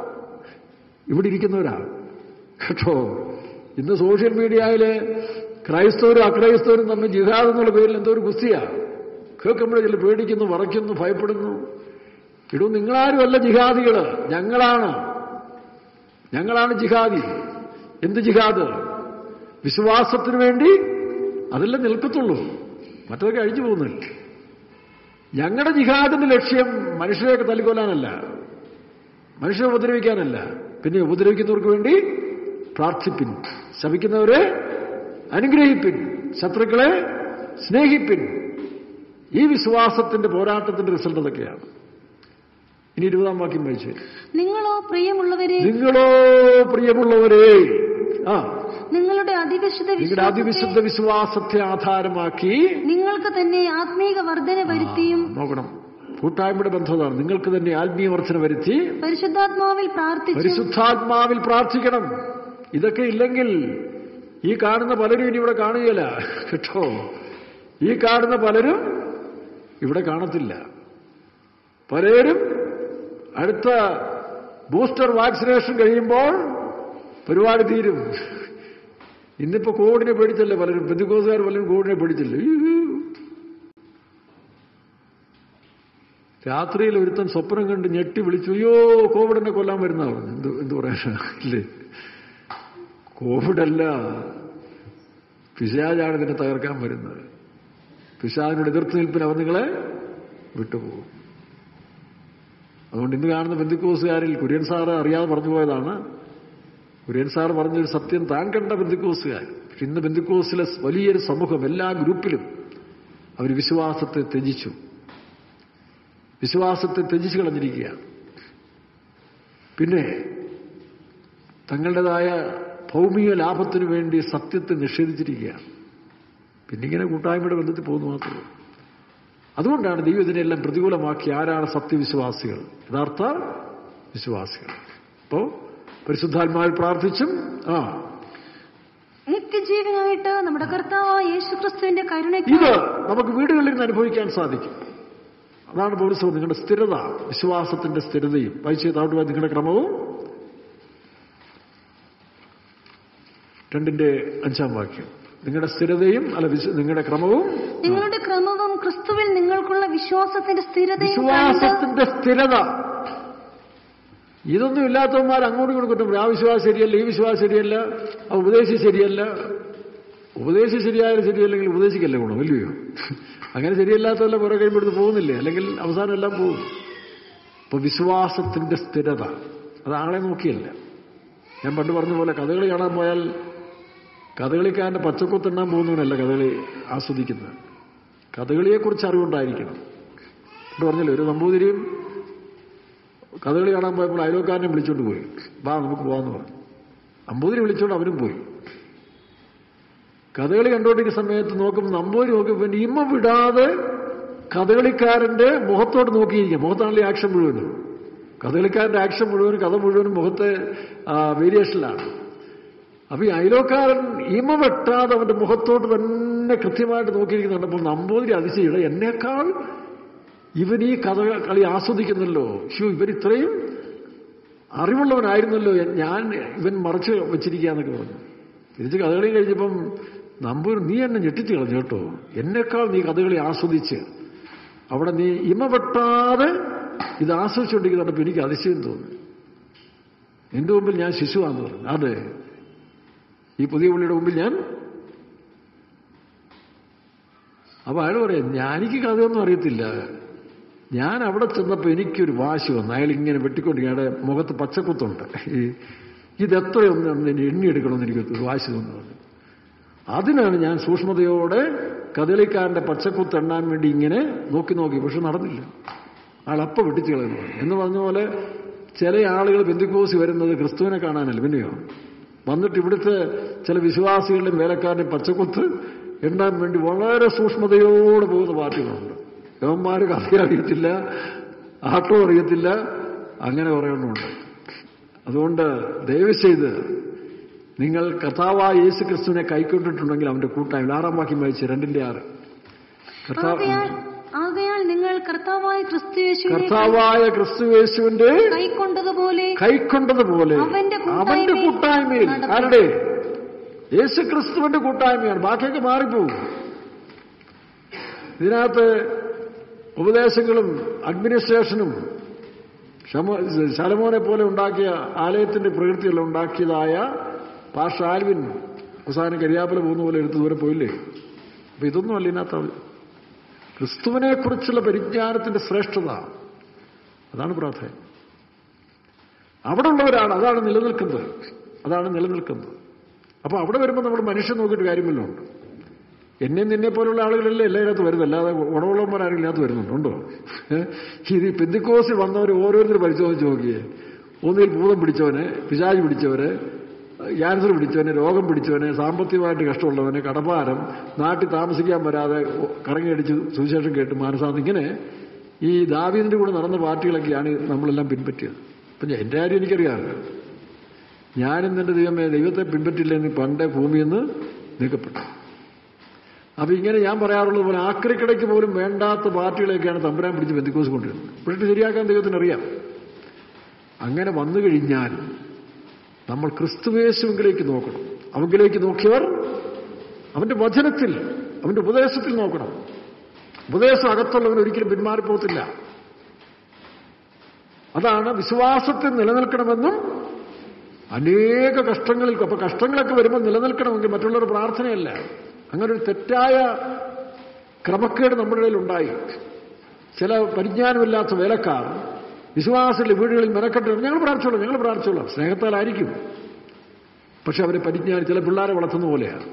ഇവിടെ ഇരിക്കുന്നവരാ കേട്ടോ ഇന്ന് സോഷ്യൽ മീഡിയയില് ക്രൈസ്തവരും അക്രൈസ്തവരും തമ്മിൽ ജിഹാദ് എന്നുള്ള പേരിൽ എന്തോ ഒരു കുസ്തിയാ കേൾക്കുമ്പോഴേ ചില പേടിക്കുന്നു വറയ്ക്കുന്നു ഭയപ്പെടുന്നു ഇടൂ നിങ്ങളാരുമല്ല ജിഹാദികള് ഞങ്ങളാണ് ഞങ്ങളാണ് ജിഹാദി എന്ത് ജിഹാദ് വിശ്വാസത്തിന് വേണ്ടി അതല്ലേ നിൽക്കത്തുള്ളൂ മറ്റതൊക്കെ അഴിച്ചു പോകുന്നില്ല ഞങ്ങളുടെ ജിഹാദിന്റെ ലക്ഷ്യം മനുഷ്യരെയൊക്കെ തല്ലിക്കൊല്ലാനല്ല മനുഷ്യരെ ഉപദ്രവിക്കാനല്ല പിന്നെ ഉപദ്രവിക്കുന്നവർക്ക് വേണ്ടി പ്രാർത്ഥിപ്പിൻ ശപിക്കുന്നവരെ അനുഗ്രഹിപ്പിൻ ശത്രുക്കളെ സ്നേഹിപ്പിൻ ഈ വിശ്വാസത്തിന്റെ പോരാട്ടത്തിന്റെ റിസൾട്ട് അതൊക്കെയാണ് ഇനി ഇരുപതാം വാക്യം വായിച്ചു നിങ്ങളോ പ്രിയമുള്ളവരെ നിങ്ങളോ പ്രിയമുള്ളവരെ ആ നിങ്ങളുടെ അതിവിശുദ്ധ നിങ്ങളുടെ അതിവിശുദ്ധ വിശ്വാസത്തെ ആധാരമാക്കി നിങ്ങൾക്ക് തന്നെ ആത്മീക വർധന വരുത്തിയും നോക്കണം കൂട്ടായ്മയുടെ ബന്ധതാണ് നിങ്ങൾക്ക് തന്നെ ആത്മീയ വർധന വരുത്തി പരിശുദ്ധാത്മാവിൽ പ്രാർത്ഥിച്ചും പരിശുദ്ധാത്മാവിൽ പ്രാർത്ഥിക്കണം ഇതൊക്കെ ഇല്ലെങ്കിൽ ഈ കാണുന്ന പലരും ഇനി ഇവിടെ കാണുകയില്ല കേട്ടോ ഈ കാണുന്ന പലരും ഇവിടെ കാണത്തില്ല പലരും അടുത്ത ബൂസ്റ്റർ വാക്സിനേഷൻ കഴിയുമ്പോൾ പരിപാടി തീരും ഇന്നിപ്പോ കോവിഡിനെ പേടിച്ചല്ലേ പലരും ബന്ധുക്കോസുകാർ പലരും കോവിഡിനെ പേടിച്ചല്ലേ രാത്രിയിൽ ഒരുത്തൻ സ്വപ്നം കണ്ട് ഞെട്ടി വിളിച്ചു അയ്യോ കോവിഡിനെ കൊല്ലാൻ വരുന്ന പറഞ്ഞു എന്ത് എന്ത് പറയാനാ ഇല്ലേ കോവിഡല്ല പിശാചാണ് ഇതിനെ തകർക്കാൻ വരുന്നത് പിശാചിനോട് എതിർത്ത് നിൽപ്പിന് അവർ നിങ്ങളെ വിട്ടുപോകും അതുകൊണ്ട് ഇന്ന് കാണുന്ന ബന്ധുക്കോസുകാരിൽ കുര്യൻ സാറ് അറിയാതെ പറഞ്ഞു പോയതാണ് കുര്യൻ സാർ പറഞ്ഞൊരു സത്യം താൻ കണ്ട ബന്ധുക്കോസുകാർ പക്ഷെ ഇന്ന് ബന്ധുക്കോസിലെ വലിയൊരു സമൂഹം എല്ലാ ഗ്രൂപ്പിലും അവർ വിശ്വാസത്തെ ത്യജിച്ചു വിശ്വാസത്തെ ത്യജിച്ചു കളഞ്ഞിരിക്കുകയാണ് പിന്നെ തങ്ങളുടേതായ ഭൗമിക ലാഭത്തിനു വേണ്ടി സത്യത്തെ നിഷേധിച്ചിരിക്കുകയാണ് പിന്നെ ഇങ്ങനെ കൂട്ടായ്മയുടെ ബന്ധത്തിൽ പോകുന്നു മാത്രമേ അതുകൊണ്ടാണ് ദൈവം ഇതിനെല്ലാം പ്രതികൂലമാക്കി ആരാണ് സത്യവിശ്വാസികൾ യഥാർത്ഥ വിശ്വാസികൾ അപ്പോ പരിശുദ്ധാത്മാവിൽ പ്രാർത്ഥിച്ചും ആ നിത്യജീവനായിട്ട് നമ്മുടെ കർത്താവായ യേശുക്രിസ്തുവിന്റെ കരുണയ്ക്ക് ഇത് നമുക്ക് വീടുകളിൽ നിന്ന് അനുഭവിക്കാൻ സാധിക്കും അതാണ് പോലീസ് നിങ്ങളുടെ സ്ഥിരത വിശ്വാസത്തിന്റെ സ്ഥിരതയും വായിച്ചു താഴോട്ട് പോയ നിങ്ങളുടെ ക്രമവും രണ്ടിന്റെ അഞ്ചാം വാക്യം നിങ്ങളുടെ സ്ഥിരതയും അല്ല വിശ്വ- നിങ്ങളുടെ ക്രമവും നിങ്ങളുടെ ക്രമവും ക്രിസ്തുവിൽ നിങ്ങൾക്കുള്ള വിശ്വാസത്തിന്റെ സ്ഥിരതയും കണ്ട് വിശ്വാസത്തിന്റെ സ്ഥിരത ഇതൊന്നും ഇല്ലാത്തവന്മാർ അങ്ങോട്ടും ഇങ്ങോട്ടും കുറ്റം പറയും. ആ വിശ്വാസം ശരിയല്ല ഈ വിശ്വാസം ശരിയല്ല ആ ഉപദേശം ശരിയല്ല ഉപദേശം ശരിയായാലും ശരിയല്ലെങ്കിൽ ഉപദേശിക്കല്ലേ ഗുണം ഇല്ലയോ അങ്ങനെ ശരിയല്ലാത്തവല്ല കുറെ കഴിയുമ്പോഴത്ത് പോകുന്നില്ലേ അല്ലെങ്കിൽ അവസാനം എല്ലാം പോകും അപ്പൊ വിശ്വാസത്തിന്റെ സ്ഥിരത അത് ആളെ നോക്കിയല്ല ഞാൻ പണ്ട് പറഞ്ഞ പോലെ കഥകളി കാണാൻ പോയാൽ കഥകളിക്കാരന്റെ പച്ചക്കുത്തെണ്ണാൻ പോകുന്നവനല്ല കഥകളി ആസ്വദിക്കുന്നത് കഥകളിയെക്കുറിച്ച് അറിവുണ്ടായിരിക്കണം എന്ന് പറഞ്ഞല്ലോ ഒരു നമ്പൂതിരിയും കഥകളി കാണാൻ പോയപ്പോൾ അയലോക്കാരനെ വിളിച്ചോണ്ട് പോയി വാ നമുക്ക് പോവാന്ന് പറഞ്ഞു നമ്പൂതിരി വിളിച്ചോണ്ട് അവനും പോയി കഥകളി കണ്ടുകൊണ്ടിരിക്കുന്ന സമയത്ത് നോക്കുമ്പോൾ നമ്പൂതിരി നോക്കുമ്പോൾ ഇമ്മ വിടാതെ കഥകളിക്കാരന്റെ മുഖത്തോട്ട് നോക്കിയിരിക്കുക മുഖത്താണല്ലോ ആക്ഷൻ മുഴുവനും കഥകളിക്കാരന്റെ ആക്ഷൻ മുഴുവനും കഥ മുഴുവനും മുഖത്തെ വേരിയേഷനിലാണ് അപ്പൊ ഈ അയലോക്കാരൻ ഇമ വെട്ടാതെ അവന്റെ മുഖത്തോട്ട് തന്നെ കൃത്യമായിട്ട് നോക്കിയിരിക്കുന്നുണ്ടപ്പോൾ നമ്പൂതിരി അതിശയിട എന്നേക്കാൾ ഇവൻ ഈ കഥ കളി ആസ്വദിക്കുന്നല്ലോ ഷോ ഇവൻ ഇത്രയും അറിവുള്ളവനായിരുന്നല്ലോ ഞാൻ ഇവൻ മറച്ച് വെച്ചിരിക്കുകയെന്നൊക്കെ പറഞ്ഞു തിരിച്ച് കഥകളി കഴിഞ്ഞപ്പം നമ്പൂർ നീ എന്നെ ഞെട്ടിച്ച് കളഞ്ഞു കേട്ടോ എന്നേക്കാൾ നീ കഥകളി ആസ്വദിച്ച് അവിടെ നീ ഇമ വെട്ടാതെ ഇത് ആസ്വദിച്ചുകൊണ്ടിരിക്കുന്നുണ്ടപ്പോൾ എനിക്ക് അതിശയം തോന്നി നിന്റെ മുമ്പിൽ ഞാൻ ശിശുവാന്ന് പറഞ്ഞു അതെ ഈ പുതിയ പുള്ളിയുടെ മുമ്പിൽ ഞാൻ അപ്പൊ അയാൾ പറയാം ഞാനിക്ക് കഥയൊന്നും അറിയത്തില്ല ഞാൻ അവിടെ ചെന്നപ്പോൾ എനിക്കൊരു വാശി വന്നു അയാൾ ഇങ്ങനെ വെട്ടിക്കൊണ്ടിരിക്കുക അയാളുടെ മുഖത്ത് പച്ചക്കുത്തുണ്ട് ഈ ഇതെത്രയൊന്ന് എന്നെ എണ്ണിയെടുക്കണമെന്ന് എനിക്ക് ഒരു വാശി തോന്നുന്നു അതിനാണ് ഞാൻ സൂക്ഷ്മതയോടെ കദളിക്കാരന്റെ പച്ചക്കുത്ത് എണ്ണാൻ വേണ്ടി ഇങ്ങനെ നോക്കി നോക്കി പക്ഷെ നടന്നില്ല ആൾ അപ്പ വെട്ടിച്ചു കളയുന്നു എന്ന് പറഞ്ഞ പോലെ ചില ആളുകൾ ബന്ധുക്കോസി വരുന്നത് ക്രിസ്തുവിനെ കാണാനല്ല പിന്നെയോ വന്നിട്ട് ഇവിടുത്തെ ചില വിശ്വാസികളുടെയും വേലക്കാരുടെയും പച്ചക്കുത്ത് എണ്ണാൻ വേണ്ടി വളരെ സൂക്ഷ്മതയോടെ പോകുന്ന പാർട്ടികളുണ്ട് യവന്മാർ കഥ അറിയത്തില്ല ആട്ടോ അറിയത്തില്ല അങ്ങനെ കുറേയൊന്നുമുണ്ട് അതുകൊണ്ട് ദയവ് ചെയ്ത് നിങ്ങൾ കഥാവായ യേശു ക്രിസ്തുവിനെ കൈക്കൊണ്ടിട്ടുണ്ടെങ്കിൽ അവന്റെ കൂട്ടായ്മ ആറാം വാക്യം വായിച്ച് രണ്ടിന്റെ ആറ് കർത്താവ് ആകയാൽ ആകയാൽ നിങ്ങൾ കർത്താവായ ക്രിസ്തു യേശുവിനെ കർത്താവായ ക്രിസ്തുവേശുവിന്റെ കൈക്കൊണ്ടതുപോലെ കൈക്കൊണ്ടതുപോലെ അവന്റെ അവന്റെ കൂട്ടായ്മയിൽ കൂട്ടായ്മയിൽ നടത്തും. ആരുടെ യേശു ക്രിസ്തുവിന്റെ കൂട്ടായ്മയാണ് ബാക്കിയൊക്കെ മാറിപ്പോകും ഇതിനകത്ത് ഉപദേശങ്ങളും അഡ്മിനിസ്ട്രേഷനും ശമ- ശലമോനെ പോലെ ഉണ്ടാക്കിയ ആലയത്തിന്റെ പ്രകൃതിയെല്ലാം ഉണ്ടാക്കിയതായ പാഷ ആൽവിൻ അവസാനം കരിയാപ്പല പോകുന്ന പോലെ എടുത്തു ദൂരെ പോയില്ലേ അപ്പൊ ഇതൊന്നും അല്ല ഇതിനകത്ത് ക്രിസ്തുവിനെ കുറിച്ചുള്ള പരിജ്ഞാനത്തിന്റെ ശ്രേഷ്ഠത അതാണ് പ്രാധാന്യം അവിടെ ഉള്ളവരാണ് അതാണ് നിലനിൽക്കുന്നത് അതാണ് നിലനിൽക്കുന്നത് അപ്പൊ അവിടെ വരുമ്പോൾ നമ്മൾ മനുഷ്യൻ നോക്കിയിട്ട് കാര്യമല്ലോ ഉണ്ട് എന്നെ നിന്നെ പോലുള്ള ആളുകളല്ലേ എല്ലായിടത്ത് വരുന്നത് അല്ലാതെ ഉടവുള്ളവന്മാർ ആരെങ്കിലും ഇതിനകത്ത് വരുന്നുണ്ടോ ഉണ്ടോ ഏഹ്? ഇത് ഈ പെന്തിക്കോസിൽ വന്നവർ ഓരോരുത്തർ പരിശോധിച്ച് നോക്കിയേ ഒന്നിൽ ഭൂതം പിടിച്ചവന് പിശാജ് പിടിച്ചവര് ക്യാൻസർ പിടിച്ചവന് രോഗം പിടിച്ചവന് സാമ്പത്തികമായിട്ട് കഷ്ടമുള്ളവന് കടഭാരം നാട്ടിൽ താമസിക്കാൻ വരാതെ കറങ്ങിയടിച്ച് സുവിശേഷം കേട്ട് മാനസാന്തി ഇങ്ങനെ ഈ ദാവീദിന്റെ കൂടെ നടന്ന പാർട്ടികളൊക്കെയാണ് നമ്മളെല്ലാം പിൻപറ്റിയത് അപ്പം എൻ്റെ കാര്യം എനിക്കറിയാമല്ലോ ഞാനും നിന്റെ ദൈവമേ ദൈവത്തെ പിൻപറ്റില്ലെന്ന് പണ്ടേ ഭൂമിയിൽ നിന്ന് നീക്കപ്പെട്ടു അപ്പൊ ഇങ്ങനെ ഞാൻ പറയാറുള്ളത് പോലെ ആക്രിക്കടയ്ക്ക് പോലും വേണ്ടാത്ത പാർട്ടികളെയൊക്കെയാണ് തമ്പുരാൻ പിടിച്ച് ബന്ധിക്കോസ് കൊണ്ടിരുന്നത് പക്ഷേ ശരിയാക്കാൻ ദൈവത്തിന് അറിയാം അങ്ങനെ വന്നു കഴിഞ്ഞാൽ നമ്മൾ ക്രിസ്തുവേശുവിലേക്ക് നോക്കണം അവങ്കിലേക്ക് നോക്കിയവർ അവന്റെ വചനത്തിൽ അവന്റെ ഉപദേശത്തിൽ നോക്കണം ഉപദേശം അകത്തുള്ളവൻ ഒരിക്കലും പിന്മാറിപ്പോകത്തില്ല അതാണ് വിശ്വാസത്തിൽ നിലനിൽക്കണമെന്നും അനേക കഷ്ടങ്ങളിൽ അപ്പൊ കഷ്ടങ്ങളൊക്കെ വരുമ്പോൾ നിലനിൽക്കണമെങ്കിൽ മറ്റുള്ളവർ പ്രാർത്ഥനയല്ല അങ്ങനെ ഒരു തെറ്റായ ക്രമക്കേട് നമ്മുടെ ഇടയിൽ ഉണ്ടായി ചില പരിജ്ഞാനമില്ലാത്ത വേലക്കാർ വിശ്വാസത്തിലെ വീടുകളിൽ മെനക്കെട്ട് ഞങ്ങൾ പ്രാർത്ഥിച്ചോളാം ഞങ്ങൾ പ്രാർത്ഥിച്ചോളാം സ്നേഹത്താലായിരിക്കും പക്ഷെ അവരെ പരിജ്ഞാനം ചില പിള്ളേരെ വളർത്തുന്ന പോലെയാണ്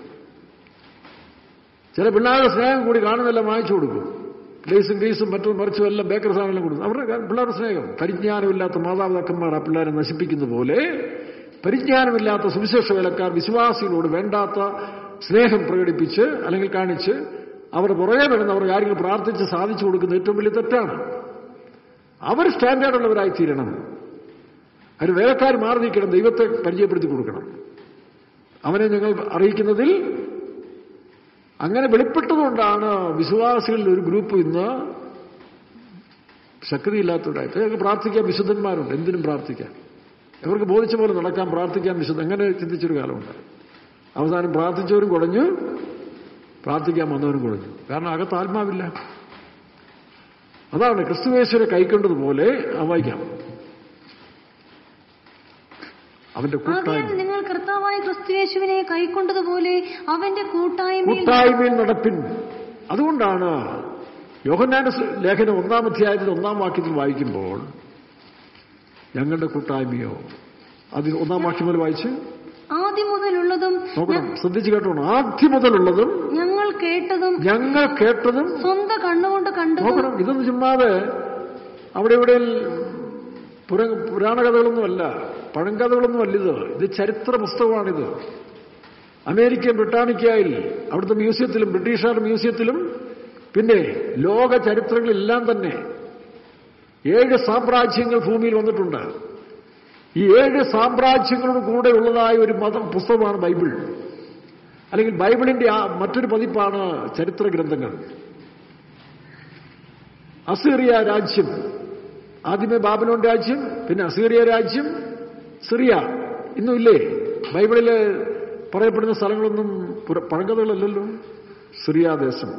ചില പിള്ളേരുടെ സ്നേഹം കൂടി കാണുന്നെല്ലാം വാങ്ങിച്ചു കൊടുക്കും ലേസും ഗീസും മറ്റും മറിച്ചും എല്ലാം ബേക്കർ സാധനമെല്ലാം കൊടുക്കും അവരുടെ പിള്ളേരുടെ സ്നേഹം പരിജ്ഞാനമില്ലാത്ത മാതാപിതാക്കന്മാർ ആ പിള്ളേരെ നശിപ്പിക്കുന്ന പോലെ പരിജ്ഞാനമില്ലാത്ത സുവിശേഷ വേലക്കാർ വിശ്വാസികളോട് വേണ്ടാത്ത സ്നേഹം പ്രകടിപ്പിച്ച് അല്ലെങ്കിൽ കാണിച്ച് അവർ പുറകെ വരുന്ന അവർ കാര്യങ്ങൾ പ്രാർത്ഥിച്ച് സാധിച്ചു കൊടുക്കുന്ന ഏറ്റവും വലിയ തെറ്റാണ് അവർ സ്റ്റാൻഡേർഡുള്ളവരായി തീരണം അതിന് വേലക്കാർ മാറി നിൽക്കണം ദൈവത്തെ പരിചയപ്പെടുത്തി കൊടുക്കണം അവനെ ഞങ്ങൾ അറിയിക്കുന്നതിൽ അങ്ങനെ വെളിപ്പെട്ടതുകൊണ്ടാണ് വിശ്വാസികളിൽ ഒരു ഗ്രൂപ്പ് ഇന്ന് ശക്തിയില്ലാത്തവരായിട്ട് ഞങ്ങൾക്ക് പ്രാർത്ഥിക്കാൻ വിശുദ്ധന്മാരുണ്ട് എന്തിനും പ്രാർത്ഥിക്കാൻ അവർക്ക് ബോധിച്ച പോലെ നടക്കാൻ പ്രാർത്ഥിക്കാൻ വിശുദ്ധ അങ്ങനെ ചിന്തിച്ചൊരു കാലമുണ്ട് അവസാനം പ്രാർത്ഥിച്ചവരും കുഴഞ്ഞു പ്രാർത്ഥിക്കാൻ വന്നവരും കുഴഞ്ഞു കാരണം അകത്ത് ആത്മാവില്ല അതാണ് ക്രിസ്തുവേശ്വരെ കൈക്കൊണ്ടതുപോലെ ആ വായിക്കാം അവന്റെ ആകയാൽ കൂട്ടായ്മ നിങ്ങൾ കർത്താവായ ക്രിസ്തുയേശുവിനെ കൈക്കൊണ്ടതുപോലെ അവന്റെ കൂട്ടായ്മയിൽ കൂട്ടായ്മയിൽ നടപ്പിൻ അതുകൊണ്ടാണ് യോഹന്നാന്റെ സ് ലേഖനം ഒന്നാം അധ്യായത്തിൽ ഒന്നാം വാക്യത്തിൽ വായിക്കുമ്പോൾ ഞങ്ങളുടെ കൂട്ടായ്മയോ അത് ഒന്നാം വാക്യം മുതൽ വായിച്ച് ആദ്യം മുതലുള്ളതും നോക്കണം ശ്രദ്ധിച്ച് കേട്ടോണം ആദ്യം മുതലുള്ളതും ഞങ്ങൾ കേട്ടതും ഞങ്ങൾ കേട്ടതും സ്വന്തം കണ്ണുകൊണ്ട് കണ്ടതും നോക്കണം ഇതൊന്നും ചുമ്മാതെ അവിടെ ഇവിടെ പുര പുരാണകഥകളൊന്നുമല്ല പഴങ്കഥകളൊന്നുമല്ല ഇത് ഇത് ചരിത്ര പുസ്തകമാണിത് അമേരിക്കൻ ബ്രിട്ടാനിക്കയിൽ അവിടുത്തെ മ്യൂസിയത്തിലും ബ്രിട്ടീഷുകാരുടെ മ്യൂസിയത്തിലും പിന്നെ ലോക ചരിത്രങ്ങളെല്ലാം തന്നെ ഏഴ് സാമ്രാജ്യങ്ങൾ ഭൂമിയിൽ വന്നിട്ടുണ്ട് ഈ ഏഴ് സാമ്രാജ്യങ്ങളോട് കൂടെ ഉള്ളതായ ഒരു മതം പുസ്തകമാണ് ബൈബിൾ അല്ലെങ്കിൽ ബൈബിളിന്റെ ആ മറ്റൊരു പതിപ്പാണ് ചരിത്ര ഗ്രന്ഥങ്ങൾ അസീറിയ രാജ്യം ആദ്യമേ ബാബിലോൺ രാജ്യം പിന്നെ അസീറിയ രാജ്യം സിറിയ ഇന്നും ഇല്ലേ ബൈബിളില് പറയപ്പെടുന്ന സ്ഥലങ്ങളൊന്നും പുര- പഴങ്കഥകളല്ലല്ലോ സിറിയ ദേശം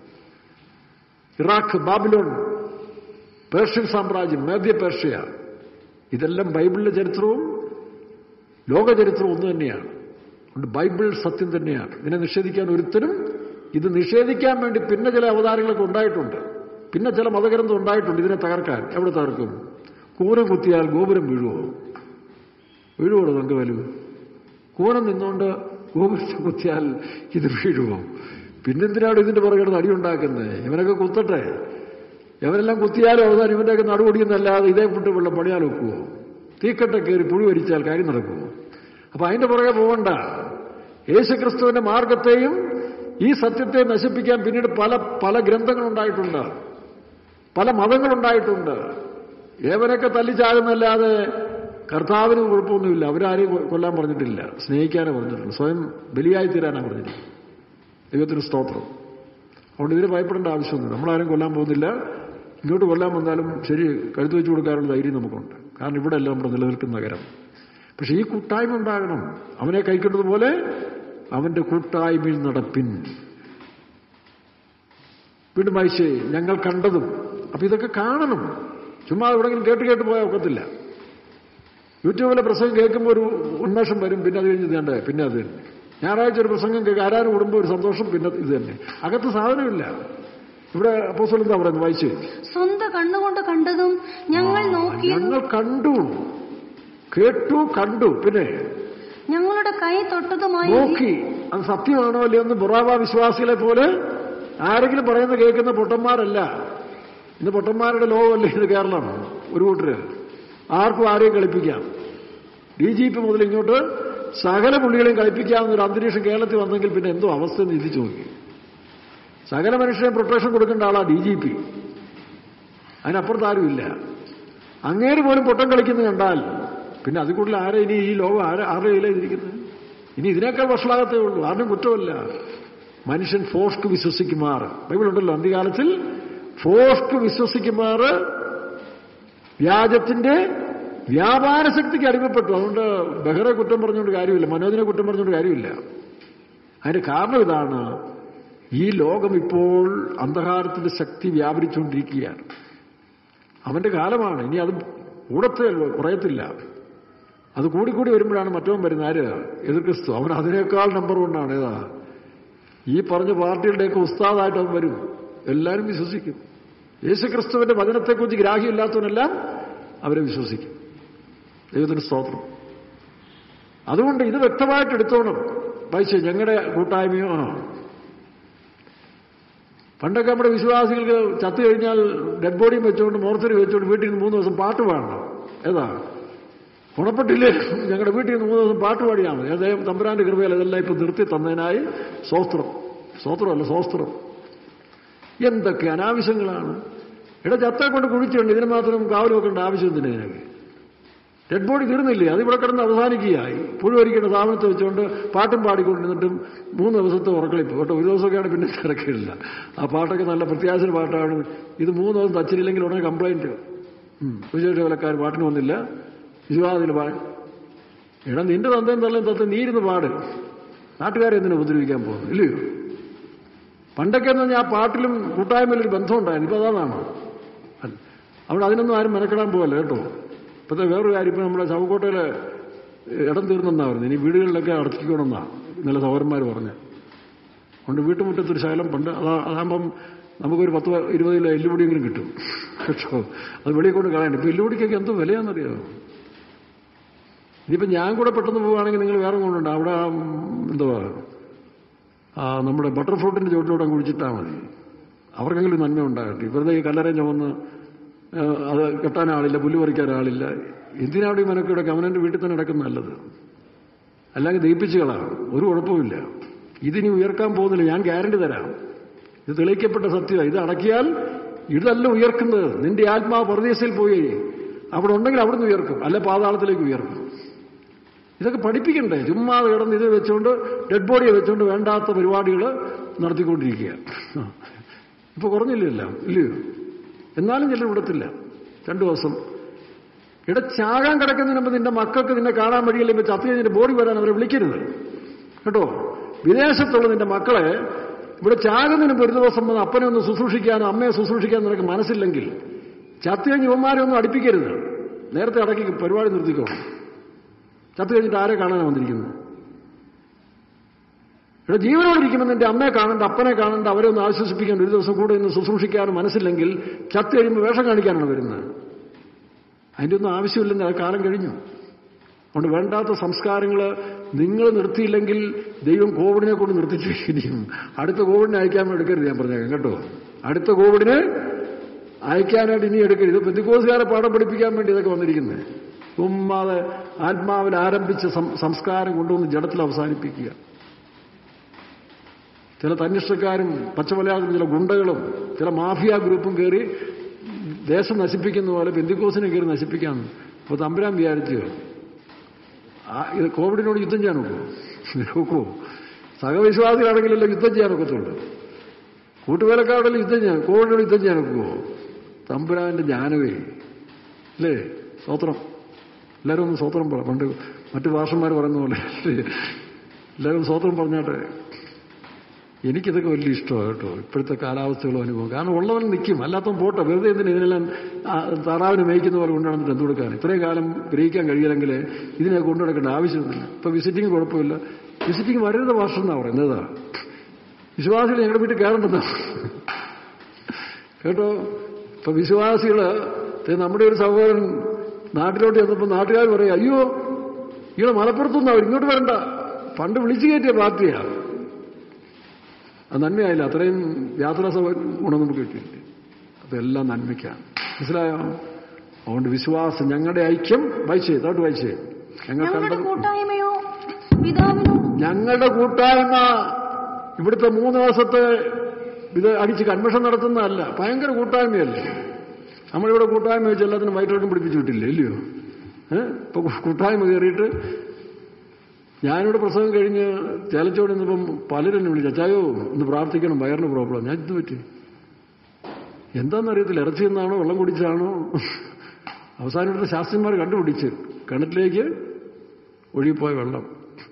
ഇറാഖ് ബാബിലോൺ പേർഷ്യൻ സാമ്രാജ്യം മേധ്യ പേർഷ്യ ഇതെല്ലാം ബൈബിളിലെ ചരിത്രവും ലോക ചരിത്രവും ഒന്ന് തന്നെയാണ് അതുകൊണ്ട് ബൈബിൾ സത്യം തന്നെയാണ് ഇതിനെ നിഷേധിക്കാൻ ഒരുത്തരും ഇത് നിഷേധിക്കാൻ വേണ്ടി പിന്നെ ചില അവതാരങ്ങളൊക്കെ ഉണ്ടായിട്ടുണ്ട് പിന്നെ ചില മതഗ്രന്ഥം ഉണ്ടായിട്ടുണ്ട് ഇതിനെ തകർക്കാൻ എവിടെ തകർക്കും കൂനം കുത്തിയാൽ ഗോപുരം വീഴുവോ വീഴുവോടോ നമുക്ക് വലു കൂനം നിന്നുകൊണ്ട് ഗോപുരത്തെ കുത്തിയാൽ ഇത് വീഴുവോ പിന്നെന്തിനാണ് ഇതിന്റെ പുറകെ അടിയുണ്ടാക്കുന്നത് ഇവനൊക്കെ കുത്തട്ടെ ഇവരെല്ലാം കുത്തിയാലും അവസാനം ഇവന്റെയൊക്കെ നടുപൊടിയെന്നല്ലാതെ ഇതേ വിട്ട് വെള്ളം പണിയാൽ വെക്കുവോ തീക്കട്ട കയറി പുഴു വരിച്ചാൽ കാര്യം നടക്കുമോ അപ്പൊ അതിന്റെ പുറകെ പോകണ്ട യേശുക്രിസ്തുവിന്റെ മാർഗത്തെയും ഈ സത്യത്തെ നശിപ്പിക്കാൻ പിന്നീട് പല പല ഗ്രന്ഥങ്ങളുണ്ടായിട്ടുണ്ട് പല മതങ്ങളുണ്ടായിട്ടുണ്ട് ഏവരൊക്കെ തല്ലിച്ചാകുന്നല്ലാതെ കർത്താവിന് കുഴപ്പമൊന്നുമില്ല അവരാരെയും കൊ- കൊല്ലാൻ പറഞ്ഞിട്ടില്ല സ്നേഹിക്കാനേ പറഞ്ഞിട്ടുള്ളൂ സ്വയം ബലിയായി തീരാനാണ് പറഞ്ഞിട്ടുള്ളത് ദൈവത്തിന് സ്തോത്രം അതുകൊണ്ട് ഇതിന് ഭയപ്പെടേണ്ട ആവശ്യമൊന്നുമില്ല നമ്മളാരും കൊല്ലാൻ പോകുന്നില്ല ഇങ്ങോട്ട് കൊല്ലാൻ വന്നാലും ശരി കഴുത്ത് വെച്ച് കൊടുക്കാനുള്ള ധൈര്യം നമുക്കുണ്ട് കാരണം ഇവിടെ അല്ല നമ്മുടെ നിലനിൽക്കുന്ന നഗരം പക്ഷെ ഈ കൂട്ടായ്മ ഉണ്ടാകണം അവനെ കൈക്കൊണ്ടതുപോലെ അവന്റെ കൂട്ടായ്മയിൽ നടപ്പിൻ വീണ്ടും വായിച്ചേ ഞങ്ങൾ കണ്ടതും അപ്പൊ ഇതൊക്കെ കാണണം ചുമ്മാ എവിടെങ്കിലും കേട്ട് കേട്ട് പോയാൽ ഒക്കത്തില്ല യൂട്യൂബിലെ പ്രസംഗം കേൾക്കുമ്പോൾ ഒരു ഉന്മേഷം വരും പിന്നെ അത് കഴിഞ്ഞ് വേണ്ടേ പിന്നെ അത് തന്നെ ഞായറാഴ്ച ഒരു പ്രസംഗം കേൾക്കുക ആരാരും കൂടുമ്പോൾ ഒരു സന്തോഷം പിന്നെ ഇത് തന്നെ അകത്ത് സാധനമില്ല ഇവിടെ അപ്പോസ്തലൻ എന്താ പറയുന്നത് വായിച്ചു സ്വന്തം കണ്ണുകൊണ്ട് കണ്ടതും ഞങ്ങൾ നോക്കിയതും ഞങ്ങൾ കണ്ടു കേട്ടു കണ്ടു പിന്നെ ഞങ്ങളുടെ കൈ തൊട്ടതുമായി നോക്കി അത് സത്യമാണോ അല്ലയോ എന്ന് ബൊറാവ വിശ്വാസികളെ പോലെ ആരെങ്കിലും പറയുന്നത് കേൾക്കുന്ന പൊട്ടന്മാരല്ല ഇന്ന് പൊട്ടന്മാരുടെ ലോകമല്ലേ ഇത് കേരളം ഒരു കൂട്ടര് ആർക്കും ആരെയും കളിപ്പിക്കാം ഡി ജി പി മുതൽ ഇങ്ങോട്ട് സകല പുള്ളികളെയും കളിപ്പിക്കാവുന്ന ഒരു അന്തരീക്ഷം കേരളത്തിൽ വന്നെങ്കിൽ പിന്നെ എന്തോ അവസ്ഥ എന്ന് ചിന്തിച്ചു നോക്കി സകല മനുഷ്യരെയും പ്രൊട്ടക്ഷൻ കൊടുക്കേണ്ട ആളാ ഡി ജി പി അതിനപ്പുറത്ത് ആരുമില്ല അങ്ങേര് പോലും പൊട്ടം കളിക്കുന്നത് കണ്ടാൽ പിന്നെ അതിൽ കൂടുതൽ ആരെ ഇനി ഈ ലോകം ആരെ ആരുടെ കയ്യിലാണ് ഇരിക്കുന്നത് ഇനി ഇതിനേക്കാൾ വഷളാകത്തേ ഉള്ളൂ ആരും കുറ്റമല്ല മനുഷ്യൻ ഫോഷ്ക്ക് വിശ്വസിക്കുമാറ് ബൈബിളുണ്ടല്ലോ അന്ത്യകാലത്തിൽ ഫോഷ്ക്ക് വിശ്വസിക്കുമാറ് വ്യാജത്തിന്റെ വ്യാപാര ശക്തിക്ക് അടിമപ്പെട്ടു അതുകൊണ്ട് ബഹ്റെ കുറ്റം പറഞ്ഞുകൊണ്ട് കാര്യമില്ല മനോജിനെ കുറ്റം പറഞ്ഞുകൊണ്ട് കാര്യമില്ല അതിന്റെ കാരണം ഇതാണ് ഈ ലോകം ഇപ്പോൾ അന്ധകാരത്തിന്റെ ശക്തി വ്യാപരിച്ചുകൊണ്ടിരിക്കുകയാണ് അവന്റെ കാലമാണ് ഇനി അത് കൂടത്തേ കുറയത്തില്ല അത് കൂടിക്കൂടി വരുമ്പോഴാണ് മറ്റവൻ വരുന്നത് ആര് എതിർ ക്രിസ്തു അവൻ അതിനേക്കാൾ നമ്പർ കൊണ്ടാണ് ഏതാ ഈ പറഞ്ഞ പാർട്ടികളുടെയൊക്കെ ഉസ്താദായിട്ട് അവൻ വരും എല്ലാവരും വിശ്വസിക്കും യേശുക്രിസ്തുവിന്റെ വചനത്തെക്കുറിച്ച് ഗ്രാഹ്യമില്ലാത്തവനെല്ലാം അവരെ വിശ്വസിക്കും ദൈവത്തിന് സ്തോത്രം അതുകൊണ്ട് ഇത് വ്യക്തമായിട്ട് എടുത്തോണം വായിച്ചു ഞങ്ങളുടെ കൂട്ടായ്മയോ ആ പണ്ടൊക്കെ നമ്മുടെ വിശ്വാസികൾക്ക് ചത്തു കഴിഞ്ഞാൽ ഡെഡ് ബോഡിയും വെച്ചുകൊണ്ട് മോർച്ചറി വെച്ചുകൊണ്ട് വീട്ടിൽ നിന്ന് മൂന്ന് ദിവസം പാട്ട് പാടണം ഏതാ ഗുണപ്പെട്ടില്ലേ ഞങ്ങളുടെ വീട്ടിൽ നിന്ന് മൂന്ന് ദിവസം പാട്ട് പാടിയാൽ മതി അദ്ദേഹം തമ്പുരാന്റെ കൃപയിൽ അതെല്ലാം ഇപ്പൊ നിർത്തി തന്നതിനായി സ്വസ്ത്രം സ്വസ്ത്രമല്ല സ്വസ്ത്രം എന്തൊക്കെ അനാവശ്യങ്ങളാണ് ഇവിടെ ചത്ത കൊണ്ട് കുഴിച്ചുണ്ട് ഇതിന് മാത്രം കാവൽ വെക്കേണ്ട ആവശ്യം എന്തിനാ ഇതിനൊക്കെ ഡെഡ് ബോഡി തീർന്നില്ലേ അത് ഇവിടെ കിടന്ന് അവസാനിക്കുകയായി പുഴുവരിക്കേണ്ട സാധനത്തെ വെച്ചുകൊണ്ട് പാട്ടും പാടിക്കൊണ്ടിരുന്നിട്ടും മൂന്ന് ദിവസത്തെ ഉറക്കളിപ്പ് കേട്ടോ ഒരു ദിവസമൊക്കെയാണ് പിന്നെ തിരക്കില്ല ആ പാട്ടൊക്കെ നല്ല പ്രത്യാശ പാട്ടാണ് ഇത് മൂന്ന് ദിവസം തച്ചില്ലെങ്കിൽ ഉടനെ കംപ്ലൈന്റ് വിശേഷ വിലക്കാർ പാട്ടിന് വന്നില്ല വിശ്വാസത്തിൽ പാട് എടാ നിന്റെ തന്തയും തള്ളയും തത്ത നീരുന്ന് പാട് നാട്ടുകാരെ എന്തിനാ ഉപദ്രവിക്കാൻ പോകുന്നു ഇല്ലയോ പണ്ടൊക്കെ എന്ന് പറഞ്ഞാൽ ആ പാട്ടിലും കൂട്ടായ്മയിലൊരു ബന്ധം ഉണ്ടായിരുന്നു ഇപ്പൊ അതാണ് അവിടെ അതിനൊന്നും ആരും മെനക്കെടാൻ പോകല്ല കേട്ടോ ഇപ്പോഴത്തെ വേറൊരു കാര്യം ഇപ്പം നമ്മുടെ ചവക്കോട്ടയിൽ ഇടം തീർന്നെന്നാ പറഞ്ഞത് ഇനി വീടുകളിലൊക്കെ അടച്ചിക്കണമെന്നാ ഇന്നലെ സഹോദരന്മാർ പറഞ്ഞു അതുകൊണ്ട് വീട്ടുമുറ്റത്തൊരു ശകലം പണ്ട് അതാ അതാകുമ്പം നമുക്കൊരു പത്ത് ഇരുപത് കിലോ എല്ലുപൊടിയെങ്കിലും കിട്ടും കേട്ടോ അത് വെളിയിൽ കൊണ്ട് കളയണ്ട ഇപ്പം എല്ലുപൊടിക്കൊക്കെ എന്തോ വിലയാണെന്നറിയാമോ ഇനിയിപ്പം ഞാൻ കൂടെ പെട്ടെന്ന് പോവുകയാണെങ്കിൽ നിങ്ങൾ വേറെ കൊണ്ടുണ്ട് അവിടെ ആ, എന്തുവാ ആ നമ്മുടെ ബട്ടർ ഫ്രൂട്ടിന്റെ ചുവട്ടിലൂടെ കുഴിച്ചിട്ടാൽ മതി അവർക്കെങ്കിലും നന്മ ഉണ്ടാകട്ടെ വെറുതെ ഈ കല്ലറയും ചുമന്ന് ആ, അത് കെട്ടാൻ ആളില്ല പുല്ല് പറിക്കാൻ ആളില്ല എന്തിനാണ് ഈ മനക്കിടക്ക് അവനെൻ്റെ വീട്ടിൽ തന്നെ നടക്കുന്ന നല്ലത് അല്ലെങ്കിൽ ദയിപ്പിച്ച് കളാം ഒരു കുഴപ്പമില്ല ഇതിനി ഉയർക്കാൻ പോകുന്നില്ല ഞാൻ ഗ്യാരണ്ടി തരാം ഇത് തെളിയിക്കപ്പെട്ട സത്യമാണ് ഇത് അടക്കിയാൽ ഇതല്ല ഉയർക്കുന്നത് നിന്റെ ആത്മാവ് പ്രദേശയിൽ പോയി അവിടെ ഉണ്ടെങ്കിൽ അവിടുന്ന് ഉയർക്കും അല്ല പാതാളത്തിലേക്ക് ഉയർക്കും ഇതൊക്കെ പഠിപ്പിക്കണ്ടേ ചുമ്മാ കിടന്ന് ഇത് വെച്ചുകൊണ്ട് ഡെഡ് ബോഡിയെ വെച്ചുകൊണ്ട് വേണ്ടാത്ത പരിപാടികൾ നടത്തിക്കൊണ്ടിരിക്കുക ഇപ്പൊ കുറഞ്ഞില്ലല്ലോ ഇല്ലയോ എന്നാലും ചിലർ വിടത്തില്ല രണ്ടു ദിവസം ഇട ചാകാൻ കിടക്കുന്നതിന് മുമ്പ് നിന്റെ മക്കൾക്ക് നിന്നെ കാണാൻ വഴിയില്ല ഇപ്പൊ ചത്തു കഴിഞ്ഞിട്ട് ബോഡി വരാൻ അവരെ വിളിക്കരുത് കേട്ടോ വിദേശത്തുള്ള നിന്റെ മക്കളെ ഇവിടെ ചാകുന്നതിന് മുമ്പ് ഒരു ദിവസം വന്ന് അപ്പനെ ഒന്ന് ശുശ്രൂഷിക്കാനോ അമ്മയെ ശുശ്രൂഷിക്കാനോ നിനക്ക് മനസ്സില്ലെങ്കിൽ ചത്തു കഴിഞ്ഞ് ഇവന്മാരെ ഒന്നും അടുപ്പിക്കരുത് നേരത്തെ അടക്കി പരിപാടി നിർത്തിക്കോണം ചത്തു കഴിഞ്ഞിട്ട് ആരെ കാണാനാണ് വന്നിരിക്കുന്നത് ഇവിടെ ജീവനോടിരിക്കുമ്പോൾ നിന്റെ അമ്മയെ കാണണ്ട അപ്പനെ കാണണ്ട അവരെ ഒന്ന് ആശ്വസിപ്പിക്കാൻ ഒരു ദിവസം കൂടെ ഒന്ന് ശുശ്രൂഷിക്കാനും മനസ്സില്ലെങ്കിൽ ചത്തു കഴിയുമ്പോൾ വേഷം കാണിക്കാനാണ് വരുന്നത് അതിൻ്റെ ഒന്നും ആവശ്യമില്ലെന്ന് ആ കാലം കഴിഞ്ഞു അതുകൊണ്ട് വേണ്ടാത്ത സംസ്കാരങ്ങൾ നിങ്ങൾ നിർത്തിയില്ലെങ്കിൽ ദൈവം കോവിഡിനെ കൊണ്ട് നിർത്തിച്ചിരിക്കും അടുത്ത കോവിഡിനെ അയക്കാൻ എടുക്കരുത് ഞാൻ പറഞ്ഞേക്കാം കേട്ടോ അടുത്ത കോവിഡിന് അയക്കാനായിട്ട് ഇനി എടുക്കരുത് പെന്തിക്കോസുകാരെ പാഠം പഠിപ്പിക്കാൻ വേണ്ടി ഇതൊക്കെ വന്നിരിക്കുന്നത് ചുമ്മാതെ ആത്മാവിൽ ആരംഭിച്ച സം- സംസ്കാരം കൊണ്ടുവന്ന് ജഡത്തിൽ അവസാനിപ്പിക്കുക ചില തന്നിഷ്ടക്കാരും പച്ചമലയാളത്തിൽ ചില ഗുണ്ടകളും ചില മാഫിയ ഗ്രൂപ്പും കയറി ദേശം നശിപ്പിക്കുന്ന പോലെ പെന്തിക്കോസിനെ കയറി നശിപ്പിക്കാൻ അപ്പോൾ തമ്പുരാൻ വിചാരിച്ചു ആ, ഇത് കോവിഡിനോട് യുദ്ധം ചെയ്യാൻ നോക്കുമോ നോക്കുമോ സഹവിശ്വാസികളാണെങ്കിലല്ലോ യുദ്ധം ചെയ്യാൻ ഒക്കത്തുള്ളൂ കൂട്ടുവേലക്കാരോടെല്ലാം യുദ്ധം ചെയ്യാൻ കോവിഡിനോട് യുദ്ധം ചെയ്യാൻ ഒക്കുമോ തമ്പുരാന്റെ ജ്ഞാനവേ അല്ലേ സ്വത്രം എല്ലാവരും ഒന്ന് സ്വത്രം പറ പണ്ട് മറ്റു ഭാഷന്മാർ പറയുന്ന പോലെ എല്ലാവരും സ്വത്രം പറഞ്ഞാട്ടെ എനിക്കിതൊക്കെ വലിയ ഇഷ്ടമാണ് കേട്ടോ ഇപ്പോഴത്തെ കാലാവസ്ഥകളും അനുഭവം കാരണം ഉള്ളവൻ നിൽക്കും അല്ലാത്തവൻ പോട്ടെ വെറുതെ എന്തിന് ഇതിനെല്ലാം ആ, താറാവിനെ മേയ്ക്കുന്ന പോലെ കൊണ്ടുനടന്നിട്ട് എന്ത് കൊടുക്കാൻ ഇത്രയും കാലം ഗ്രഹിക്കാൻ കഴിയില്ലെങ്കിൽ ഇതിനെ കൊണ്ടു നടക്കേണ്ട ആവശ്യമൊന്നുമില്ല ഇപ്പൊ വിസിറ്റിംഗ് കുഴപ്പമില്ല വിസിറ്റിംഗ് വരരുത് ഭാഷ എന്നാ പറയുന്നത് ഏതാ വിശ്വാസികൾ ഞങ്ങളുടെ വീട്ടിൽ കയറണ്ടെന്നാ കേട്ടോ ഇപ്പൊ വിശ്വാസികള് ദേ നമ്മുടെ ഒരു സഹോദരൻ നാട്ടിലോട്ട് ചെന്നപ്പോൾ നാട്ടുകാർ പറയും അയ്യോ ഇവിടെ മലപ്പുറത്തുനിന്ന് അവർ ഇങ്ങോട്ട് വരണ്ട പണ്ട് വിളിച്ചു കയറ്റിയ പാർട്ടിയാ അത് നന്മയായില്ല അത്രയും യാത്രാ സൗകര്യം ഗുണം നമുക്ക് കിട്ടിയില്ലേ അപ്പൊ എല്ലാം നന്മയ്ക്കാണ് മനസ്സിലായോ അതുകൊണ്ട് വിശ്വാസം ഞങ്ങളുടെ ഐക്യം വായിച്ചേ തോട്ട് വായിച്ചേ ഞങ്ങൾ ഞങ്ങളുടെ കണ്ടത് കൂട്ടായ്മയോ പിതാവിനും ഞങ്ങളുടെ കൂട്ടായ്മ ഇവിടുത്തെ മൂന്ന് ദിവസത്തെ ഇത് അടിച്ച് കൺവെൻഷൻ നടത്തുന്നതല്ല ഭയങ്കര കൂട്ടായ്മയല്ലേ നമ്മളിവിടെ കൂട്ടായ്മ വെച്ച് എല്ലാത്തിനും വയറ്റിളക്കം പിടിപ്പിച്ചു വിട്ടില്ലേ ഇല്ലയോ ഏഹ് ഇപ്പൊ കൂട്ടായ്മ കയറിയിട്ട് ഞാനിവിടെ പ്രസവം കഴിഞ്ഞ് ചേലച്ചോട് നിന്നപ്പം പലരെന്നെ വിളിച്ചു അച്ചായോ ഒന്ന് പ്രാർത്ഥിക്കണം വയറിന് പ്രോബ്ലം ഞാൻ ഇത് പറ്റി എന്താണെന്നറിയത്തില്ല ഇറച്ചി നിന്നാണോ വെള്ളം കുടിച്ചാണോ അവസാനം ഇവിടുത്തെ ശാസ്ത്രന്മാർ കണ്ടുപിടിച്ച് കിണറ്റിലേക്ക് ഒഴുകിപ്പോയ വെള്ളം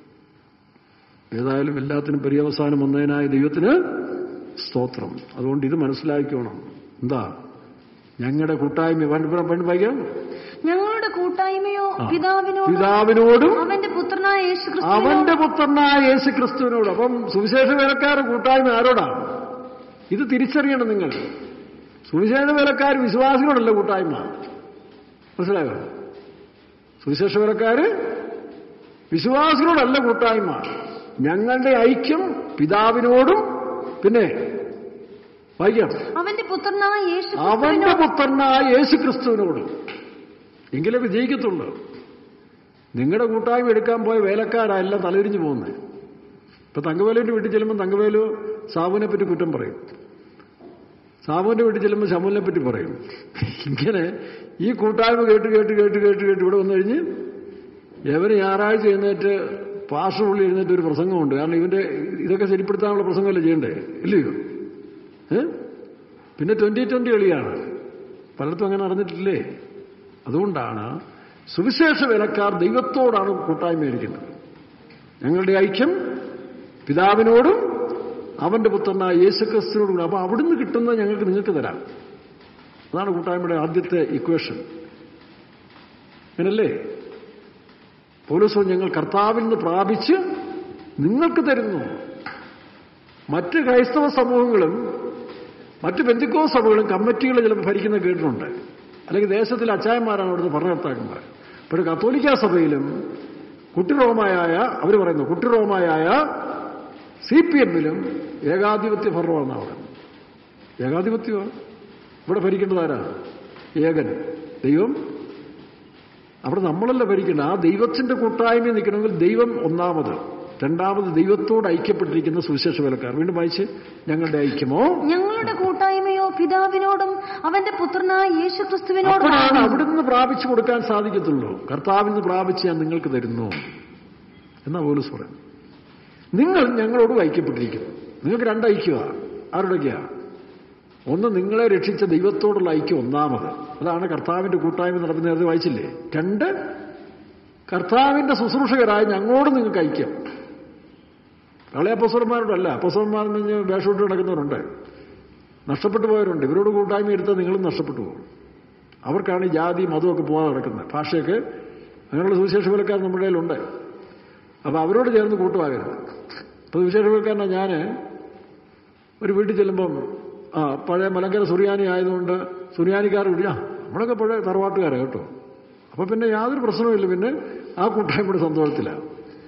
ഏതായാലും എല്ലാത്തിനും പര്യവസാനം വന്നതിനായ ദൈവത്തിന് സ്തോത്രം അതുകൊണ്ട് ഇത് മനസ്സിലാക്കിക്കോണം എന്താ ഞങ്ങളുടെ കൂട്ടായ്മ പണ്ട് വായിക്കാം ഞങ്ങളുടെ കൂട്ടായ്മയോ ആ. പിതാവിനോടും പിതാവിനോടും അവന്റെ പുത്രനായ യേശു അവന്റെ പുത്രനായ യേശു ക്രിസ്തുവിനോട് അപ്പം സുവിശേഷ വേലക്കാരുടെ കൂട്ടായ്മ ആരോടാ ഇത് തിരിച്ചറിയണം നിങ്ങൾ സുവിശേഷ വേലക്കാർ വിശ്വാസികളല്ല കൂട്ടായ്മ മനസ്സിലായോ സുവിശേഷ വേലക്കാര് വിശ്വാസികളോടല്ല കൂട്ടായ്മ ഞങ്ങളുടെ ഐക്യം പിതാവിനോടും പിന്നെ വായിക്കാം അവന്റെ പുത്രനായ യേശു അവന്റെ പുത്രനായ യേശു ക്രിസ്തുവിനോട് എങ്കിലേ വിജയിക്കത്തുള്ളൂ നിങ്ങളുടെ കൂട്ടായ്മ എടുക്കാൻ പോയ വേലക്കാരല്ല തലതിരിഞ്ഞു പോകുന്നത് ഇപ്പൊ തങ്കവേലുവിന്റെ വീട്ടിൽ ചെല്ലുമ്പോൾ തങ്കവേലു സാബുവിനെ പറ്റി കുറ്റം പറയും സാബുവിന്റെ വീട്ടിൽ ചെല്ലുമ്പോൾ ശമുലിനെ പറ്റി പറയും ഇങ്ങനെ ഈ കൂട്ടായ്മ കേട്ട് കേട്ട് കേട്ട് കേട്ട് കേട്ട് ഇവിടെ വന്നു കഴിഞ്ഞ് ഇവര് ഞായറാഴ്ച എഴുന്നേറ്റ് പാസ്റ്റർ പുള്ളി എഴുന്നേറ്റ് ഒരു പ്രസംഗമുണ്ട് കാരണം ഇവന്റെ ഇതൊക്കെ ശരിപ്പെടുത്താനുള്ള പ്രസംഗമല്ലേ ചെയ്യണ്ടേ ഇല്ലയോ ഏ പിന്നെ ട്വന്റി ട്വന്റി കളിയാണ് പലർക്കും അങ്ങനെ അറിഞ്ഞിട്ടില്ലേ അതുകൊണ്ടാണ് സുവിശേഷ വിലക്കാർ ദൈവത്തോടാണ് കൂട്ടായ്മ ഇരിക്കുന്നത് ഞങ്ങളുടെ ഐക്യം പിതാവിനോടും അവന്റെ പുത്രനായ യേശുക്രിസ്തുവിനോടും കൂടെ അപ്പൊ അവിടുന്ന് കിട്ടുന്നത് ഞങ്ങൾക്ക് നിങ്ങൾക്ക് തരാം അതാണ് കൂട്ടായ്മയുടെ ആദ്യത്തെ ഇക്വേഷൻ അങ്ങനല്ലേ പോലീസോ ഞങ്ങൾ കർത്താവിൽ നിന്ന് പ്രാപിച്ച് നിങ്ങൾക്ക് തരുന്നു മറ്റ് ക്രൈസ്തവ സമൂഹങ്ങളും മറ്റ് ബന്ധുക്കോ സഭകളും കമ്മിറ്റികൾ ചിലപ്പോൾ ഭരിക്കുന്ന കേട്ടിട്ടുണ്ട് അല്ലെങ്കിൽ ദേശത്തിലെ അച്ചായന്മാരാണ് അവിടുത്തെ ഭരണകർത്താക്കന്മാർ പക്ഷേ കത്തോലിക്ക സഭയിലും കുട്ടിറോമായായ അവർ പറയുന്നു കുട്ടിറോമായായ സി പി എമ്മിലും ഏകാധിപത്യ ഭരണമാണ് അവിടെ ഏകാധിപത്യമാണ് ഇവിടെ ഭരിക്കേണ്ടതാരാ ഏകൻ ദൈവം അവിടെ നമ്മളല്ല ഭരിക്കേണ്ടത് ആ ദൈവത്തിന്റെ കൂട്ടായ്മ നിൽക്കണമെങ്കിൽ ദൈവം ഒന്നാമത് രണ്ടാമത് ദൈവത്തോട് ഐക്യപ്പെട്ടിരിക്കുന്ന സുവിശേഷ വിലക്കാർ വീണ്ടും വായിച്ച് ഞങ്ങളുടെ ഐക്യമോ ഞങ്ങളുടെ കൂട്ടായ്മയോ പിതാവിനോടും അവന്റെ പുത്രനായ യേശു ക്രിസ്തുവിനോടും അപ്പോഴാണ് അവിടുന്ന് പ്രാപിച്ചു കൊടുക്കാൻ സാധിക്കത്തുള്ളൂ കർത്താവിൽ നിന്ന് പ്രാപിച്ച് ഞാൻ നിങ്ങൾക്ക് തരുന്നു എന്നാ പോലീസ് പറയും നിങ്ങൾ ഞങ്ങളോട് ഐക്യപ്പെട്ടിരിക്കുന്നു നിങ്ങൾക്ക് രണ്ട് ഐക്യമാണ് ആരുടെയൊക്കെയാ ഒന്ന് നിങ്ങളെ രക്ഷിച്ച ദൈവത്തോടുള്ള ഐക്യം ഒന്നാമത് അതാണ് കർത്താവിന്റെ കൂട്ടായ്മ നടക്കുന്ന നേരത്തെ വായിച്ചില്ലേ രണ്ട് കർത്താവിന്റെ ശുശ്രൂഷകരായ ഞങ്ങളോട് നിങ്ങൾക്ക് ഐക്യം കളയ അപ്പസ്വരന്മാരോടല്ല അപ്പസ്വരന്മാരെന്ന് കഴിഞ്ഞാൽ വേഷമിട്ട് നടക്കുന്നവരുണ്ട് നഷ്ടപ്പെട്ടു പോയവരുണ്ട് ഇവരോട് കൂട്ടായ്മ എടുത്താൽ നിങ്ങളും നഷ്ടപ്പെട്ടു പോകും അവർക്കാണ് ഈ ജാതി മതമൊക്കെ പോകാതെ നടക്കുന്നത് ഭാഷയൊക്കെ അങ്ങനെയുള്ള സുവിശേഷ വിലക്കാർ നമ്മുടെ കയ്യിലുണ്ട് അപ്പൊ അവരോട് ചേർന്ന് കൂട്ടുവാകരുത് ഇപ്പൊ സുവിശേഷ വിലക്കാരനെ ഞാൻ ഒരു വീട്ടിൽ ചെല്ലുമ്പം ആ പഴയ മലങ്കര സുറിയാനി ആയതുകൊണ്ട് സുറിയാനിക്കാർ വിളി ആ നമ്മളൊക്കെ പഴയ തറവാട്ടുകാരാ കേട്ടോ അപ്പൊ പിന്നെ യാതൊരു പ്രശ്നവുമില്ല പിന്നെ ആ കൂട്ടായ്മയുടെ സന്തോഷത്തിലാണ്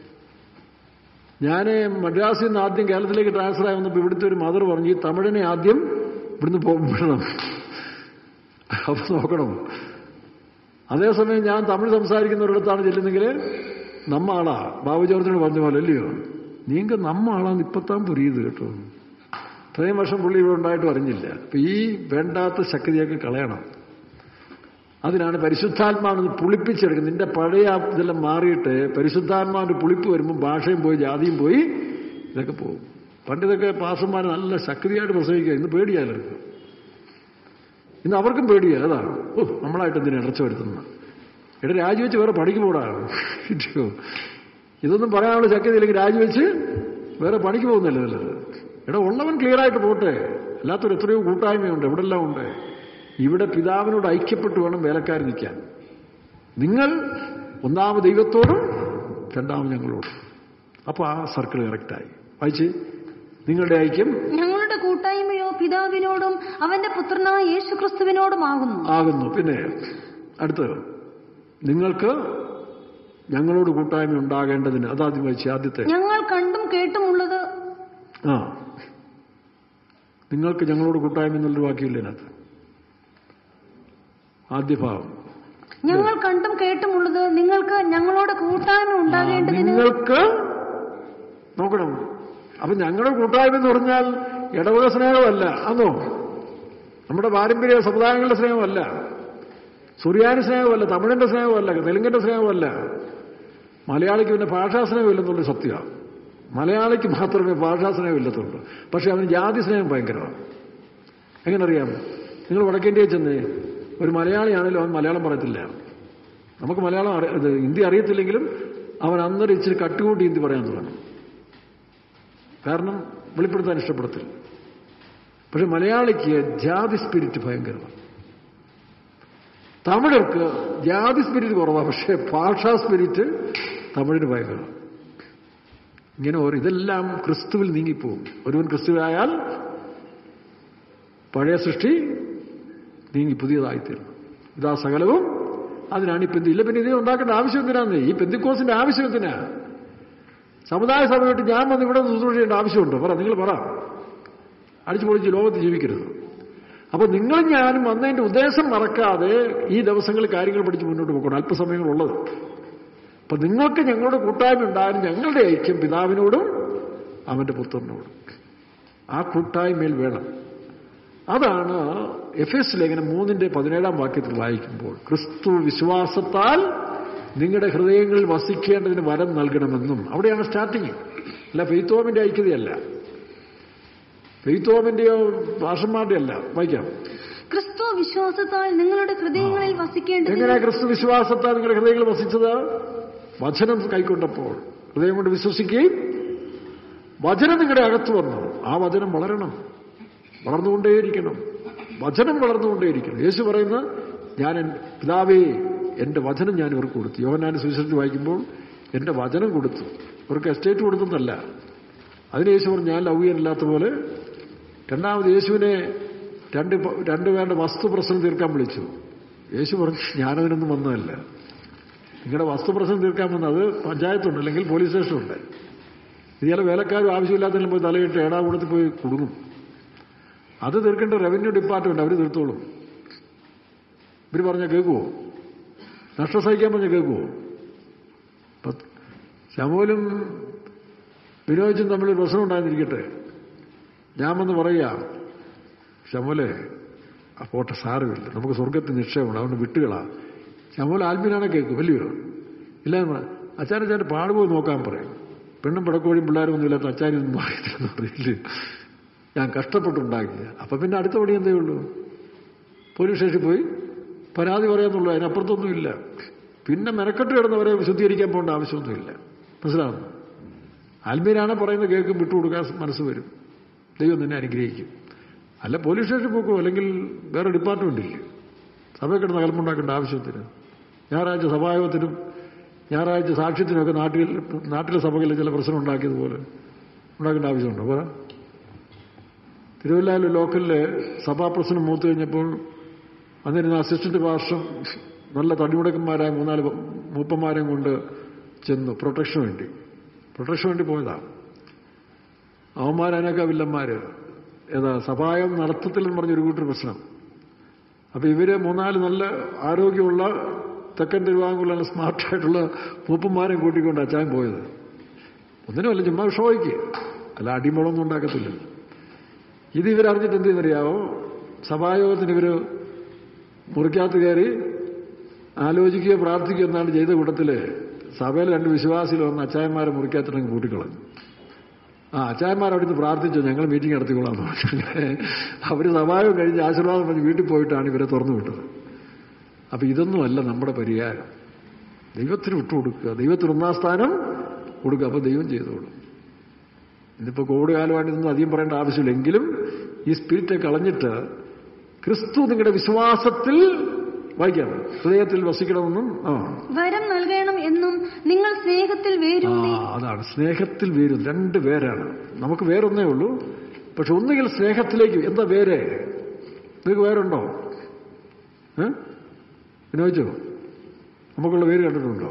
ഞാൻ മദ്രാസിൽ നിന്ന് ആദ്യം കേരളത്തിലേക്ക് ട്രാൻസ്ഫർ ആയി വന്നപ്പോൾ ഇവിടുത്തെ ഒരു മദർ പറഞ്ഞു ഈ തമിഴിനെ ആദ്യം ഇവിടുന്ന് പോകുമ്പോഴണം അപ്പൊ നോക്കണം അതേസമയം ഞാൻ തമിഴ് സംസാരിക്കുന്നവരിടത്താണ് ചെല്ലുന്നെങ്കിൽ നമ്മ ആളാ ബാബു ജോർജിനോട് പറഞ്ഞ പോലെ അല്ലയോ നീങ്ക നമ്മ ആളാന്ന് ഇപ്പത്താൻ പുരിയത് കേട്ടോ ഇത്രയും വർഷം പുള്ളി ഇവിടെ ഉണ്ടായിട്ട് അറിഞ്ഞില്ല അപ്പൊ ഈ വേണ്ടാത്ത ശക്തിയൊക്കെ കളയണം അതിനാണ് പരിശുദ്ധാത്മാവിന് പുളിപ്പിച്ചെടുക്കുന്നത് നിന്റെ പഴയ ആ ഇതെല്ലാം മാറിയിട്ട് പരിശുദ്ധാത്മാവിന്റെ പുളിപ്പ് വരുമ്പോൾ ഭാഷയും പോയി ജാതിയും പോയി ഇതൊക്കെ പോകും പണ്ട് ഇതൊക്കെ പാസന്മാർ നല്ല ശക്തിയായിട്ട് പ്രസവിക്കുക ഇന്ന് പേടിയാലെടുക്കും ഇന്ന് അവർക്കും പേടിയാ അതാണ് ഓ നമ്മളായിട്ട് എന്തിനാ ഇടച്ച വരുത്തുന്നത് ഇവിടെ രാജിവെച്ച് വേറെ പണിക്ക് പോടാണ് ഇതൊന്നും പറയാനുള്ള ശക്തി ഇല്ലെങ്കിൽ രാജിവെച്ച് വേറെ പണിക്ക് പോകുന്നില്ല നല്ലത് ഇവിടെ ഉള്ളവൻ ക്ലിയറായിട്ട് പോട്ടെ അല്ലാത്തൊരു എത്രയോ കൂട്ടായ്മയുണ്ട് ഇവിടെ എല്ലാം ഉണ്ട് ഇവിടെ പിതാവിനോട് ഐക്യപ്പെട്ട് വേണം വേലക്കാർ നിൽക്കാൻ നിങ്ങൾ ഒന്നാമത് ദൈവത്തോടും രണ്ടാമത് ഞങ്ങളോടും അപ്പോൾ ആ സർക്കിൾ കറക്റ്റായി വായിച്ച് നിങ്ങളുടെ ഐക്യം ഞങ്ങളുടെ കൂട്ടായ്മയോ പിതാവിനോടും അവന്റെ പുത്രനായ യേശു ക്രിസ്തുവിനോടുമാകുന്നു ആകുന്നു പിന്നെ അടുത്തത് നിങ്ങൾക്ക് ഞങ്ങളോട് കൂട്ടായ്മ ഉണ്ടാകേണ്ടതിന് അതാദ്യം വായിച്ച് ആദ്യത്തെ ഞങ്ങൾ കണ്ടും കേട്ടുമുള്ളത് ആ നിങ്ങൾക്ക് ഞങ്ങളോട് കൂട്ടായ്മ എന്നുള്ളൊരു വാക്യമില്ല അതിനകത്ത് ആദ്യ ഭാഗം ഞങ്ങൾ കണ്ടും കേട്ടുമുള്ളത് നിങ്ങൾക്ക് ഞങ്ങളോട് കൂട്ടായ്മ ആ, ഉണ്ടാകേണ്ടതിന് നിങ്ങൾക്ക് നോക്കണം അപ്പൊ ഞങ്ങളുടെ കൂട്ടായ്മ എന്ന് പറഞ്ഞാൽ ഇടവക സ്നേഹമല്ല അന്നോ നമ്മുടെ പാരമ്പര്യ സമുദായങ്ങളുടെ സ്നേഹമല്ല സുറിയാനി സ്നേഹമല്ല തമിഴിന്റെ സ്നേഹമല്ല തെലുങ്കിന്റെ സ്നേഹമല്ല മലയാളിക്ക് പിന്നെ ഭാഷാ സ്നേഹമില്ലെന്നുള്ള സത്യമാണ് മലയാളിക്ക് മാത്രമേ ഭാഷാ സ്നേഹം ഇല്ലത്തുള്ളൂ പക്ഷെ അവന് ജാതി സ്നേഹം ഭയങ്കരമാണ് എങ്ങനെ അറിയാം നിങ്ങൾ വടക്കേന്ത്യയിൽ ചെന്ന് ഒരു മലയാളിയാണെങ്കിലും അവൻ മലയാളം പറയത്തില്ല നമുക്ക് മലയാളം അറി ഇത് ഹിന്ദി അറിയത്തില്ലെങ്കിലും അവൻ അന്നേരം ഇച്ചിരി കട്ടുകൂട്ടി ഹിന്ദി പറയാൻ തുടങ്ങും കാരണം വെളിപ്പെടുത്താൻ ഇഷ്ടപ്പെടത്തില്ല പക്ഷെ മലയാളിക്ക് ജാതി സ്പിരിറ്റ് ഭയങ്കരമാണ് തമിഴർക്ക് ജാതി സ്പിരിറ്റ് കുറവാണ് പക്ഷേ ഭാഷാ സ്പിരിറ്റ് തമിഴിന് ഭയങ്കരമാണ് ഇങ്ങനെ ഒരു ഇതെല്ലാം ക്രിസ്തുവിൽ നീങ്ങിപ്പോകും ഒരുവൻ ക്രിസ്തുവായാൽ പഴയ സൃഷ്ടി നീങ്ങി പുതിയതായിത്തീരണം ഇതാ സകലവും അതിനാണ് ഈ പെന്തി ഇല്ല പിന്നെ ഇതിനെ ഉണ്ടാക്കേണ്ട ആവശ്യം എന്തിനാന്ന് ഈ പെന്തിക്കോസിന്റെ ആവശ്യം എന്തിനാ സമുദായ സഭയായിട്ട് ഞാൻ വന്ന് ഇവിടെ ശുശ്രൂഷ ചെയ്യേണ്ട ആവശ്യമുണ്ടോ പറ നിങ്ങൾ പറ അടിച്ചു പൊളിച്ച് ലോകത്ത് ജീവിക്കരുത് അപ്പൊ നിങ്ങളും ഞാനും വന്നതിന്റെ ഉദ്ദേശം മറക്കാതെ ഈ ദിവസങ്ങളിൽ കാര്യങ്ങൾ പഠിച്ച് മുന്നോട്ട് പോകണം അല്പസമയങ്ങളുള്ളത് അപ്പൊ നിങ്ങൾക്ക് ഞങ്ങളുടെ കൂട്ടായ്മ ഉണ്ടായാലും ഞങ്ങളുടെ ഐക്യം പിതാവിനോടും അവന്റെ പുത്രനോടും ആ കൂട്ടായ്മയിൽ വേണം അതാണ് എഫ് എസ് ലേഖനം മൂന്നിന്റെ പതിനേഴാം വാക്യത്തിൽ വായിക്കുമ്പോൾ ക്രിസ്തു വിശ്വാസത്താൽ നിങ്ങളുടെ ഹൃദയങ്ങളിൽ വസിക്കേണ്ടതിന് വരം നൽകണമെന്നും അവിടെയാണ് സ്റ്റാർട്ടിങ് അല്ല ഫെയ്ത്തോമിന്റെ ഐക്യതയല്ല ഫെയ്ത്തോമിന്റെയോ ഭാഷന്മാരുടെ അല്ല വായിക്കാം ക്രിസ്തു വിശ്വാസത്താൽ നിങ്ങളുടെ ഹൃദയങ്ങളിൽ വസിക്കേണ്ടതിന് എങ്ങനെ ക്രിസ്തു വിശ്വാസത്താൽ നിങ്ങളുടെ ഹൃദയങ്ങളിൽ വസിച്ചത് വചനം കൈക്കൊണ്ടപ്പോൾ ഹൃദയം കൊണ്ട് വിശ്വസിക്കുകയും വചനം നിങ്ങളുടെ അകത്ത് വന്നു ആ വചനം വളരണം വളർന്നുകൊണ്ടേയിരിക്കണം വചനം വളർന്നുകൊണ്ടേയിരിക്കണം യേശു പറയുന്ന ഞാൻ എൻ- പിതാവേ എന്റെ വചനം ഞാൻ ഇവർക്ക് കൊടുത്തു യോഹനാന്റെ സുവിശേഷത്തിൽ വായിക്കുമ്പോൾ എന്റെ വചനം കൊടുത്തു ഇവർക്ക് എസ്റ്റേറ്റ് കൊടുത്തെന്നല്ല അതിന് യേശു പറഞ്ഞു ഞാൻ ലൗകിയനല്ലാത്ത പോലെ രണ്ടാമത് യേശുവിനെ രണ്ട് പ- രണ്ടുപേരുടെ വസ്തുപ്രശ്നം തീർക്കാൻ വിളിച്ചു യേശു പറഞ്ഞു ഞാനതിനൊന്നും വന്നതല്ല നിങ്ങളുടെ വസ്തുപ്രശ്നം തീർക്കാൻ വന്നത് പഞ്ചായത്തുണ്ട് അല്ലെങ്കിൽ പോലീസ് സ്റ്റേഷനുണ്ട് ഇയാളെ വേലക്കാരും ആവശ്യമില്ലാത്തതിലും പോയി തലയിട്ട് ഏടാകൂടത്തിൽ പോയി കുടുങ്ങും അത് തീർക്കേണ്ട റവന്യൂ ഡിപ്പാർട്ട്മെന്റ് അവർ തീർത്തോളും ഇവർ പറഞ്ഞാൽ കേൾക്കുമോ നഷ്ടം സഹിക്കാൻ പറഞ്ഞാൽ കേൾക്കുമോ പത്ത്- ശമൂലും വിനോദിച്ചും തമ്മിൽ ഒരു പ്രശ്നം ഉണ്ടായിരുന്നിരിക്കട്ടെ ഞാൻ വന്ന് പറയാ ശമൂലെ ആ പോട്ടെ സാരമില്ല നമുക്ക് സ്വർഗത്തിൽ നിക്ഷേപമാണ് അതുകൊണ്ട് വിട്ടുകളാ ശമൂല ആത്മീനാണെ കേൾക്കും വലിയോ ഇല്ല അച്ചാനച്ചാൻ്റെ പാടുപോയി നോക്കാൻ പറയും പെണ്ണും പിടക്കോഴിയും പിള്ളേരും ഒന്നും ഇല്ലാത്ത അച്ചാനൊന്നും അറിയത്തില്ലെന്ന് പറയില്ലേ ഞാൻ കഷ്ടപ്പെട്ടുണ്ടാക്കിയ അപ്പൊ പിന്നെ അടുത്ത പണി എന്തേ ഉള്ളൂ പോലീസ് സ്റ്റേഷനിൽ പോയി പരാതി പറയാന്നുള്ളൂ അതിനപ്പുറത്തൊന്നുമില്ല പിന്നെ മെനക്കെട്ട് കിടന്നവരെ ശുദ്ധീകരിക്കാൻ പോകേണ്ട ആവശ്യമൊന്നുമില്ല മനസ്സിലാവുന്നു ആത്മീയനാണ് പറയുന്നത് കേൾക്കും വിട്ടുകൊടുക്കാൻ മനസ്സ് വരും ദൈവം നിന്നെ അനുഗ്രഹിക്കും അല്ല പോലീസ് സ്റ്റേഷനിൽ പോക്കോ അല്ലെങ്കിൽ വേറെ ഡിപ്പാർട്ട്മെന്റ് ഇല്ലേ സഭയിൽ കിടന്ന് കലമ്പുണ്ടാക്കേണ്ട ആവശ്യത്തിന് ഞായറാഴ്ച സഭായോഗത്തിനും ഞായറാഴ്ച സാക്ഷ്യത്തിനൊക്കെ നാട്ടിൽ നാട്ടിലെ സഭകളിൽ ചില പ്രശ്നം ഉണ്ടാക്കിയതുപോലെ ഉണ്ടാക്കേണ്ട ആവശ്യമുണ്ടോ പറ തിരുവല്ലായിലെ ലോക്കലില് സഭാപ്രശ്നം മൂത്ത് കഴിഞ്ഞപ്പോൾ അന്നിരുന്ന അസിസ്റ്റന്റ് പാർഷം നല്ല തടിമുടക്കന്മാരായ മൂന്നാല് മൂപ്പന്മാരെയും കൊണ്ട് ചെന്നു പ്രൊട്ടക്ഷൻ വേണ്ടി പ്രൊട്ടക്ഷൻ വേണ്ടി പോയതാ അവന്മാരനൊക്കെ വില്ലന്മാര് ഏതാ സഭായം നടത്തത്തിലെന്ന് പറഞ്ഞൊരു കൂട്ടർ പ്രശ്നം അപ്പൊ ഇവര് മൂന്നാല് നല്ല ആരോഗ്യമുള്ള തെക്കൻ തിരുവാങ്കൂറിലുള്ള സ്മാർട്ടായിട്ടുള്ള മൂപ്പന്മാരെയും കൂട്ടിക്കൊണ്ട് അച്ചാൻ പോയത് ഒന്നിനുമല്ല ചുമ്മാ ഷോയ്ക്ക് അല്ല അടിമുളൊന്നും ഉണ്ടാക്കത്തില്ല ഇത് ഇവരറിഞ്ഞിട്ട് എന്ത് ചെയ്യുന്നറിയാവോ സഭായോഗത്തിന് ഇവര് മുറിക്കകത്ത് കയറി ആലോചിക്കുകയോ പ്രാർത്ഥിക്കുകയോ എന്നാണ് ചെയ്ത കൂട്ടത്തില് സഭയിൽ രണ്ട് വിശ്വാസികൾ വന്ന് അച്ചായന്മാരെ മുറിക്കകത്തിനങ്ങ് കൂട്ടിക്കളഞ്ഞു ആ അച്ചായന്മാർ അവിടുന്ന് പ്രാർത്ഥിച്ചു ഞങ്ങൾ മീറ്റിംഗ് നടത്തിക്കൊള്ളാം എന്ന് പറഞ്ഞു അവര് സഭായോഗം കഴിഞ്ഞ് ആശീർവാദം പറഞ്ഞ് വീട്ടിൽ പോയിട്ടാണ് ഇവരെ തുറന്നു വിട്ടത് അപ്പൊ ഇതൊന്നുമല്ല നമ്മുടെ പരിഹാരം ദൈവത്തിന് വിട്ടുകൊടുക്കുക ദൈവത്തിന് ഒന്നാം സ്ഥാനം കൊടുക്കുക അപ്പൊ ദൈവം ചെയ്തോളും ഇന്നിപ്പോ കോവിഡ് കാലമായിട്ട് ഇതൊന്നും അധികം പറയേണ്ട ആവശ്യമില്ല എങ്കിലും ഈ സ്പിരിറ്റ് കളഞ്ഞിട്ട് ക്രിസ്തു നിങ്ങളുടെ വിശ്വാസത്തിൽ വായിക്കാം ഹൃദയത്തിൽ വസിക്കണമെന്നും ആ വരം നൽകണം എന്നും നിങ്ങൾ സ്നേഹത്തിൽ ആ വേരൂന്നി അതാണ് സ്നേഹത്തിൽ വേരും രണ്ട് പേരാണ് നമുക്ക് വേറൊന്നേ ഉള്ളൂ പക്ഷെ ഒന്നുകിൽ സ്നേഹത്തിലേക്ക് എന്താ വേരെ നിങ്ങൾക്ക് വേറുണ്ടോ ഏ വിനോദിച്ചോ നമുക്കുള്ള പേര് കണ്ടിട്ടുണ്ടോ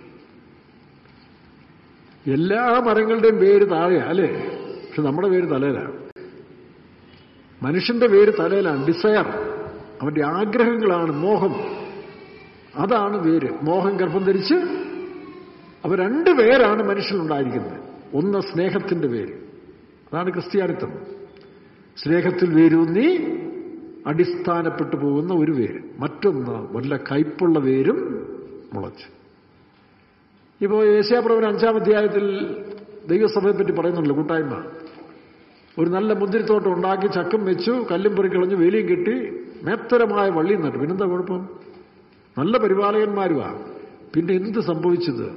എല്ലാ മരങ്ങളുടെയും പേര് താഴെയാ അല്ലേ പക്ഷെ നമ്മുടെ പേര് തലയിലാണ് മനുഷ്യന്റെ പേര് തലയിലാണ് ഡിസയർ അവന്റെ ആഗ്രഹങ്ങളാണ് മോഹം അതാണ് പേര് മോഹം ഗർഭം ധരിച്ച് അപ്പൊ രണ്ട് പേരാണ് മനുഷ്യനുണ്ടായിരിക്കുന്നത് ഒന്ന് സ്നേഹത്തിന്റെ പേര് അതാണ് ക്രിസ്ത്യാനിത്വം സ്നേഹത്തിൽ വേരൂന്നി അടിസ്ഥാനപ്പെട്ടു പോകുന്ന ഒരു വേര് മറ്റൊന്ന് വല്ല കയ്പുള്ള വേരും മുളച്ചു ഇപ്പോൾ ഏഷ്യാപ്രവൻ അഞ്ചാം അധ്യായത്തിൽ ദൈവസഭയെ പറ്റി പറയുന്നുണ്ടല്ലോ കൂട്ടായ്മ ഒരു നല്ല മുന്തിരിത്തോട്ടം ഉണ്ടാക്കി ചക്കം വെച്ചു കല്ലും പെറുക്കളഞ്ഞു വേലിയും കെട്ടി മേത്തരമായ വള്ളിയും നട്ടു പിന്നെന്താ കുഴപ്പം നല്ല പരിപാലകന്മാരുമാ പിന്നെ എന്ത് സംഭവിച്ചത്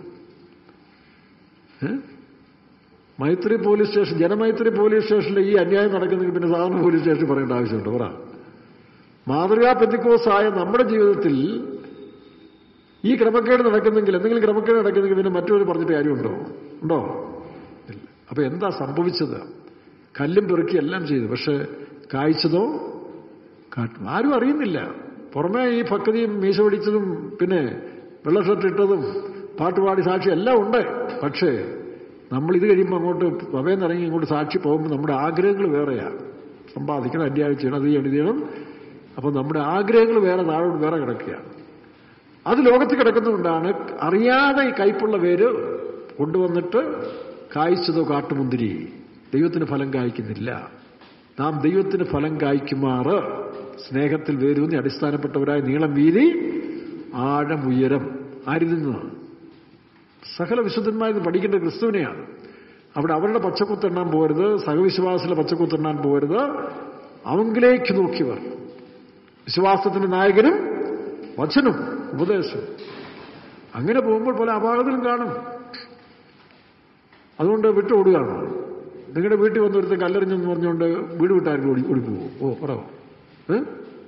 ഏ? Maithri police station Janamaithri police സ്റ്റേഷനിൽ ഈ അന്യായം നടക്കുന്നെങ്കിൽ പിന്നെ സാധാരണ പോലീസ് സ്റ്റേഷൻ പറയേണ്ട ആവശ്യമുണ്ട് പറ മാതൃകാ പെന്തിക്കോസായ നമ്മുടെ ജീവിതത്തിൽ ഈ ക്രമക്കേട് നടക്കുന്നെങ്കിൽ എന്തെങ്കിലും ക്രമക്കേട് നടക്കുന്നെങ്കിൽ പിന്നെ മറ്റൊരു പറഞ്ഞിട്ട് കാര്യമുണ്ടോ ഉണ്ടോ ഇല്ല അപ്പൊ എന്താ സംഭവിച്ചത് കല്ലും പെറുക്കി എല്ലാം ചെയ്തു പക്ഷെ കായ്ച്ചതോ കാട്ടും ആരും അറിയുന്നില്ല പുറമേ ഈ ഭക്തിയും മീശ പിടിച്ചതും പിന്നെ വെള്ള ഷർട്ട് ഇട്ടതും പാട്ടുപാടി സാക്ഷി എല്ലാം ഉണ്ട് പക്ഷേ നമ്മൾ ഇത് കഴിയുമ്പോൾ അങ്ങോട്ട് പവയെന്ന് ഇറങ്ങി ഇങ്ങോട്ട് സാക്ഷി പോകുമ്പോൾ നമ്മുടെ ആഗ്രഹങ്ങൾ വേറെയാണ് സമ്പാദിക്കണം അന്യായം ചെയ്യണം അത് ചെയ്യണം ഇത് ചെയ്യണം അപ്പം നമ്മുടെ ആഗ്രഹങ്ങൾ വേറെ താഴോട്ട് വേറെ കിടക്കുകയാണ് അത് ലോകത്ത് കിടക്കുന്നതുകൊണ്ടാണ് അറിയാതെ ഈ കയ്പുള്ള പേര് കൊണ്ടുവന്നിട്ട് കായ്ച്ചതോ കാട്ടുമുന്തിരി ദൈവത്തിന് ഫലം കായ്ക്കുന്നില്ല നാം ദൈവത്തിന് ഫലം കായ്ക്കുമാറ് സ്നേഹത്തിൽ വേരൂന്നി അടിസ്ഥാനപ്പെട്ടവരായ നീളം വീതി ആഴം ഉയരം ആരിൽ സകല വിശുദ്ധന്മാരിത് പഠിക്കേണ്ട ക്രിസ്തുവിനെയാണ് അവിടെ അവരുടെ പച്ചക്കുത്തെണ്ണാൻ പോരുത് സഹവിശ്വാസിലെ പച്ചക്കുത്തെണ്ണാൻ പോരുത് അവങ്കിലേക്ക് നോക്കിയവർ വിശ്വാസത്തിന്റെ നായകനും വചനും ഉപദേശവും അങ്ങനെ പോകുമ്പോൾ പല അപാകതകളും കാണും അതുകൊണ്ട് വിട്ടുകൊടുകയാണ് നിങ്ങളുടെ വീട്ടിൽ വന്നൊരുത്ത കല്ലെറിഞ്ഞെന്ന് പറഞ്ഞുകൊണ്ട് വീട് വിട്ടാരും ഓടി ഓടിപ്പോവോ ഓ പറവോ ഏ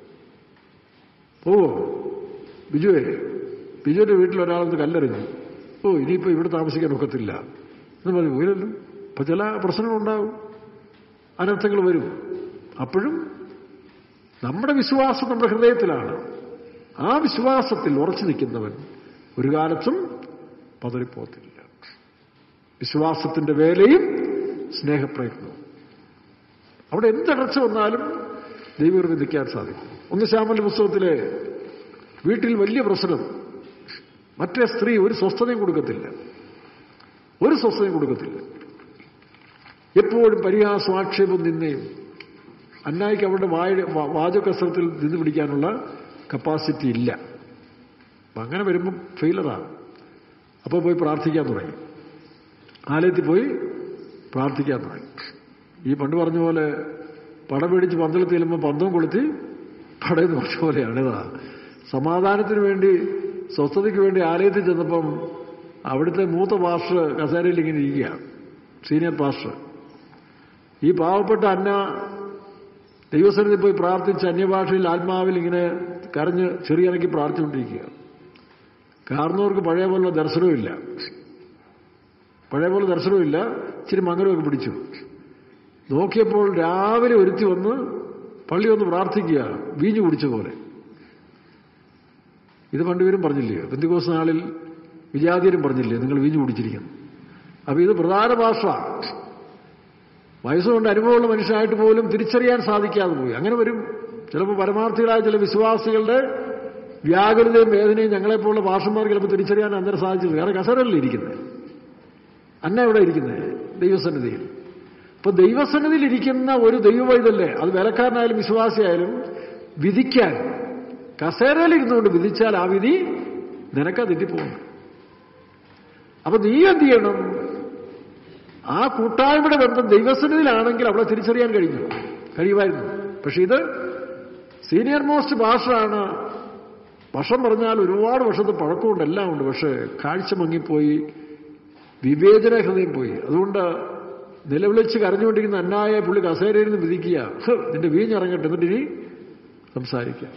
പോവോ ബിജുവേ ബിജുവിന്റെ വീട്ടിൽ ഒരാളെന്ന് കല്ലെറിഞ്ഞു ഓ ഇനിയിപ്പോൾ ഇവിടെ താമസിക്കാൻ ഒക്കത്തില്ല എന്ന് പറഞ്ഞു പോയില്ലല്ലോ അപ്പൊ ചില പ്രശ്നങ്ങളുണ്ടാവും അനർത്ഥങ്ങൾ വരും അപ്പോഴും നമ്മുടെ വിശ്വാസം നമ്മുടെ ഹൃദയത്തിലാണ് ആ വിശ്വാസത്തിൽ ഉറച്ചു നിൽക്കുന്നവൻ ഒരു കാലത്തും പതറിപ്പോത്തില്ല വിശ്വാസത്തിന്റെ വേലയും സ്നേഹപ്രയത്നവും അവിടെ എന്തടർച്ച വന്നാലും ദൈവം നിൽക്കാൻ സാധിക്കും ഒന്ന് ശ്യാമന്റെ പുസ്തകത്തിലെ വീട്ടിൽ വലിയ പ്രശ്നം മറ്റേ സ്ത്രീ ഒരു സ്വസ്ഥതയും കൊടുക്കത്തില്ല ഒരു സ്വസ്ഥതയും കൊടുക്കത്തില്ല എപ്പോഴും പരിഹാസം ആക്ഷേപം നിന്നയും അന്നായിക്ക് അവരുടെ വായ വാചകസ്ത്രത്തിൽ നിന്ന് പിടിക്കാനുള്ള കപ്പാസിറ്റി ഇല്ല അപ്പം അങ്ങനെ വരുമ്പം ഫെയിലറാണ് അപ്പോൾ പോയി പ്രാർത്ഥിക്കാൻ തുടങ്ങി ആലയത്തിൽ പോയി പ്രാർത്ഥിക്കാൻ തുടങ്ങി ഈ പണ്ട് പറഞ്ഞ പോലെ പട പേടിച്ച് പന്തളത്തിൽ ചെല്ലുമ്പോൾ പന്തവും കൊളുത്തി പടയെന്ന് പറഞ്ഞ പോലെയാണ് ഇതാ സമാധാനത്തിന് വേണ്ടി സ്വസ്ഥതയ്ക്ക് വേണ്ടി ആലയത്തിൽ ചെന്നപ്പം അവിടുത്തെ മൂത്ത പാസ്റ്റർ കസേരയിൽ ഇങ്ങനെ ഇരിക്കുകയാണ് സീനിയർ പാസ്റ്റർ ഈ പാവപ്പെട്ട അന്ന ദൈവസന്നിധി പോയി പ്രാർത്ഥിച്ച് അന്യഭാഷയിൽ ആത്മാവിൽ ഇങ്ങനെ കരഞ്ഞ് ചെറിയനക്കി പ്രാർത്ഥിച്ചുകൊണ്ടിരിക്കുക കാർന്നവർക്ക് പഴയ പോലെ ദർശനവുമില്ല പഴയ പോലെ ദർശനവുമില്ല ഇച്ചിരി മംഗലമൊക്കെ പിടിച്ചു നോക്കിയപ്പോൾ രാവിലെ ഒരുത്തി വന്ന് പള്ളി വന്ന് പ്രാർത്ഥിക്കുക വീഞ്ഞു കുടിച്ച പോലെ ഇത് പണ്ടുപേരും പറഞ്ഞില്ലയോ ബന്ധുക്കോസ് നാളിൽ വിജാതിയരും പറഞ്ഞില്ലേ നിങ്ങൾ വീഞ്ഞു കുടിച്ചിരിക്കുന്നു അപ്പൊ ഇത് പ്രധാന ഭാഷ വയസ്സുകൊണ്ട് അനുഭവമുള്ള മനുഷ്യനായിട്ട് പോലും തിരിച്ചറിയാൻ സാധിക്കാതെ പോയി അങ്ങനെ വരും ചിലപ്പോൾ പരമാർത്ഥികളായ ചില വിശ്വാസികളുടെ വ്യാകുലതയും വേദനയും ഞങ്ങളെപ്പോലുള്ള ഭാഷന്മാർക്ക് ചിലപ്പോൾ തിരിച്ചറിയാൻ അന്നേരം സാധിച്ചത് വേറെ കസരല്ലേ ഇരിക്കുന്നത് അന്ന എവിടെ ഇരിക്കുന്നത് ദൈവസന്നിധിയിൽ ഇപ്പൊ ദൈവസന്നിധിയിൽ ഇരിക്കുന്ന ഒരു ദൈവവൈതല്ലേ അത് വേലക്കാരനായാലും വിശ്വാസിയായാലും വിധിക്കാൻ കസേരയിൽ ഇരുന്നുകൊണ്ട് വിധിച്ചാൽ ആ വിധി നിനക്കാ തെറ്റിപ്പോകുന്നു അപ്പൊ നീ എന്ത് ചെയ്യണം ആ കൂട്ടായ്മയുടെ ബന്ധം ദൈവസന്നിധിയിലാണെങ്കിൽ അവിടെ തിരിച്ചറിയാൻ കഴിഞ്ഞു കഴിയുമായിരുന്നു പക്ഷെ ഇത് സീനിയർ മോസ്റ്റ് ഭാഷയാണ് വർഷം പറഞ്ഞാൽ ഒരുപാട് വർഷത്തെ പഴക്കമുണ്ട് എല്ലാം ഉണ്ട് പക്ഷെ കാഴ്ച മങ്ങിപ്പോയി വിവേചന ഹൃദയം പോയി അതുകൊണ്ട് നിലവിളിച്ച് കരഞ്ഞുകൊണ്ടിരിക്കുന്ന അന്നായ പുള്ളി കസേരയിൽ നിന്ന് വിധിക്കുക ഹ്, നിന്റെ വീഞ്ഞിറങ്ങട്ടെ എന്നിട്ട് ഇനി സംസാരിക്കാം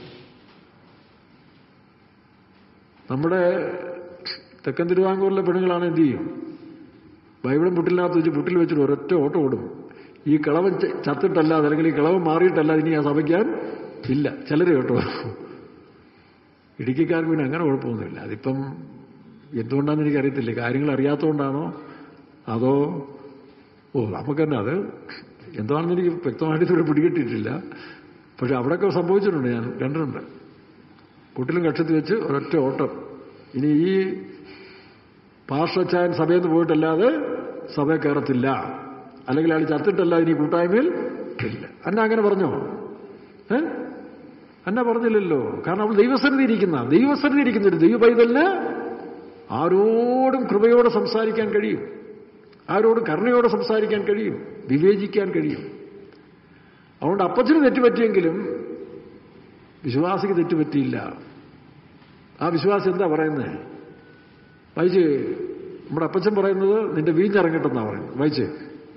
നമ്മുടെ തെക്കൻ തിരുവാങ്കൂറിലെ പെണ്ണുങ്ങളാണ് എന്ത് ചെയ്യും ബൈബിളും പുട്ടിലിനകത്ത് വെച്ച് പുട്ടിൽ വെച്ചിട്ട് ഒരൊറ്റ ഓട്ടം ഓടും ഈ കിളവൻ ച- ചത്തിട്ടല്ലാതെ അല്ലെങ്കിൽ ഈ കിളവൻ മാറിയിട്ടല്ലാതെ ഇനി ആ സഭയ്ക്കാൻ ഇല്ല ചിലര് കേട്ടോ ഇടുക്കിക്കാർക്ക് പിന്നെ അങ്ങനെ കുഴപ്പമൊന്നുമില്ല അതിപ്പം എന്തുകൊണ്ടാണെന്ന് എനിക്കറിയത്തില്ല കാര്യങ്ങൾ അറിയാത്തതുകൊണ്ടാണോ അതോ ഓ നമുക്ക് തന്നെ അത് എന്താണെന്ന് എനിക്ക് വ്യക്തമായിട്ട് ഇതുവരെ പിടികിട്ടിയിട്ടില്ല പക്ഷെ അവിടെയൊക്കെ സംഭവിച്ചിട്ടുണ്ട് ഞാൻ കണ്ടിട്ടുണ്ട് കുട്ടിലും കക്ഷത്തിൽ വെച്ച് ഒരൊറ്റ ഓട്ടം ഇനി ഈ പാർശ്വച്ചായൻ സഭയിൽ നിന്ന് പോയിട്ടല്ലാതെ സഭ കയറത്തില്ല അല്ലെങ്കിൽ അയാൾ ചത്തിട്ടല്ല ഇനി കൂട്ടായ്മയിൽ ഇല്ല അന്ന അങ്ങനെ പറഞ്ഞോ ഏ അന്ന പറഞ്ഞില്ലല്ലോ കാരണം അവൾ ദൈവസന്നിധി ഇരിക്കുന്ന ദൈവസന്നിധി ഇരിക്കുന്ന ഒരു ദൈവ പൈതലിന് ആരോടും കൃപയോടെ സംസാരിക്കാൻ കഴിയും ആരോടും കരുണയോടെ സംസാരിക്കാൻ കഴിയും വിവേചിക്കാൻ കഴിയും അതുകൊണ്ട് അപ്പച്ചന് തെറ്റുപറ്റിയെങ്കിലും വിശ്വാസിക്ക് തെറ്റുപറ്റിയില്ല ആ വിശ്വാസം എന്താ പറയുന്നത് വായിച്ച് നമ്മുടെ അപ്പച്ചൻ പറയുന്നത് നിന്റെ വീഞ്ഞിറങ്ങട്ടെന്നാ പറയുന്നത് വായിച്ച്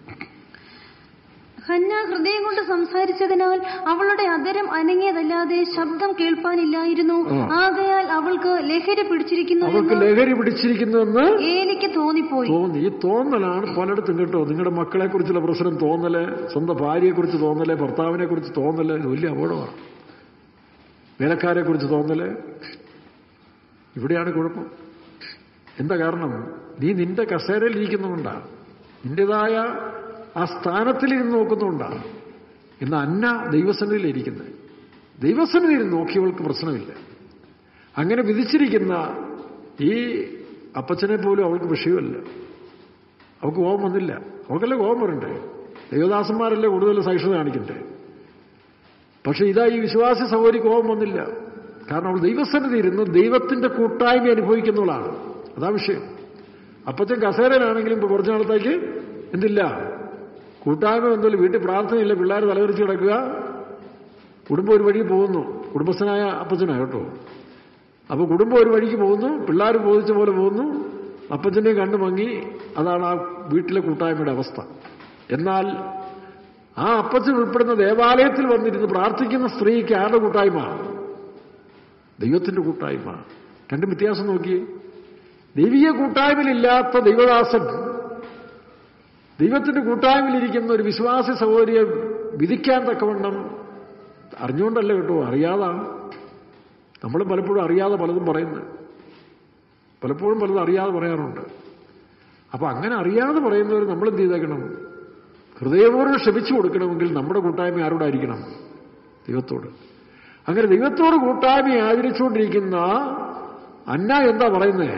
ഹന്ന ഹൃദയം കൊണ്ട് സംസാരിച്ചതിനാൽ അവളുടെ അതരം അനങ്ങിയതല്ലാതെ ശബ്ദം കേൾപ്പാനില്ലായിരുന്നു ആ. ആകയാൽ അവൾക്ക് ലഹരി പിടിച്ചിരിക്കുന്നു അവൾക്ക് എന്ന് ലഹരി പിടിച്ചിരിക്കുന്നുവെന്ന് ഏലിക്ക് തോന്നിപ്പോയി തോന്നി ഈ തോന്നലാണ് പലയിടത്തും കേട്ടോ നിങ്ങളുടെ മക്കളെ കുറിച്ചുള്ള പ്രശ്നം തോന്നല് സ്വന്തം ഭാര്യയെ കുറിച്ച് തോന്നല് ഭർത്താവിനെ കുറിച്ച് തോന്നല് ഇത് വലിയ അപകടമാണ് വേലക്കാരെ കുറിച്ച് തോന്നല് ഇവിടെയാണ് കുഴപ്പം എന്താ കാരണം നീ നിന്റെ കസേരയിൽ ഇരിക്കുന്നുകൊണ്ടാണ് നിന്റേതായ ആ സ്ഥാനത്തിൽ ഇരുന്ന് നോക്കുന്നുകൊണ്ടാണ് ഇന്ന് അന്ന ദൈവസന്നിധിയിലിരിക്കുന്നത് ദൈവസന്നിധിയിൽ നോക്കിയവൾക്ക് പ്രശ്നമില്ല അങ്ങനെ വിധിച്ചിരിക്കുന്ന ഈ അപ്പച്ചനെ പോലും അവൾക്ക് വിഷയമല്ല അവൾക്ക് കോപം വന്നില്ല അവൾക്കല്ലേ കോപം വരണ്ടേ ദൈവദാസന്മാരല്ലേ കൂടുതൽ സഹിഷ്ണുത കാണിക്കണ്ടേ പക്ഷെ ഇതാ ഈ വിശ്വാസി സഹോദരി കോപം വന്നില്ല കാരണം അവൾ ദൈവസന്നിധി ഇരുന്ന് ദൈവത്തിന്റെ കൂട്ടായ്മ അനുഭവിക്കുന്നവളാണ് അതാ വിഷയം അപ്പച്ചൻ കസേരയിലാണെങ്കിലും ഇപ്പൊ കുറച്ചു നാളത്തേക്ക് എന്തില്ല കൂട്ടായ്മ എന്തെങ്കിലും വീട്ടിൽ പ്രാർത്ഥനയില്ല പിള്ളേർ തലവരിച്ച് കിടക്കുക കുടുംബം ഒരു വഴി പോകുന്നു കുടുംബസ്ഥനായ അപ്പച്ചനാ കേട്ടോ അപ്പൊ കുടുംബം ഒരു വഴിക്ക് പോകുന്നു പിള്ളേർ ബോധിച്ച പോലെ പോകുന്നു അപ്പച്ചനെ കണ്ടു മങ്ങി അതാണ് ആ വീട്ടിലെ കൂട്ടായ്മയുടെ അവസ്ഥ എന്നാൽ ആ അപ്പച്ചൻ ഉൾപ്പെടുന്ന ദേവാലയത്തിൽ വന്നിരുന്ന് പ്രാർത്ഥിക്കുന്ന സ്ത്രീക്ക് ആരുടെ കൂട്ടായ്മ ദൈവത്തിന്റെ കൂട്ടായ്മ രണ്ടും വ്യത്യാസം നോക്കിയേ ദൈവീയ കൂട്ടായ്മയിലില്ലാത്ത ദൈവദാസൻ ദൈവത്തിന്റെ കൂട്ടായ്മയിലിരിക്കുന്ന ഒരു വിശ്വാസി സഹോദരിയെ വിധിക്കാൻ തക്കവണ്ണം അറിഞ്ഞുകൊണ്ടല്ല കേട്ടോ അറിയാതാണ് നമ്മൾ പലപ്പോഴും അറിയാതെ പലതും പറയുന്നത് പലപ്പോഴും പലതും അറിയാതെ പറയാറുണ്ട് അപ്പൊ അങ്ങനെ അറിയാതെ പറയുന്നവർ നമ്മൾ എന്ത് ചെയ്തേക്കണം ഹൃദയപൂർവ്വം ക്ഷമിച്ചു കൊടുക്കണമെങ്കിൽ നമ്മുടെ കൂട്ടായ്മ ആരോടായിരിക്കണം ദൈവത്തോട് അങ്ങനെ ദൈവത്തോട് കൂട്ടായ്മ ആചരിച്ചുകൊണ്ടിരിക്കുന്ന അന്ന എന്താ പറയുന്നത്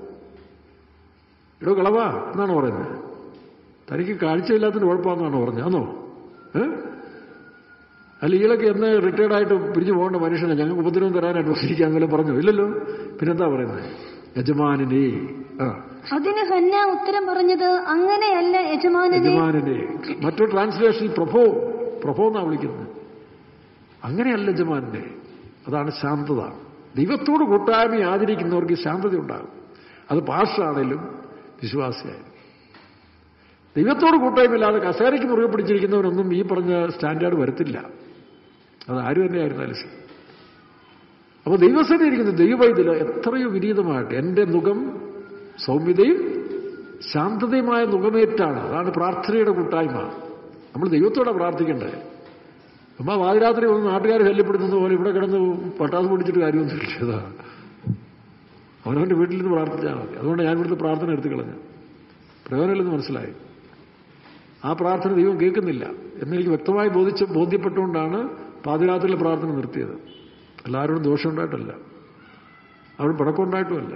ഇടോ കളവാ എന്നാണ് പറയുന്നത് തനിക്ക് കാഴ്ചയില്ലാത്തതിന് കുഴപ്പമെന്നാണോ പറഞ്ഞത് ആണോ ഏ അല്ല ഈളൊക്കെ എന്ന് റിട്ടയർഡ് ആയിട്ട് പിരിഞ്ഞു പോകേണ്ട മനുഷ്യനെ ഞങ്ങൾക്ക് ഉപദ്രവം തരാനായിട്ട് വന്നിരിക്കാൻ വല്ല പറഞ്ഞു ഇല്ലല്ലോ പിന്നെന്താ പറയുന്നത് യജമാനനെ ആ അതിന് ഹന്ന ഉത്തരം പറഞ്ഞത് അങ്ങനെയല്ല യജമാനനെ യജമാനനെ മറ്റൊരു ട്രാൻസ്ലേഷനിൽ പ്രഭോ പ്രഭോ എന്നാ വിളിക്കുന്നത് അങ്ങനെയല്ല യജമാനെ അതാണ് ശാന്തത ദൈവത്തോട് കൂട്ടായ്മ ആചരിക്കുന്നവർക്ക് ശാന്തത ഉണ്ടാകും അത് പാഷാണേലും വിശ്വാസിയായാലും ദൈവത്തോട് കൂട്ടായ്മയില്ലാതെ കസേരയ്ക്ക് മുറുകെ പിടിച്ചിരിക്കുന്നവരൊന്നും ഈ പറഞ്ഞ സ്റ്റാൻഡേർഡ് വരത്തില്ല അത് ആര് തന്നെയായിരുന്നാലും ശരി അപ്പോൾ ദൈവസേന ഇരിക്കുന്ന ദൈവവൈദ്യല് എത്രയോ വിനീതമായിട്ട് എൻ്റെ മുഖം സൗമ്യതയും ശാന്തതയുമായ മുഖമേറ്റാണ് അതാണ് പ്രാർത്ഥനയുടെ കൂട്ടായ്മ നമ്മൾ ദൈവത്തോടെ പ്രാർത്ഥിക്കണ്ടേ അമ്മ വാതിരാത്രി വന്ന് നാട്ടുകാർ ശല്യപ്പെടുത്തുന്ന പോലെ ഇവിടെ കിടന്ന് പട്ടാസ് പൊടിച്ചിട്ട് കാര്യമൊന്നുമില്ല ഇതാ അവനവൻ്റെ വീട്ടിൽ നിന്ന് പ്രാർത്ഥിച്ചാൽ മതി അതുകൊണ്ട് ഞാൻ ഇവിടുത്തെ പ്രാർത്ഥന എടുത്തു കളഞ്ഞു പ്രയോജനമില്ലെന്ന് മനസ്സിലായി ആ പ്രാർത്ഥന ദൈവം കേൾക്കുന്നില്ല എന്നെനിക്ക് വ്യക്തമായി ബോധിച്ച് ബോധ്യപ്പെട്ടുകൊണ്ടാണ് പാതിരാത്രിയിലെ പ്രാർത്ഥന നിർത്തിയത് എല്ലാവരോടും ദോഷമുണ്ടായിട്ടല്ല അവിടെ പിടക്കമുണ്ടായിട്ടുമല്ല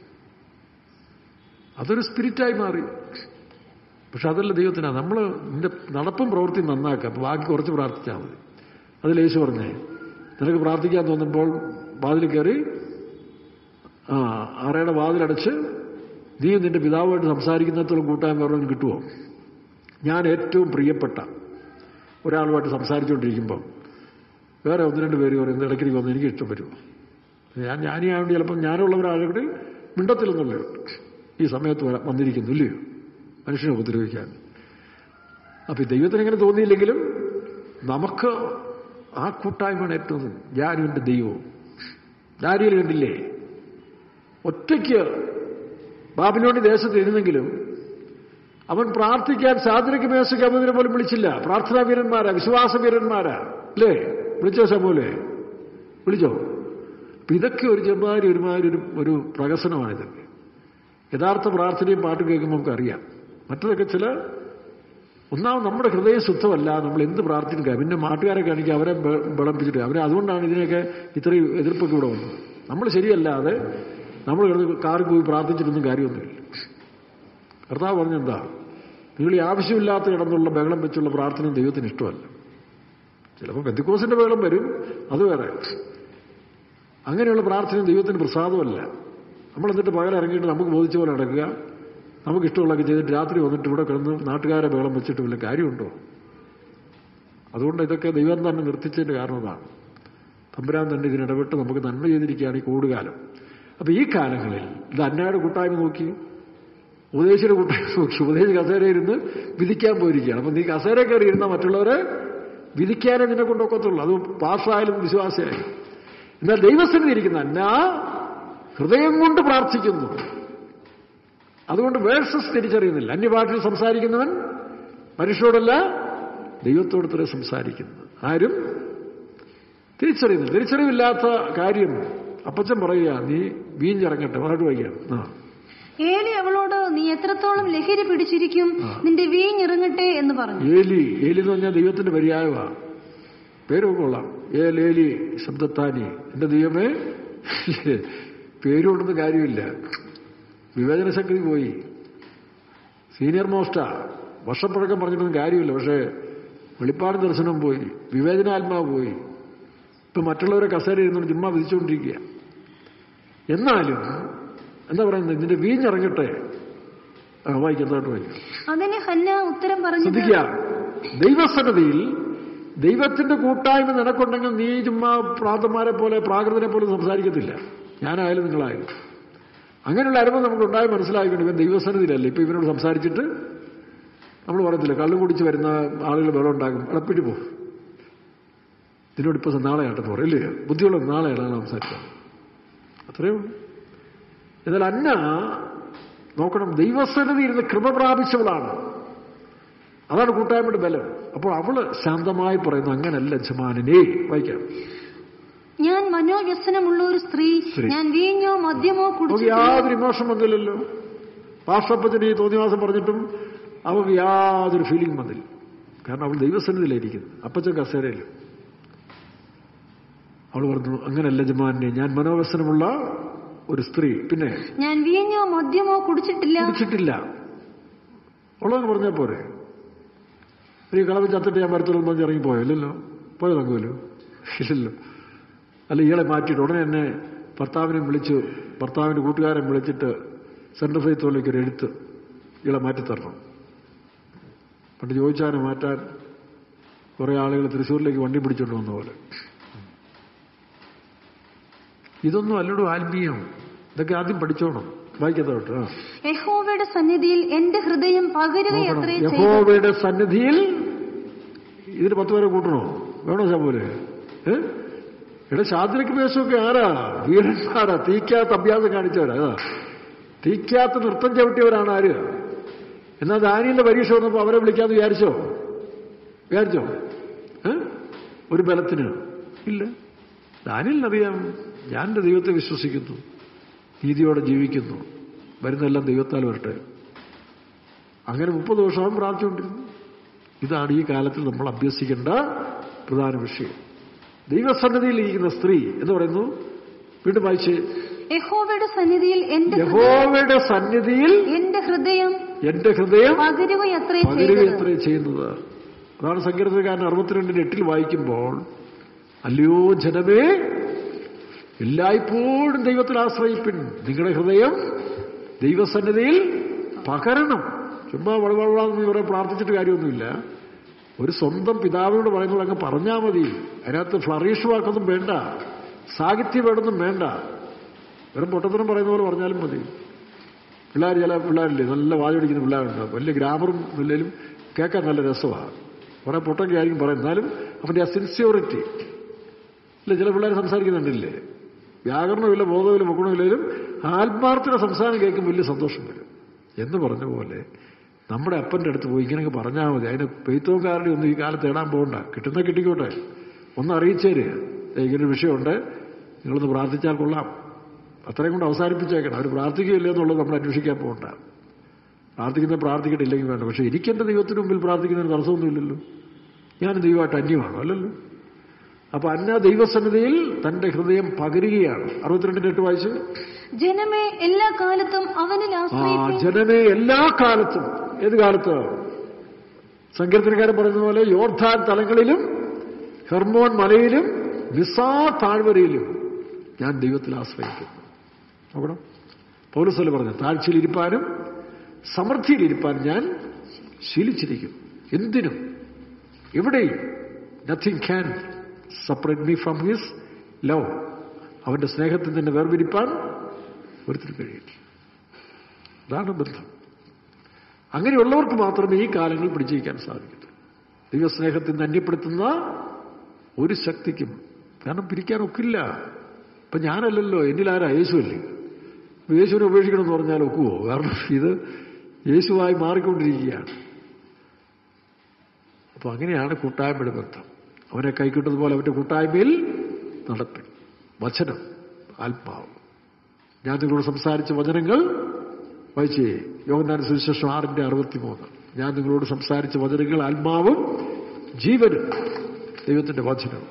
അതൊരു സ്പിരിറ്റായി മാറി പക്ഷെ അതല്ല ദൈവത്തിനാ നമ്മൾ നിന്റെ നടപ്പും പ്രവൃത്തിയും നന്നാക്കുക അപ്പൊ ബാക്കി കുറച്ച് പ്രാർത്ഥിച്ചാൽ മതി അതിൽ യേശു പറഞ്ഞേ നിനക്ക് പ്രാർത്ഥിക്കാൻ തോന്നുമ്പോൾ വാതിൽ കയറി ആ ആറയുടെ വാതിലടച്ച് നീ നിന്റെ പിതാവുമായിട്ട് സംസാരിക്കുന്നത്തോളം കൂട്ടായ്മ പറഞ്ഞാൽ കിട്ടുമോ ഞാൻ ഏറ്റവും പ്രിയപ്പെട്ട ഒരാളുമായിട്ട് സംസാരിച്ചുകൊണ്ടിരിക്കുമ്പം വേറെ ഒന്ന് രണ്ട് പേര് പറയുന്നത് ഇടയ്ക്കിടയ്ക്ക് വന്ന് എനിക്ക് ഇഷ്ടം ഞാൻ ഞാനീ ആയതുകൊണ്ട് ചിലപ്പം ഞാനുള്ളവരാളുകൾ മിണ്ടത്തില്ലെന്നുള്ളൂ ഈ സമയത്ത് വരാ- വന്നിരിക്കുന്നു ഇല്ലയോ മനുഷ്യനെ ഉപദ്രവിക്കാൻ അപ്പൊ ഈ ദൈവത്തിന് എങ്ങനെ തോന്നിയില്ലെങ്കിലും നമുക്ക് ആ കൂട്ടായ്മയാണ് ഏറ്റവും ഞാനും എൻ്റെ ദൈവവും ദാരിയിൽ കണ്ടില്ലേ ഒറ്റയ്ക്ക് ബാബിലോണി ദേശത്ത് ഇരുന്നെങ്കിലും അവൻ പ്രാർത്ഥിക്കാൻ സാധനയ്ക്ക് മേശയ്ക്ക് അബുദിനെ പോലും വിളിച്ചില്ല പ്രാർത്ഥനാ വീരന്മാരാ വിശ്വാസ വീരന്മാരാ അല്ലേ വിളിച്ചോ സമൂലെ വിളിച്ചോ അപ്പൊ ഇതൊക്കെ ഒരു ചെമ്മാരി ഒരുമാതിരി ഒരു ഒരു പ്രകസനമാണിതൊക്കെ യഥാർത്ഥ പ്രാർത്ഥനയും പാട്ടും കേൾക്കുമ്പോൾ നമുക്കറിയാം മറ്റതൊക്കെ ചില ഒന്നാമത് നമ്മുടെ ഹൃദയം ശുദ്ധമല്ല നമ്മൾ എന്ത് പ്രാർത്ഥിക്കുക പിന്നെ നാട്ടുകാരെ കാണിക്കുക അവരെ ബ- വിളമ്പിച്ചിട്ട് അവരെ അതുകൊണ്ടാണ് ഇതിനൊക്കെ ഇത്രയും എതിർപ്പൊക്കെ ഇവിടെ വന്നത് നമ്മൾ ശരിയല്ലാതെ നമ്മൾ കിടന്ന് കാറിൽ പോയി പ്രാർത്ഥിച്ചിട്ടൊന്നും കാര്യമൊന്നുമില്ല കർത്താവ് പറഞ്ഞെന്താ നിങ്ങൾ ഈ ആവശ്യമില്ലാത്ത കിടന്നുള്ള ബഹളം വെച്ചുള്ള പ്രാർത്ഥന ദൈവത്തിന് ഇഷ്ടമല്ല ചിലപ്പോൾ പെന്തിക്കോസിന്റെ ബഹളം വരും അത് വേറെ അങ്ങനെയുള്ള പ്രാർത്ഥന ദൈവത്തിന് പ്രസാദമല്ല നമ്മൾ എന്നിട്ട് പകൽ ഇറങ്ങിയിട്ട് നമുക്ക് ബോധിച്ച പോലെ നടക്കുക നമുക്ക് ഇഷ്ടമുള്ളതൊക്കെ ചെയ്തിട്ട് രാത്രി വന്നിട്ട് ഇവിടെ കിടന്ന് നാട്ടുകാരെ ബഹളം വെച്ചിട്ട് വല്ല കാര്യമുണ്ടോ അതുകൊണ്ട് ഇതൊക്കെ ദൈവം തന്നെ നിർത്തിച്ചതിന്റെ കാരണം അതാണ് തമ്പുരാൻ തന്നെ ഇതിനിടപെട്ട് നമുക്ക് നന്മ ചെയ്തിരിക്കുകയാണ് ഈ കൂടുകാലം അപ്പൊ ഈ കാലങ്ങളിൽ ഇത് അന്നയുടെ കൂട്ടായ്മ നോക്കി ഉപദേശിയുടെ കൂട്ടായ്മ നോക്കി ഉപദേശി കസേര ഇരുന്ന് വിധിക്കാൻ പോയിരിക്കുകയാണ് അപ്പൊ നീ കസേര കയറി ഇരുന്ന മറ്റുള്ളവരെ വിധിക്കാനേ നിന്നെ കൊണ്ടൊക്കത്തുള്ളൂ അത് പാസ്സായാലും വിശ്വാസമായാലും എന്നാൽ ദൈവസ്ഥിതി ഇരിക്കുന്ന അന്ന ഹൃദയം കൊണ്ട് പ്രാർത്ഥിക്കുന്നു അതുകൊണ്ട് വേഴ്സസ് തിരിച്ചറിയുന്നില്ല അന്യഭാഷയിൽ സംസാരിക്കുന്നവൻ മനുഷ്യരോടല്ല ദൈവത്തോട് തന്നെ സംസാരിക്കുന്നത് ആരും തിരിച്ചറിയുന്നില്ല തിരിച്ചറിവില്ലാത്ത കാര്യം അപ്പച്ചൻ പറയുക നീ വീഞ്ഞിറങ്ങട്ടെ പാട്ട് വയ്ക്കാം ആ ഏലി അവളോട് നീ എത്രത്തോളം ലഹരി പിടിച്ചിരിക്കും നിന്റെ വീഞ്ഞിറങ്ങട്ടെ എന്ന് പറഞ്ഞു ഏലി ഏലി എന്ന് പറഞ്ഞാൽ ദൈവത്തിന്റെ പര്യായമാ പേരൊക്കെ കൊള്ളാം ഏലേലി ശബ്ദത്താനി എന്റെ ദൈവമേ പേരുകൊണ്ടൊന്നും കാര്യമില്ല വിവേചന ശക്തി പോയി സീനിയർ മോസ്റ്റാ വർഷപ്പഴക്കം പറഞ്ഞിട്ടൊന്നും കാര്യമില്ല പക്ഷേ വെളിപ്പാട് ദർശനം പോയി വിവേചനാത്മാവ് പോയി ഇപ്പൊ മറ്റുള്ളവരെ കസേര ഇരുന്നുകൊണ്ട് ചുമ്മാ വിധിച്ചുകൊണ്ടിരിക്കുക എന്നാലും എന്താ പറയുന്നത് നിന്റെ വീഞ്ഞിറങ്ങട്ടെ ആ വായിക്കാം താട്ട് വായിക്കാം അതിന് ഹന്ന ഉത്തരം പറഞ്ഞത് ശ്രദ്ധിക്കുക ദൈവസന്നതിയിൽ ദൈവത്തിന്റെ കൂട്ടായ്മ നിനക്കുണ്ടെങ്കിൽ നീ ചുമ്മാ പ്രാതന്മാരെ പോലെ പ്രാകൃതനെ പോലെ സംസാരിക്കത്തില്ല ഞാനായാലും നിങ്ങളായാലും അങ്ങനെയുള്ള അനുഭവം നമുക്ക് ഉണ്ടായി മനസ്സിലാക്കിയിട്ട് ഇവൻ ദൈവസന്നിധിയിലല്ല ഇപ്പൊ ഇവനോട് സംസാരിച്ചിട്ട് നമ്മൾ പറയത്തില്ല കള്ളു കുടിച്ച് വരുന്ന ആളുകൾ വെള്ളം ഉണ്ടാകും ഇളപ്പിട്ട് പോ ഇതിനോട് ഇപ്പൊ നാളെ ആട്ടെന്ന് പറയും ഇല്ലേ ബുദ്ധിയുള്ള നാളെയാണ് സംസാരിക്കാം അത്രയേ ഉള്ളൂ എന്നാൽ അന്ന നോക്കണം ദൈവസന്നിധി ഇരുന്ന് കൃപ പ്രാപിച്ചവളാണ് അതാണ് കൂട്ടായ്മയുടെ ബലം അപ്പോൾ അവള് ശാന്തമായി പറയുന്നു അങ്ങനല്ല ജമാനെ വായിക്കാം ഞാൻ മനോവ്യസനമുള്ള ഒരു സ്ത്രീ സ്ത്രീ. ഞാൻ വീഞ്ഞോ മദ്യമോ അവൾക്ക് കുടിച്ചു യാതൊരു ഇമോഷൻ വന്നില്ലല്ലോ പാസ്റ്റപ്പത്തിന് ഈ തോന്നിവാസം പറഞ്ഞിട്ടും അവൾക്ക് യാതൊരു ഫീലിംഗ് വന്നില്ല കാരണം അവൾ ദൈവസന്നിധിയിലായിരിക്കുന്നു അപ്പച്ചൻ കസേരയിൽ അവൾ പറഞ്ഞു അങ്ങനല്ല ജമാനെ ഞാൻ മനോവ്യസനമുള്ള ഒരു സ്ത്രീ പിന്നെ ഞാൻ വീഞ്ഞോ മദ്യമോ കുടിച്ചിട്ടില്ല കുടിച്ചിട്ടില്ല ഉള്ളതെന്ന് പറഞ്ഞാൽ പോരെ ഈ കളവ് ചത്തിട്ട് ഞാൻ മരത്തോളം പറഞ്ഞ് ഇറങ്ങിപ്പോയോ ഇല്ലല്ലോ പോയോ തങ്കുമല്ലോ ഇല്ലല്ലോ അല്ല ഇയാളെ മാറ്റിയിട്ട് ഉടനെ എന്നെ ഭർത്താവിനെ വിളിച്ചു ഭർത്താവിൻ്റെ കൂട്ടുകാരൻ വിളിച്ചിട്ട് സെൻട്രൽ ഫൈത്തോലേക്ക് ഒരു എഴുത്ത് ഇയാളെ മാറ്റിത്തരണം പണ്ട് ചോദിച്ചാനെ മാറ്റാൻ കുറേ ആളുകൾ തൃശ്ശൂരിലേക്ക് വണ്ടി പിടിച്ചോണ്ട് വന്ന പോലെ ഇതൊന്നും അല്ലടോ ആത്മീയം ഇതൊക്കെ ആദ്യം പഠിച്ചോണം വായിക്കത്തോട്ട് ആ യഹോവയുടെ സന്നിധിയിൽ എന്റെ ഹൃദയം പകരുക നോക്കണം. എത്രേ ചെയ്തു യഹോവയുടെ സന്നിധിയിൽ ഇതിന് പത്ത് പേരെ കൂട്ടണോ വേണോ ശബൂര് ഏ ഇവിടെ ശാദ്രക്ക് വേഷമൊക്കെ ആരാ വീരന്മാരാ തീക്കാത്ത അഭ്യാസം കാണിച്ചവരാ അതാ തീക്കാത്ത നൃത്തം ചവിട്ടിയവരാണ് ആര് എന്നാൽ ദാനിയന്റെ പരീക്ഷ വന്നപ്പോൾ അവരെ വിളിക്കാന്ന് വിചാരിച്ചോ വിചാരിച്ചോ ഏ ഒരു ബലത്തിന് ഇല്ല ദാനിയലിനറിയാം ഞാൻ എൻ്റെ ദൈവത്തെ വിശ്വസിക്കുന്നു നീതിയോടെ ജീവിക്കുന്നു വരുന്നെല്ലാം ദൈവത്താൽ വരട്ടെ അങ്ങനെ മുപ്പത് വർഷം പ്രാർത്ഥിച്ചുകൊണ്ടിരുന്നു ഇതാണ് ഈ കാലത്തിൽ നമ്മൾ അഭ്യസിക്കേണ്ട പ്രധാന വിഷയം ദൈവസന്നിധിയിൽ ഇരിക്കുന്ന സ്ത്രീ എന്ന് പറയുന്നു വീണ്ടും വായിച്ച് യഹോവയുടെ സന്നിധിയിൽ എന്റെ ഹൃദയം- യഹോവയുടെ സന്നിധിയിൽ എന്റെ ഹൃദയം എന്റെ ഹൃദയം പകരുക എത്രേ പകരുക ചെയ്തത് എത്രയും ചെയ്യുന്നത് അതാണ് സങ്കീർത്തനക്കാരൻ അറുപത്തിരണ്ടിന് എട്ടിൽ വായിക്കുമ്പോൾ അല്ലയോ ജനമേ എല്ലായ്പ്പോഴും ദൈവത്തിൽ ആശ്രയിപ്പിൻ നിങ്ങളുടെ ഹൃദയം ദൈവസന്നിധിയിൽ പകരണം ചുമ്മാ വളവളാന്ന് ഇവരെ പ്രാർത്ഥിച്ചിട്ട് കാര്യമൊന്നുമില്ല ഒരു സ്വന്തം പിതാവിനോട് പറയുന്നത് അങ്ങ് പറഞ്ഞാൽ മതി അതിനകത്ത് ഫ്ലറീഷ് വാക്കൊന്നും വേണ്ട സാഹിത്യം വേണമെന്നും വേണ്ട വെറും പൊട്ടത്തരം പറയുന്ന പോലെ പറഞ്ഞാലും മതി പിള്ളേർ ചില പിള്ളേരില്ലേ നല്ല വാചടിക്കുന്ന പിള്ളേരുണ്ട് വലിയ ഗ്രാമറും ഇല്ലെങ്കിലും കേൾക്കാൻ നല്ല രസമാണ് കുറെ പൊട്ടൊക്കെ ആയിരിക്കും പറയും എന്നാലും അവൻ്റെ ആ സിൻസിയോറിറ്റി ഇല്ല ചില പിള്ളേർ സംസാരിക്കുന്നുണ്ടില്ലേ വ്യാകരണമില്ല ബോധമില്ല മുക്കണമില്ലെങ്കിലും ആത്മാർത്ഥയുടെ സംസാരം കേൾക്കും വലിയ സന്തോഷം വരും എന്ന് പറഞ്ഞ പോലെ നമ്മുടെ അപ്പൻ്റെ അടുത്ത് പോയി ഇങ്ങനെയൊക്കെ പറഞ്ഞാൽ മതി അതിന് പെയ്ത്തവക്കാരുടെ ഒന്നും ഈ കാലത്ത് ഇടാൻ പോകണ്ട കിട്ടുന്ന കിട്ടിക്കോട്ടെ ഒന്ന് അറിയിച്ചേര് ദേ ഇങ്ങനൊരു വിഷയമുണ്ട് നിങ്ങളൊന്ന് പ്രാർത്ഥിച്ചാൽ കൊള്ളാം അത്രയും കൊണ്ട് അവസാനിപ്പിച്ചേക്കണം അവർ പ്രാർത്ഥിക്കുകയില്ല എന്നുള്ളത് നമ്മൾ അന്വേഷിക്കാൻ പോകണ്ട പ്രാർത്ഥിക്കുന്ന പ്രാർത്ഥിക്കട്ടില്ലെങ്കിൽ വേണ്ട പക്ഷെ എനിക്കെൻ്റെ ദൈവത്തിന് മുമ്പിൽ പ്രാർത്ഥിക്കുന്നതിന് തടസ്സമൊന്നുമില്ലല്ലോ ഞാൻ ദൈവമായിട്ട് അന്യമാണോ അല്ലല്ലോ അപ്പൊ അന്ന ദൈവസന്നിധിയിൽ തന്റെ ഹൃദയം പകരുകയാണ് അറുപത്തിരണ്ടിന്റെ എട്ട് വായിച്ച് ജനമേ എല്ലാ കാലത്തും അവനിൽ ആ ആശ്രയിപ്പിൻ ജനമേ എല്ലാ കാലത്തും ഏത് കാലത്ത് സങ്കീർത്തനക്കാരൻ പറയുന്ന പോലെ യോർധാൻ തലങ്ങളിലും ഹെർമോൻ മലയിലും മിസാ താഴ്വരയിലും ഞാൻ ദൈവത്തിൽ ആശ്രയിക്കുന്നു നോക്കണം പൗരസ്വല പറഞ്ഞു താഴ്ചയിലിരിപ്പാനും സമൃദ്ധിയിലിരിപ്പാനും ഞാൻ ശീലിച്ചിരിക്കുന്നു എന്തിനും എവിടെയും nothing can separate me from his love അവന്റെ സ്നേഹത്തിൽ നിന്ന് വേർപിരിപ്പാൻ ഒരുത്തിന് കഴിയില്ല അതാണ് ബന്ധം അങ്ങനെയുള്ളവർക്ക് മാത്രമേ ഈ കാലങ്ങൾ പിടിച്ചിരിക്കാൻ സാധിക്കൂ ദൈവസ്നേഹത്തിൽ നിന്ന് അന്യപ്പെടുത്തുന്ന ഒരു ശക്തിക്കും കാരണം പിരിക്കാൻ ഒക്കില്ല ഇപ്പൊ ഞാനല്ലല്ലോ എന്നിലാരാ യേശുവല്ലേ അപ്പൊ യേശുവിനെ ഉപേക്ഷിക്കണം എന്ന് പറഞ്ഞാൽ ഒക്കുവോ കാരണം ഇത് യേശുവായി മാറിക്കൊണ്ടിരിക്കുകയാണ് അപ്പൊ അങ്ങനെയാണ് കൂട്ടായ്മയുടെ ബന്ധം അവനെ കൈക്കിട്ടതുപോലെ അവന്റെ കൂട്ടായ്മയിൽ നടപ്പിൽ വചനം ആത്മാവ് ഞാൻ നിങ്ങളോട് സംസാരിച്ച വചനങ്ങൾ വായിച്ചേ യോഗനാന സുവിശേഷം ആറിന്റെ അറുപത്തിമൂന്ന് ഞാൻ നിങ്ങളോട് സംസാരിച്ച വചനങ്ങൾ ആത്മാവും ജീവനും ദൈവത്തിന്റെ വചനം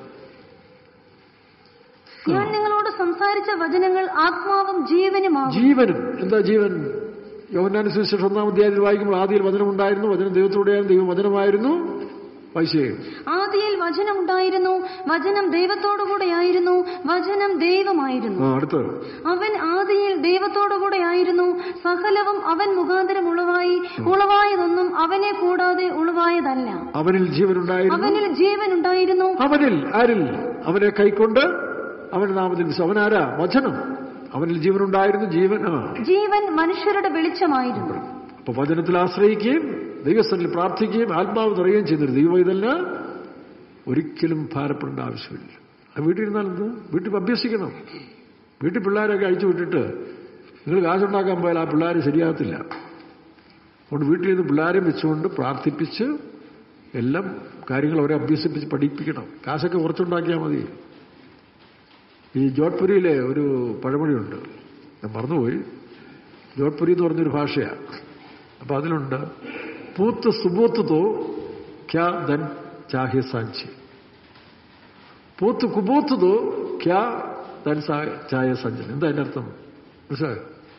ഞാൻ നിങ്ങളോട് സംസാരിച്ച വചനങ്ങൾ ആത്മാവും ജീവനുമാകും ജീവനും എന്താ ജീവൻ യോഗനാന സുവിശേഷം ഒന്നാം അധ്യായത്തിൽ വായിക്കുമ്പോൾ ആദ്യയിൽ വചനമുണ്ടായിരുന്നു വചനം ദൈവത്തോടെയായിരുന്നു ദൈവം വചനമായിരുന്നു വായിച്ചേ ആദിയിൽ വചനമുണ്ടായിരുന്നു വചനം ദൈവത്തോടുകൂടെയായിരുന്നു വചനം ദൈവമായിരുന്നു ആ അടുത്ത് അവൻ ആദിയിൽ ദൈവത്തോടുകൂടെയായിരുന്നു സകലവും അവൻ മുഖാന്തരം ഉളവായി ഉളവായതൊന്നും അവനെ കൂടാതെ ഉളവായതല്ല അവനിൽ ജീവനുണ്ടായിരുന്നു അവനിൽ ജീവൻ ഉണ്ടായിരുന്നു അവനിൽ ആരിൽ അവനെ കൈക്കൊണ്ട് അവന്റെ നാമത്തിൽ വിശ്വ- അവനാരാ വചനം അവനിൽ ജീവനുണ്ടായിരുന്നു ജീവൻ ആ ജീവൻ മനുഷ്യരുടെ വെളിച്ചമായിരുന്നു അപ്പൊ വചനത്തിൽ ആശ്രയിക്കുകയും ദൈവസ്ഥനിൽ പ്രാർത്ഥിക്കുകയും ആത്മാവ് നിറയുകയും ചെയ്യുന്നൊരു ദൈവം ഇതല്ല ഒരിക്കലും ഭാരപ്പെടേണ്ട ആവശ്യമില്ല ആ വീട്ടിലിരുന്നാൽ എന്ത് വീട്ടിൽ അഭ്യസിക്കണം വീട്ടിൽ പിള്ളേരൊക്കെ അഴിച്ചു വിട്ടിട്ട് നിങ്ങൾ കാശുണ്ടാക്കാൻ പോയാൽ ആ പിള്ളേർ ശരിയാകത്തില്ല അതുകൊണ്ട് വീട്ടിലിരുന്ന് പിള്ളേരെ വെച്ചുകൊണ്ട് പ്രാർത്ഥിപ്പിച്ച് എല്ലാം കാര്യങ്ങൾ അവരെ അഭ്യസിപ്പിച്ച് പഠിപ്പിക്കണം കാശൊക്കെ കുറച്ചുണ്ടാക്കിയാൽ മതി ഈ ജോധ്പുരിയിലെ ഒരു പഴമൊഴിയുണ്ട് ഞാൻ മറന്നുപോയി ജോധ്പുരി എന്ന് പറഞ്ഞൊരു ഭാഷയാണ് അപ്പൊ അതിലുണ്ട് പൂത്ത് സുബൂത്ത് തോ ക്യാ ധൻ ചാഹെ സാഞ്ചി പൂത്ത് കുബൂത്ത് തോ ക്യാ ധൻ സാ- ചായ സഞ്ചൻ എന്താ അതിന്റെ അർത്ഥം മനസ്സിലായോ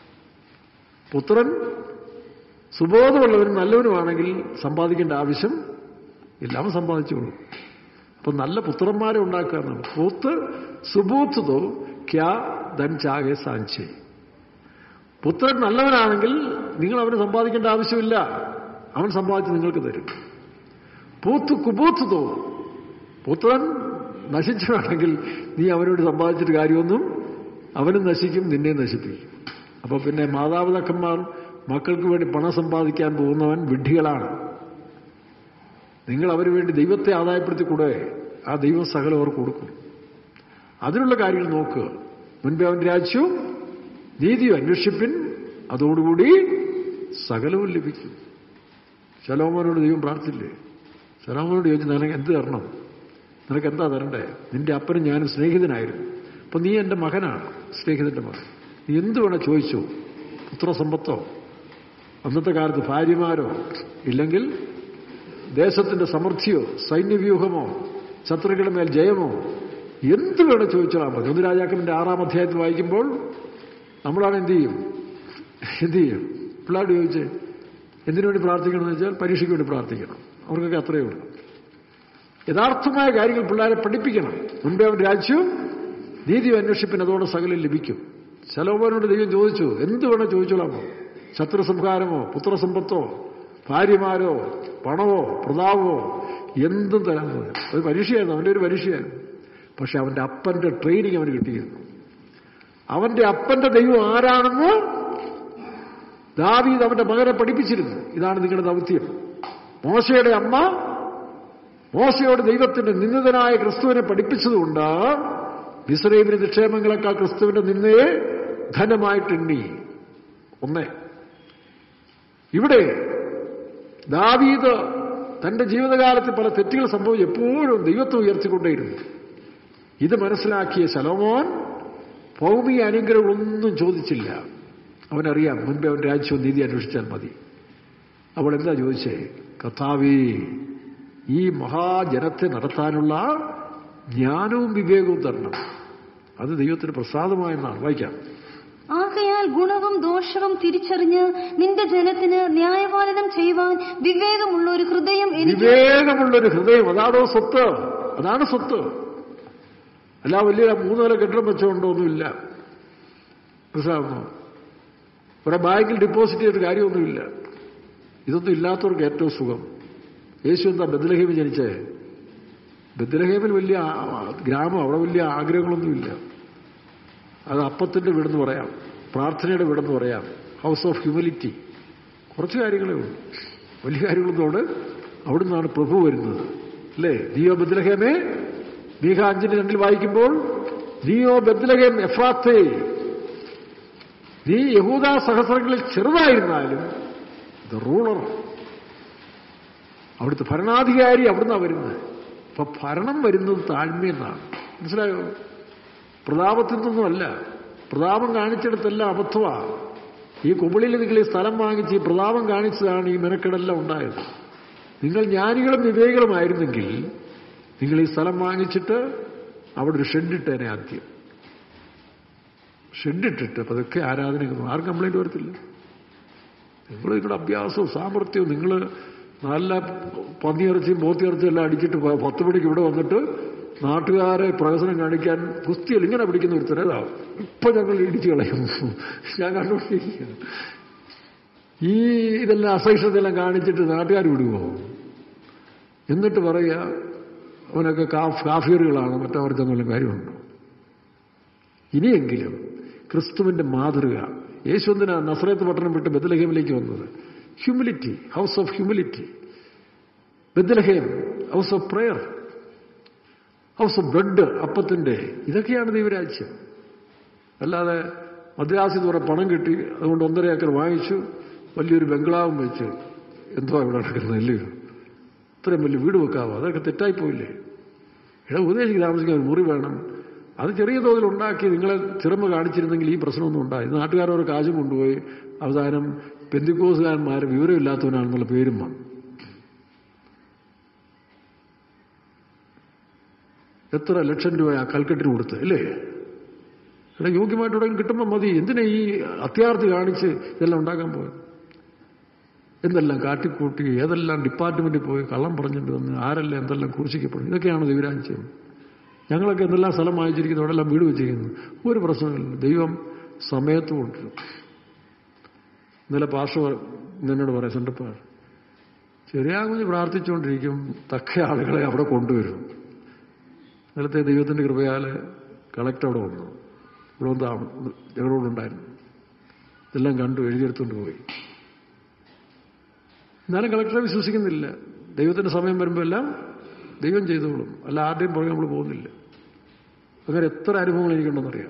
പുത്രൻ സുബോധമുള്ളവനും നല്ലവനുമാണെങ്കിൽ സമ്പാദിക്കേണ്ട ആവശ്യം ഇല്ല അവൻ സമ്പാദിച്ചോളൂ അപ്പൊ നല്ല പുത്രന്മാരെ ഉണ്ടാക്കുക എന്നാണ് പൂത്ത് സുബൂത്ത് തോ ക്യാ ധൻ ചാഹെ സാഞ്ചി പുത്രൻ നല്ലവനാണെങ്കിൽ നിങ്ങൾ അവന് സമ്പാദിക്കേണ്ട ആവശ്യമില്ല അവൻ സമ്പാദിച്ച് നിങ്ങൾക്ക് തരും പൂത്ത് കുബൂത്ത് തോ പുത്രൻ നശിച്ചവനാണെങ്കിൽ നീ അവനോട് സമ്പാദിച്ചിട്ട് കാര്യമൊന്നും അവനും നശിക്കും നിന്നെ നശിപ്പിക്കും അപ്പൊ പിന്നെ മാതാപിതാക്കന്മാർ മക്കൾക്ക് വേണ്ടി പണം സമ്പാദിക്കാൻ പോകുന്നവൻ വിഡ്ഢികളാണ് നിങ്ങൾ അവന് വേണ്ടി ദൈവത്തെ ആദായപ്പെടുത്തിക്കൂടെ ആ ദൈവം സകലം അവർ കൊടുക്കും അതിനുള്ള കാര്യങ്ങൾ നോക്കുക മുൻപേ അവൻ രാജ്യവും നീതിയും അന്വേഷിപ്പിൻ അതോടുകൂടി സകലവും ലഭിക്കും ശലോമോനോട് ദൈവം പ്രാർത്ഥില്ലേ ശലോമോനോട് ചോദിച്ചു നിനക്ക് എന്ത് തരണം നിനക്ക് എന്താ തരണ്ടേ നിന്റെ അപ്പനും ഞാനും സ്നേഹിതനായിരുന്നു അപ്പൊ നീ എൻ്റെ മകനാണ് സ്നേഹിതന്റെ മകൻ നീ എന്ത് വേണ ചോദിച്ചു പുത്രസമ്പത്തോ അന്നത്തെ കാലത്ത് ഭാര്യമാരോ ഇല്ലെങ്കിൽ ദേശത്തിന്റെ സമൃദ്ധിയോ സൈന്യവ്യൂഹമോ ശത്രുക്കളുടെ മേൽ ജയമോ എന്ത് വേണം ചോദിച്ചോളാൻ മതി ഒന്ന് രാജാക്കന്മാരുടെ ആറാം അധ്യായത്തിൽ വായിക്കുമ്പോൾ നമ്മളാണ് എന്ത് ചെയ്യും എന്ത് ചെയ്യും പിള്ളേരോട് ചോദിച്ചേ എന്തിനു വേണ്ടി പ്രാർത്ഥിക്കണം എന്ന് വെച്ചാൽ പരീക്ഷയ്ക്ക് വേണ്ടി പ്രാർത്ഥിക്കണം അവർക്കൊക്കെ അത്രയേ ഉള്ളൂ യഥാർത്ഥമായ കാര്യങ്ങൾ പിള്ളേരെ പഠിപ്പിക്കണം മുൻപേ അവൻ രാജ്യവും നീതിയും അന്വേഷിപ്പിന് അതോടെ സകലം ലഭിക്കും ശലോമോനോട് ദൈവം ചോദിച്ചു എന്ത് വേണം ചോദിച്ചോളാമോ ശത്രു സംഹാരമോ പുത്രസമ്പത്തോ ഭാര്യമാരോ പണമോ പ്രതാപമോ എന്തും തരാൻ പറഞ്ഞു അത് പരീക്ഷയായിരുന്നു അവൻ്റെ ഒരു പരീക്ഷയായിരുന്നു പക്ഷെ അവന്റെ അപ്പന്റെ ട്രെയിനിങ് അവന് കിട്ടിയിരുന്നു അവന്റെ അപ്പന്റെ ദൈവം ആരാണെന്ന് ദാവീദ് അവന്റെ മകനെ പഠിപ്പിച്ചിരുന്നു ഇതാണ് നിങ്ങളുടെ ദൗത്യം മോശയുടെ അമ്മ മോശയോട് ദൈവത്തിന്റെ നിന്ദിതനായ ക്രിസ്തുവിനെ പഠിപ്പിച്ചതുകൊണ്ട് മിസ്രൈമിന്റെ നിക്ഷേപങ്ങളെക്കാൾ ക്രിസ്തുവിന്റെ നിന്നയെ ധനമായിട്ടെണ്ണി ഒന്ന് ഇവിടെ ദാവീദ് തന്റെ ജീവിതകാലത്ത് പല തെറ്റുകൾ സംഭവിച്ചു എപ്പോഴും ദൈവത്തെ ഉയർത്തിക്കൊണ്ടേയിരുന്നു ഇത് മനസ്സിലാക്കിയ ശലോമോൻ ഭൗമിക അനുഗ്രഹങ്ങളൊന്നും ചോദിച്ചില്ല അവനറിയാം മുൻപേ അവൻ രാജ്യവും നീതി അന്വേഷിച്ചാൽ മതി അവൾ എന്താ ചോദിച്ചേ കർത്താവേ ഈ മഹാജനത്തെ നടത്താനുള്ള ജ്ഞാനവും വിവേകവും തരണം അത് ദൈവത്തിന് പ്രസാദമായെന്നാണ് വായിക്കാം ആകയാൽ ഗുണവും ദോഷവും തിരിച്ചറിഞ്ഞ് നിന്റെ ജനത്തിന് ന്യായപാലനം ചെയ്യുവാൻ വിവേകമുള്ള ഒരു ഹൃദയം എനിക്ക് വിവേകമുള്ളൊരു ഹൃദയം അതാണോ സ്വത്ത് അതാണ് സ്വത്ത് അല്ല വലിയ മൂന്ന് നില കെട്ടിടം വെച്ചുകൊണ്ടോ ഒന്നുമില്ല മനസ്സിലാവുന്നു ഇവിടെ ബാങ്കിൽ ഡെപ്പോസിറ്റ് ചെയ്തിട്ട് കാര്യമൊന്നുമില്ല ഇതൊന്നും ഇല്ലാത്തവർക്ക് ഏറ്റവും സുഖം യേശു എന്താ ബദലഹേമിൽ ജനിച്ചേ ബദലഹേമിൽ വലിയ ആ- ഗ്രാമം അവിടെ വലിയ ആഗ്രഹങ്ങളൊന്നുമില്ല അത് അപ്പത്തിന്റെ വീടെന്ന് പറയാം പ്രാർത്ഥനയുടെ വീടെന്ന് പറയാം ഹൗസ് ഓഫ് ഹ്യൂമിലിറ്റി കുറച്ച് കാര്യങ്ങളേ ഉള്ളൂ വലിയ കാര്യങ്ങളൊന്നുകൊണ്ട് അവിടെ നിന്നാണ് പ്രഭു വരുന്നത് അല്ലേ ദിയോ ബദ്ലഹേമേ മീഹ അഞ്ചിന് രണ്ടിൽ വായിക്കുമ്പോൾ ദിയോ ബദ്ലഹേം എഫ്രാത്തേ നീ യഹൂദ സഹസ്രങ്ങളിൽ ചെറുതായിരുന്നാലും ദ റൂളർ അവിടുത്തെ ഭരണാധികാരി അവിടുന്നാ വരുന്നത് അപ്പൊ ഭരണം വരുന്നത് താഴ്മയെന്നാണ് മനസ്സിലായോ പ്രതാപത്തിൽ നിന്നുമല്ല പ്രതാപം കാണിച്ചിടത്തെല്ലാം അബദ്ധമാ ഈ കുമിളിൽ നിങ്ങൾ ഈ സ്ഥലം വാങ്ങിച്ച് ഈ പ്രതാപം കാണിച്ചതാണ് ഈ മെനക്കെടെല്ലാം ഉണ്ടായത് നിങ്ങൾ ജ്ഞാനികളും വിവേകികളുമായിരുന്നെങ്കിൽ നിങ്ങൾ ഈ സ്ഥലം വാങ്ങിച്ചിട്ട് അവിടെ ഒരു ഷെഡിട്ടേനെ ആദ്യം ഷെഡിട്ടിട്ട് പതുക്കെ ആരാധനയ്ക്ക് ആരും കംപ്ലൈന്റ് വരത്തില്ല നിങ്ങൾ നിങ്ങളുടെ അഭ്യാസവും സാമർഥ്യവും നിങ്ങൾ നല്ല പന്നിയിറച്ചിയും പോത്തിയിറച്ചിയും എല്ലാം അടിച്ചിട്ട് പ- പത്ത് മണിക്ക് ഇവിടെ വന്നിട്ട് നാട്ടുകാരെ പ്രഹസനം കാണിക്കാൻ കുസ്തിയിൽ ഇങ്ങനെ പിടിക്കുന്ന ഒരു തരതാ ഇപ്പൊ ഞങ്ങൾ ഇടിച്ചു കളയും ഞാൻ കണ്ടുകൊണ്ടിരിക്കുകയാണ് ഈ ഇതെല്ലാം അസഹിഷ്ണുതയെല്ലാം കാണിച്ചിട്ട് നാട്ടുകാർ വിടുമോ എന്നിട്ട് പറയുക അവനൊക്കെ കാഫ് കാഫിയറുകളാണ് മറ്റവർക്കെന്നുള്ള കാര്യമുണ്ടോ ഇനിയെങ്കിലും ക്രിസ്തുവിന്റെ മാതൃക യേശു എന്തിനാ നസ്രത്ത് പട്ടണം വിട്ട് ബദലഹേമിലേക്ക് വന്നത് humility house of humility Bethlehem house of prayer house of bread അപ്പത്തിന്റെ ഇതൊക്കെയാണ് ദൈവരാജ്യം അല്ലാതെ മദ്രാസിൽ നിന്ന് കുറെ പണം കിട്ടി അതുകൊണ്ട് ഒന്നര ഏക്കർ വാങ്ങിച്ചു വലിയൊരു ബംഗ്ലാവും വെച്ച് എന്തോ ഇവിടെ നടക്കുന്നത് ഇല്ലയോ ഇത്രയും വലിയ വീട് വെക്കാവോ അതൊക്കെ തെറ്റായിപ്പോയില്ലേ ഇവിടെ ഉപദേശിക്ക് താമസിക്കാൻ ഒരു മുറി വേണം അത് ചെറിയ തോതിൽ ഉണ്ടാക്കി നിങ്ങളെ ചിറമ കാണിച്ചിരുന്നെങ്കിൽ ഈ പ്രശ്നമൊന്നും ഉണ്ടായി നാട്ടുകാരോട് കാശും കൊണ്ടുപോയി അവസാനം പെന്തിക്കോസുകാരന്മാർ വിവരമില്ലാത്തവനാണെന്നുള്ള പേരും വന്നു എത്ര ലക്ഷം രൂപ ആ കൽക്കെട്ടിന് കൊടുത്ത് അല്ലേ ഇവിടെ യോഗ്യമായിട്ട് എവിടെയും കിട്ടുമ്പോൾ മതി എന്തിനാ ഈ അത്യാർത്ഥി കാണിച്ച് ഇതെല്ലാം ഉണ്ടാക്കാൻ പോയത് എന്തെല്ലാം കാട്ടിക്കൂട്ടി ഏതെല്ലാം ഡിപ്പാർട്ട്മെന്റിൽ പോയി കള്ളം പറഞ്ഞിട്ട് വന്ന് ആരെല്ലാം എന്തെല്ലാം കുറിച്ചിക്കപ്പെടും ഇതൊക്കെയാണ് ദൈവരാജ്യം ഞങ്ങളൊക്കെ എന്തെല്ലാം സ്ഥലം വാങ്ങിച്ചിരിക്കുന്നു അവിടെ എല്ലാം വീട് വെച്ചിരിക്കുന്നു ഒരു പ്രശ്നമില്ല ദൈവം സമയത്ത് കൊണ്ടുവരും ഇന്നലെ പാർശ്വ എന്നോട് പറയാം സെൻട്രപ്പാൾ ചെറിയാകുഞ്ഞ് പ്രാർത്ഥിച്ചുകൊണ്ടിരിക്കും തക്ക ആളുകളെ അവിടെ കൊണ്ടുവരും ഇന്നലത്തെ ദൈവത്തിന്റെ കൃപയാൽ കളക്ടർ അവിടെ വന്നു ഇവിടെ വന്ന് താമ- ഞങ്ങളോടുണ്ടായിരുന്നു ഇതെല്ലാം കണ്ടു എഴുതിയെടുത്തുകൊണ്ട് പോയി എന്നാലും കളക്ടറെ വിശ്വസിക്കുന്നില്ല ദൈവത്തിന്റെ സമയം വരുമ്പോൾ എല്ലാം ദൈവം ചെയ്തോളും അല്ല ആരുടെയും പുറകെ നമ്മൾ പോകുന്നില്ല അങ്ങനെ എത്ര അനുഭവങ്ങൾ എനിക്കുണ്ടെന്നറിയാം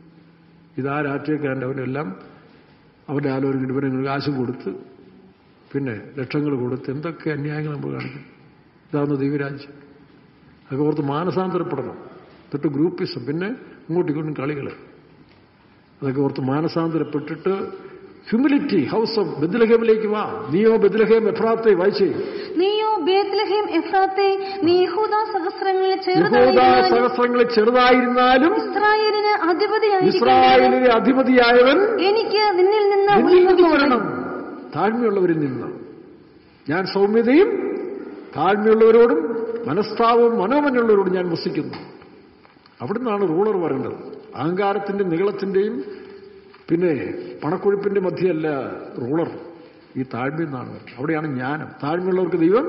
ഇതാ രാഷ്ട്രീയക്കാരൻ്റെ അവനെല്ലാം അവൻ്റെ ആലോചന ഇവനെ കാശും കൊടുത്ത് പിന്നെ ലക്ഷങ്ങൾ കൊടുത്ത് എന്തൊക്കെ അന്യായങ്ങൾ നമ്മൾ കാണിക്കും ഇതാവുന്ന ദൈവരാജ്യം അതൊക്കെ ഓർത്ത് മാനസാന്തരപ്പെടണം തൊട്ട് ഗ്രൂപ്പിസം പിന്നെ ഇങ്ങോട്ടും ഇങ്ങോട്ടും കളികൾ അതൊക്കെ ഓർത്ത് മാനസാന്തരപ്പെട്ടിട്ട് ഹ്യൂമിലിറ്റി ഹൗസ് ഓഫ് ബദ്ലഹേമിലേക്ക് വാ നീയോ ബദ്ലഹേം എഫ്രാത്തെ വായിച്ചേ നീയോ ബേത്ലഹേം എഫ്രാത്തെ നീ യഹൂദ സഹസ്രങ്ങളിൽ യഹൂദ ചെറുതായിരുന്നാലും സഹസ്രങ്ങളിൽ ചെറുതായിരുന്നാലും ഇസ്രായേലിന് അധിപതിയായിരിക്കും ഇസ്രായേലിലെ അധിപതിയായവൻ എനിക്ക് നിന്നിൽ നിന്ന് നിന്നിൽ നിന്ന് ഉത്ഭവിച്ചു വരണം താഴ്മയുള്ളവരിൽ നിന്ന് ഞാൻ സൗമ്യതയും താഴ്മയുള്ളവരോടും മനസ്താവവും മനോമനുള്ളവരോടും ഞാൻ വസിക്കുന്നു അവിടുന്നാണ് റൂളർ വരേണ്ടത് അഹങ്കാരത്തിന്റെ നീളത്തിന്റെയും പിന്നെ പണക്കൊഴുപ്പിന്റെ മധ്യയല്ല റൂളർ ഈ താഴ്മയിൽ നിന്നാണ് വരുന്നത് അവിടെയാണ് ജ്ഞാനം താഴ്മയുള്ളവർക്ക് ദൈവം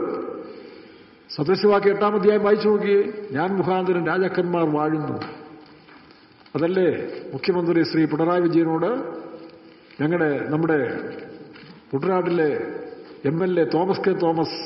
സദൃശവാക്യ എട്ടാം അധ്യായം വായിച്ചു നോക്കിയേ ഞാൻ മുഖാന്തരം രാജാക്കന്മാർ വാഴുന്നു അതല്ലേ മുഖ്യമന്ത്രി ശ്രീ പിണറായി വിജയനോട് ഞങ്ങളുടെ നമ്മുടെ കുട്ടനാട്ടിലെ M L A Thomas K Thomas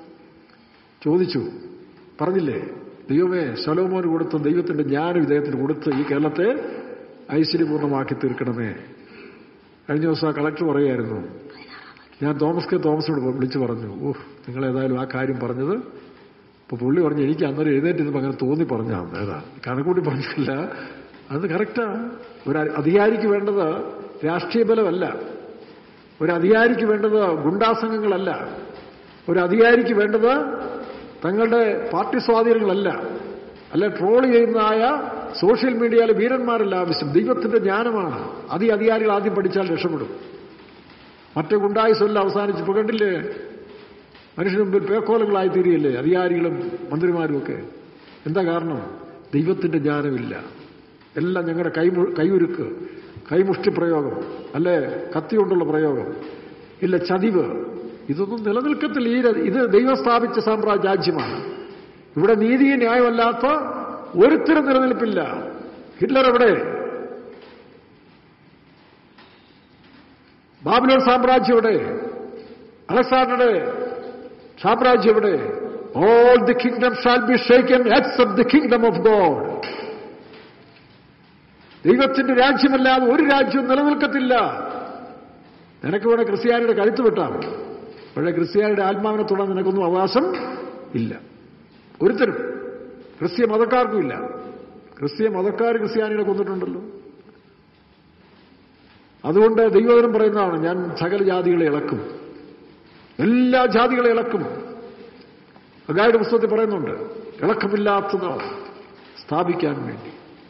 ചോദിച്ചു പറഞ്ഞില്ലേ ദൈവമേ ശലോമോന് കൊടുത്ത ദൈവത്തിന്റെ ജ്ഞാനം ഇദ്ദേഹത്തിന് കൊടുത്ത് ഈ കേരളത്തെ ഐശ്വര്യപൂർണ്ണമാക്കി തീർക്കണമേ കഴിഞ്ഞ ദിവസം ആ കളക്ടർ പറയായിരുന്നു ഞാൻ തോമസ് കെ തോമസിനോട് വിളിച്ചു പറഞ്ഞു ഓഹ് നിങ്ങൾ ഏതായാലും ആ കാര്യം പറഞ്ഞത് ഇപ്പൊ പുള്ളി പറഞ്ഞു എനിക്ക് അന്നേരം എഴുന്നേറ്റ് അങ്ങനെ തോന്നി പറഞ്ഞാണ് ഏതാ കണക്കൂട്ടി പറഞ്ഞില്ല അത് കറക്റ്റാ ഒരു അധികാരിക്ക് വേണ്ടത് രാഷ്ട്രീയ ബലമല്ല ഒരു അധികാരിക്ക് വേണ്ടത് ഗുണ്ടാസംഘങ്ങളല്ല ഒരു അധികാരിക്ക് വേണ്ടത് തങ്ങളുടെ പാർട്ടി സ്വാധീനങ്ങളല്ല അല്ല ട്രോൾ ചെയ്യുന്നതായ സോഷ്യൽ മീഡിയയിലെ വീരന്മാരല്ല ആവശ്യം ദൈവത്തിന്റെ ജ്ഞാനമാണ് അത് ഈ അധികാരികൾ ആദ്യം പഠിച്ചാൽ രക്ഷപ്പെടും മറ്റേ ഗുണ്ടായുസെല്ലാം അവസാനിച്ചപ്പോൾ കണ്ടില്ലേ മനുഷ്യന് മുമ്പിൽ പേക്കോലങ്ങളായി തീരുകയല്ലേ അധികാരികളും മന്ത്രിമാരും ഒക്കെ എന്താ കാരണം ദൈവത്തിന്റെ ജ്ഞാനമില്ല എല്ലാം ഞങ്ങളുടെ കൈ കൈയുരുക്ക് കൈമുഷ്ടി പ്രയോഗം അല്ലെ കത്തി കൊണ്ടുള്ള പ്രയോഗം ഇല്ല ചതിവ് ഇതൊന്നും നിലനിൽക്കത്തില്ല ഈ ര- ഇത് ദൈവം സ്ഥാപിച്ച സാമ്രാജ്യ രാജ്യമാണ് ഇവിടെ നീതി ന്യായമല്ലാത്ത ഒരുത്തരും നിലനിൽപ്പില്ല ഹിറ്റ്ലർ എവിടെ ബാബിലോൺ സാമ്രാജ്യം എവിടെ അലക്സാണ്ടറുടെ സാമ്രാജ്യം എവിടെ all the kingdom shall be shaken except the kingdom of God ദൈവത്തിന്റെ രാജ്യമല്ലാതെ ഒരു രാജ്യവും നിലനിൽക്കത്തില്ല നിനക്ക് വേണേ ക്രിസ്ത്യാനിയുടെ കഴുത്ത് വെട്ടാം പക്ഷേ ക്രിസ്ത്യാനിയുടെ ആത്മാവിനെ തൊടാൻ നിനക്കൊന്നും അവകാശം ഇല്ല ഒരുത്തരും ക്രിസ്ത്യ മതക്കാർക്കും ഇല്ല ക്രിസ്ത്യ മതക്കാർ ക്രിസ്ത്യാനികളെ കൊന്നിട്ടുണ്ടല്ലോ അതുകൊണ്ട് ദൈവവചനം പറയുന്നതാണ് ഞാൻ സകല ജാതികളെ ഇളക്കും എല്ലാ ജാതികളെ ഇളക്കും അഗായുടെ പുസ്തകത്തിൽ പറയുന്നുണ്ട് ഇളക്കമില്ലാത്തത് സ്ഥാപിക്കാൻ വേണ്ടി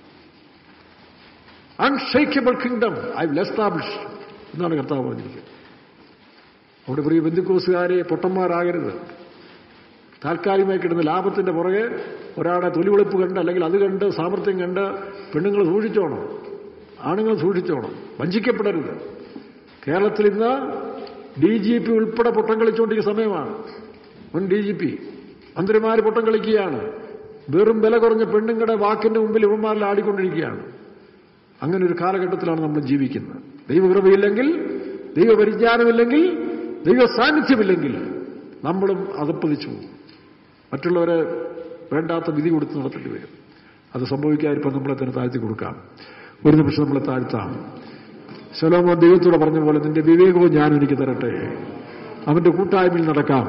unshakable kingdom I will establish എന്നാണ് കർത്താവ് പറഞ്ഞിരിക്കുന്നത് അവിടെ പ്രിയ ബന്ധുക്കോസുകാരെ പൊട്ടന്മാരാകരുത് താൽക്കാലികമായി കിട്ടുന്ന ലാഭത്തിന്റെ പുറകെ ഒരാളെ തൊലിവെളുപ്പ് കണ്ട് അല്ലെങ്കിൽ അത് കണ്ട് സാമർത്ഥ്യം കണ്ട് പെണ്ണുങ്ങൾ സൂക്ഷിച്ചോണം ആണുങ്ങൾ സൂക്ഷിച്ചോണം വഞ്ചിക്കപ്പെടരുത് കേരളത്തിൽ ഇന്ന് ഡി ജി പി ഉൾപ്പെടെ പൊട്ടം കളിച്ചുകൊണ്ടിരിക്കുന്ന സമയമാണ് മുൻ ഡി ജി പി മന്ത്രിമാർ പൊട്ടം കളിക്കുകയാണ് വെറും വില കുറഞ്ഞ പെണ്ണുങ്ങളുടെ വാക്കിന്റെ മുമ്പിൽ ഇവന്മാരിൽ ആടിക്കൊണ്ടിരിക്കുകയാണ് അങ്ങനെ ഒരു കാലഘട്ടത്തിലാണ് നമ്മൾ ജീവിക്കുന്നത് ദൈവകൃപയില്ലെങ്കിൽ ദൈവപരിജ്ഞാനമില്ലെങ്കിൽ ദൈവ സാന്നിധ്യമില്ലെങ്കിൽ നമ്മളും അതപ്പതിച്ചു പോകും മറ്റുള്ളവരെ വേണ്ടാത്ത വിധി കൊടുത്ത് നടത്തേണ്ടി വരും അത് സംഭവിക്കാതിരിപ്പം നമ്മളെ തന്നെ താഴ്ത്തി കൊടുക്കാം ഒരു നിമിഷം നമ്മളെ താഴ്ത്താം ശലോമോ ദൈവത്തോടെ പറഞ്ഞ പോലെ നിന്റെ വിവേകവും ഞാനും എനിക്ക് തരട്ടെ അവന്റെ കൂട്ടായ്മയിൽ നടക്കാം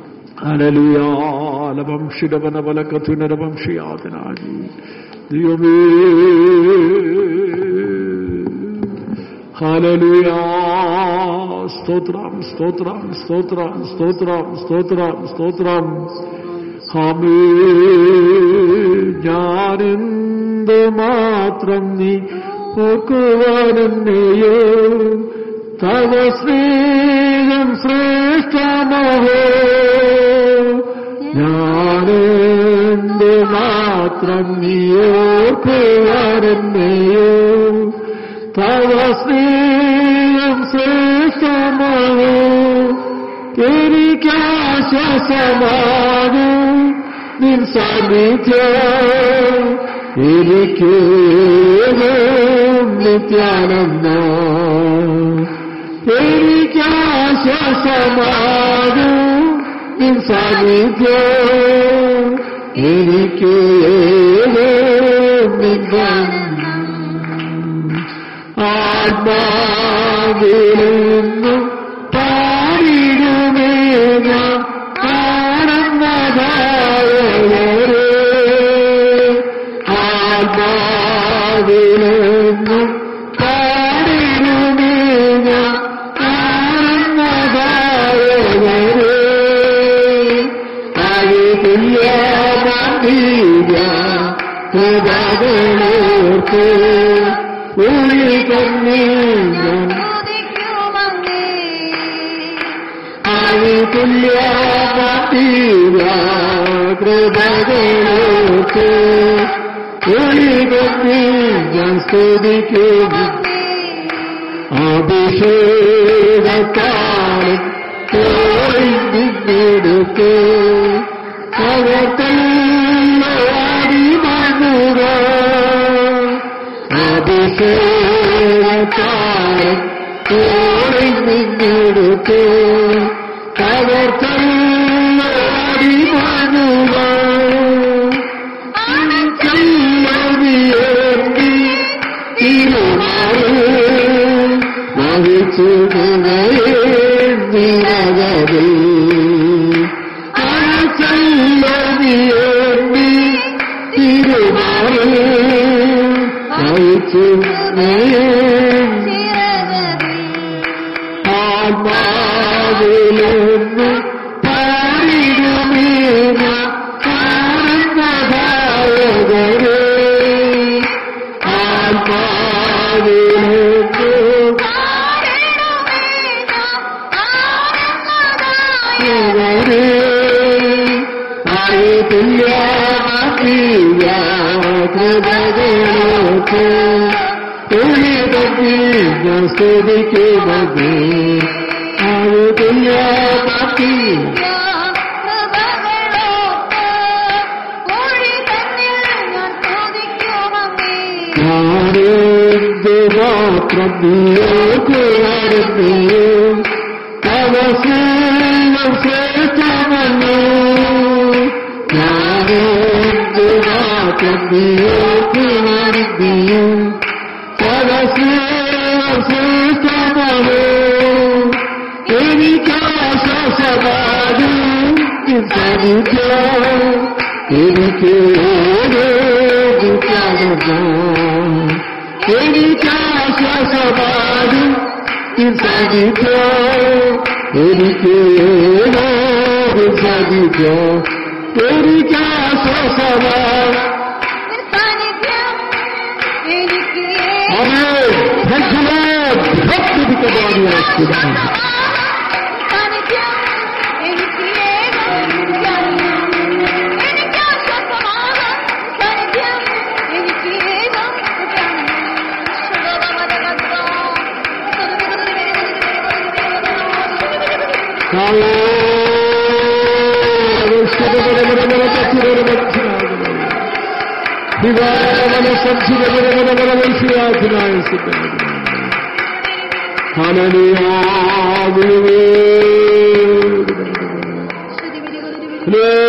അനലുയാലവംഷിടവനബലകഥുനരവംഷിയാതനായി ദൈവമേ ഹല്ലേലൂയ സ്തോത്രം സ്തോത്രം സ്തോത്രം സ്തോത്രം സ്തോത്രം സ്തോത്രം ഹമേ ഞാനെന്ത് മാത്രം നീ ഓക്കുവാനെന്നെയോ തവ സ്നേഹം ശ്രേഷ്ഠമഹോ ഞാനെന്ത് മാത്രം നീ ഓർക്കുവാനെന്നെയോ തവ സ്നേഹം ശ്രേഷ്ഠമഹോ എനിക്കാശ്വാസമാകും നിൻ സാന്നിധ്യം എനിക്ക് നിത്യാനന്ദം എനിക്കാശ്വാസമാകും നിൻ സാന്നിധ്യം എനിക്ക് നിത്യാനന്ദം ആത്മാവിലെന്നും പാടിടുമേ ഞാൻ ആനന്ദദായകരേ ആത്മാവിലെന്നും പാടിടുമേ ഞാൻ ആനന്ദദായകരേ ആയിട്ടില്ല ഹൃദയോർക്ക് ഉള്ളി കണ്ണീരം കൃപകളോക്ക് ഉള്ളി കണ്ണീരം സ്തുതിക്കുന്നു അഭിഷേകത്താലും നിന്നെടുക്ക് അവത്തല്ലാടി മനുക അഭിഷേകത്താലും നിന്നെടുക്ക് അവത്തല്ലാടി മനുക കല്ലവിയേന്തി തിരുമാറ് മഹിച്ചുകയേന്തിനകത് അഴച്ചല്ലവിയേന്തി തിരുമാറ് മഹിച്ചുകയേന്തി ആത്മാവിൽ കൃപകളോക്ക് സ്തുതിക്കുന്നത് ആവുകയാക്കി ഞാനെന്ത് മാത്രം നീയോക്കുവാരുന്നു അവസരം ശ്രേഷ്ഠമല്ലോ ഞാനെന്ത് മാത്രം നീയോക്കുവാരുന്നു അവസരം ശ്രേഷ്ഠമല്ലോ എനിക്കാശ്വാസമാകും സരിക്കാം എനിക്ക് എനിക്കാശ്വാസമാകും സരിക്കാം എനിക്ക് സരിക്കാം എനിക്കാശ്വാസമാണ് അവേ ഭക്തവാദിയാക്കുന്നു ഹലോ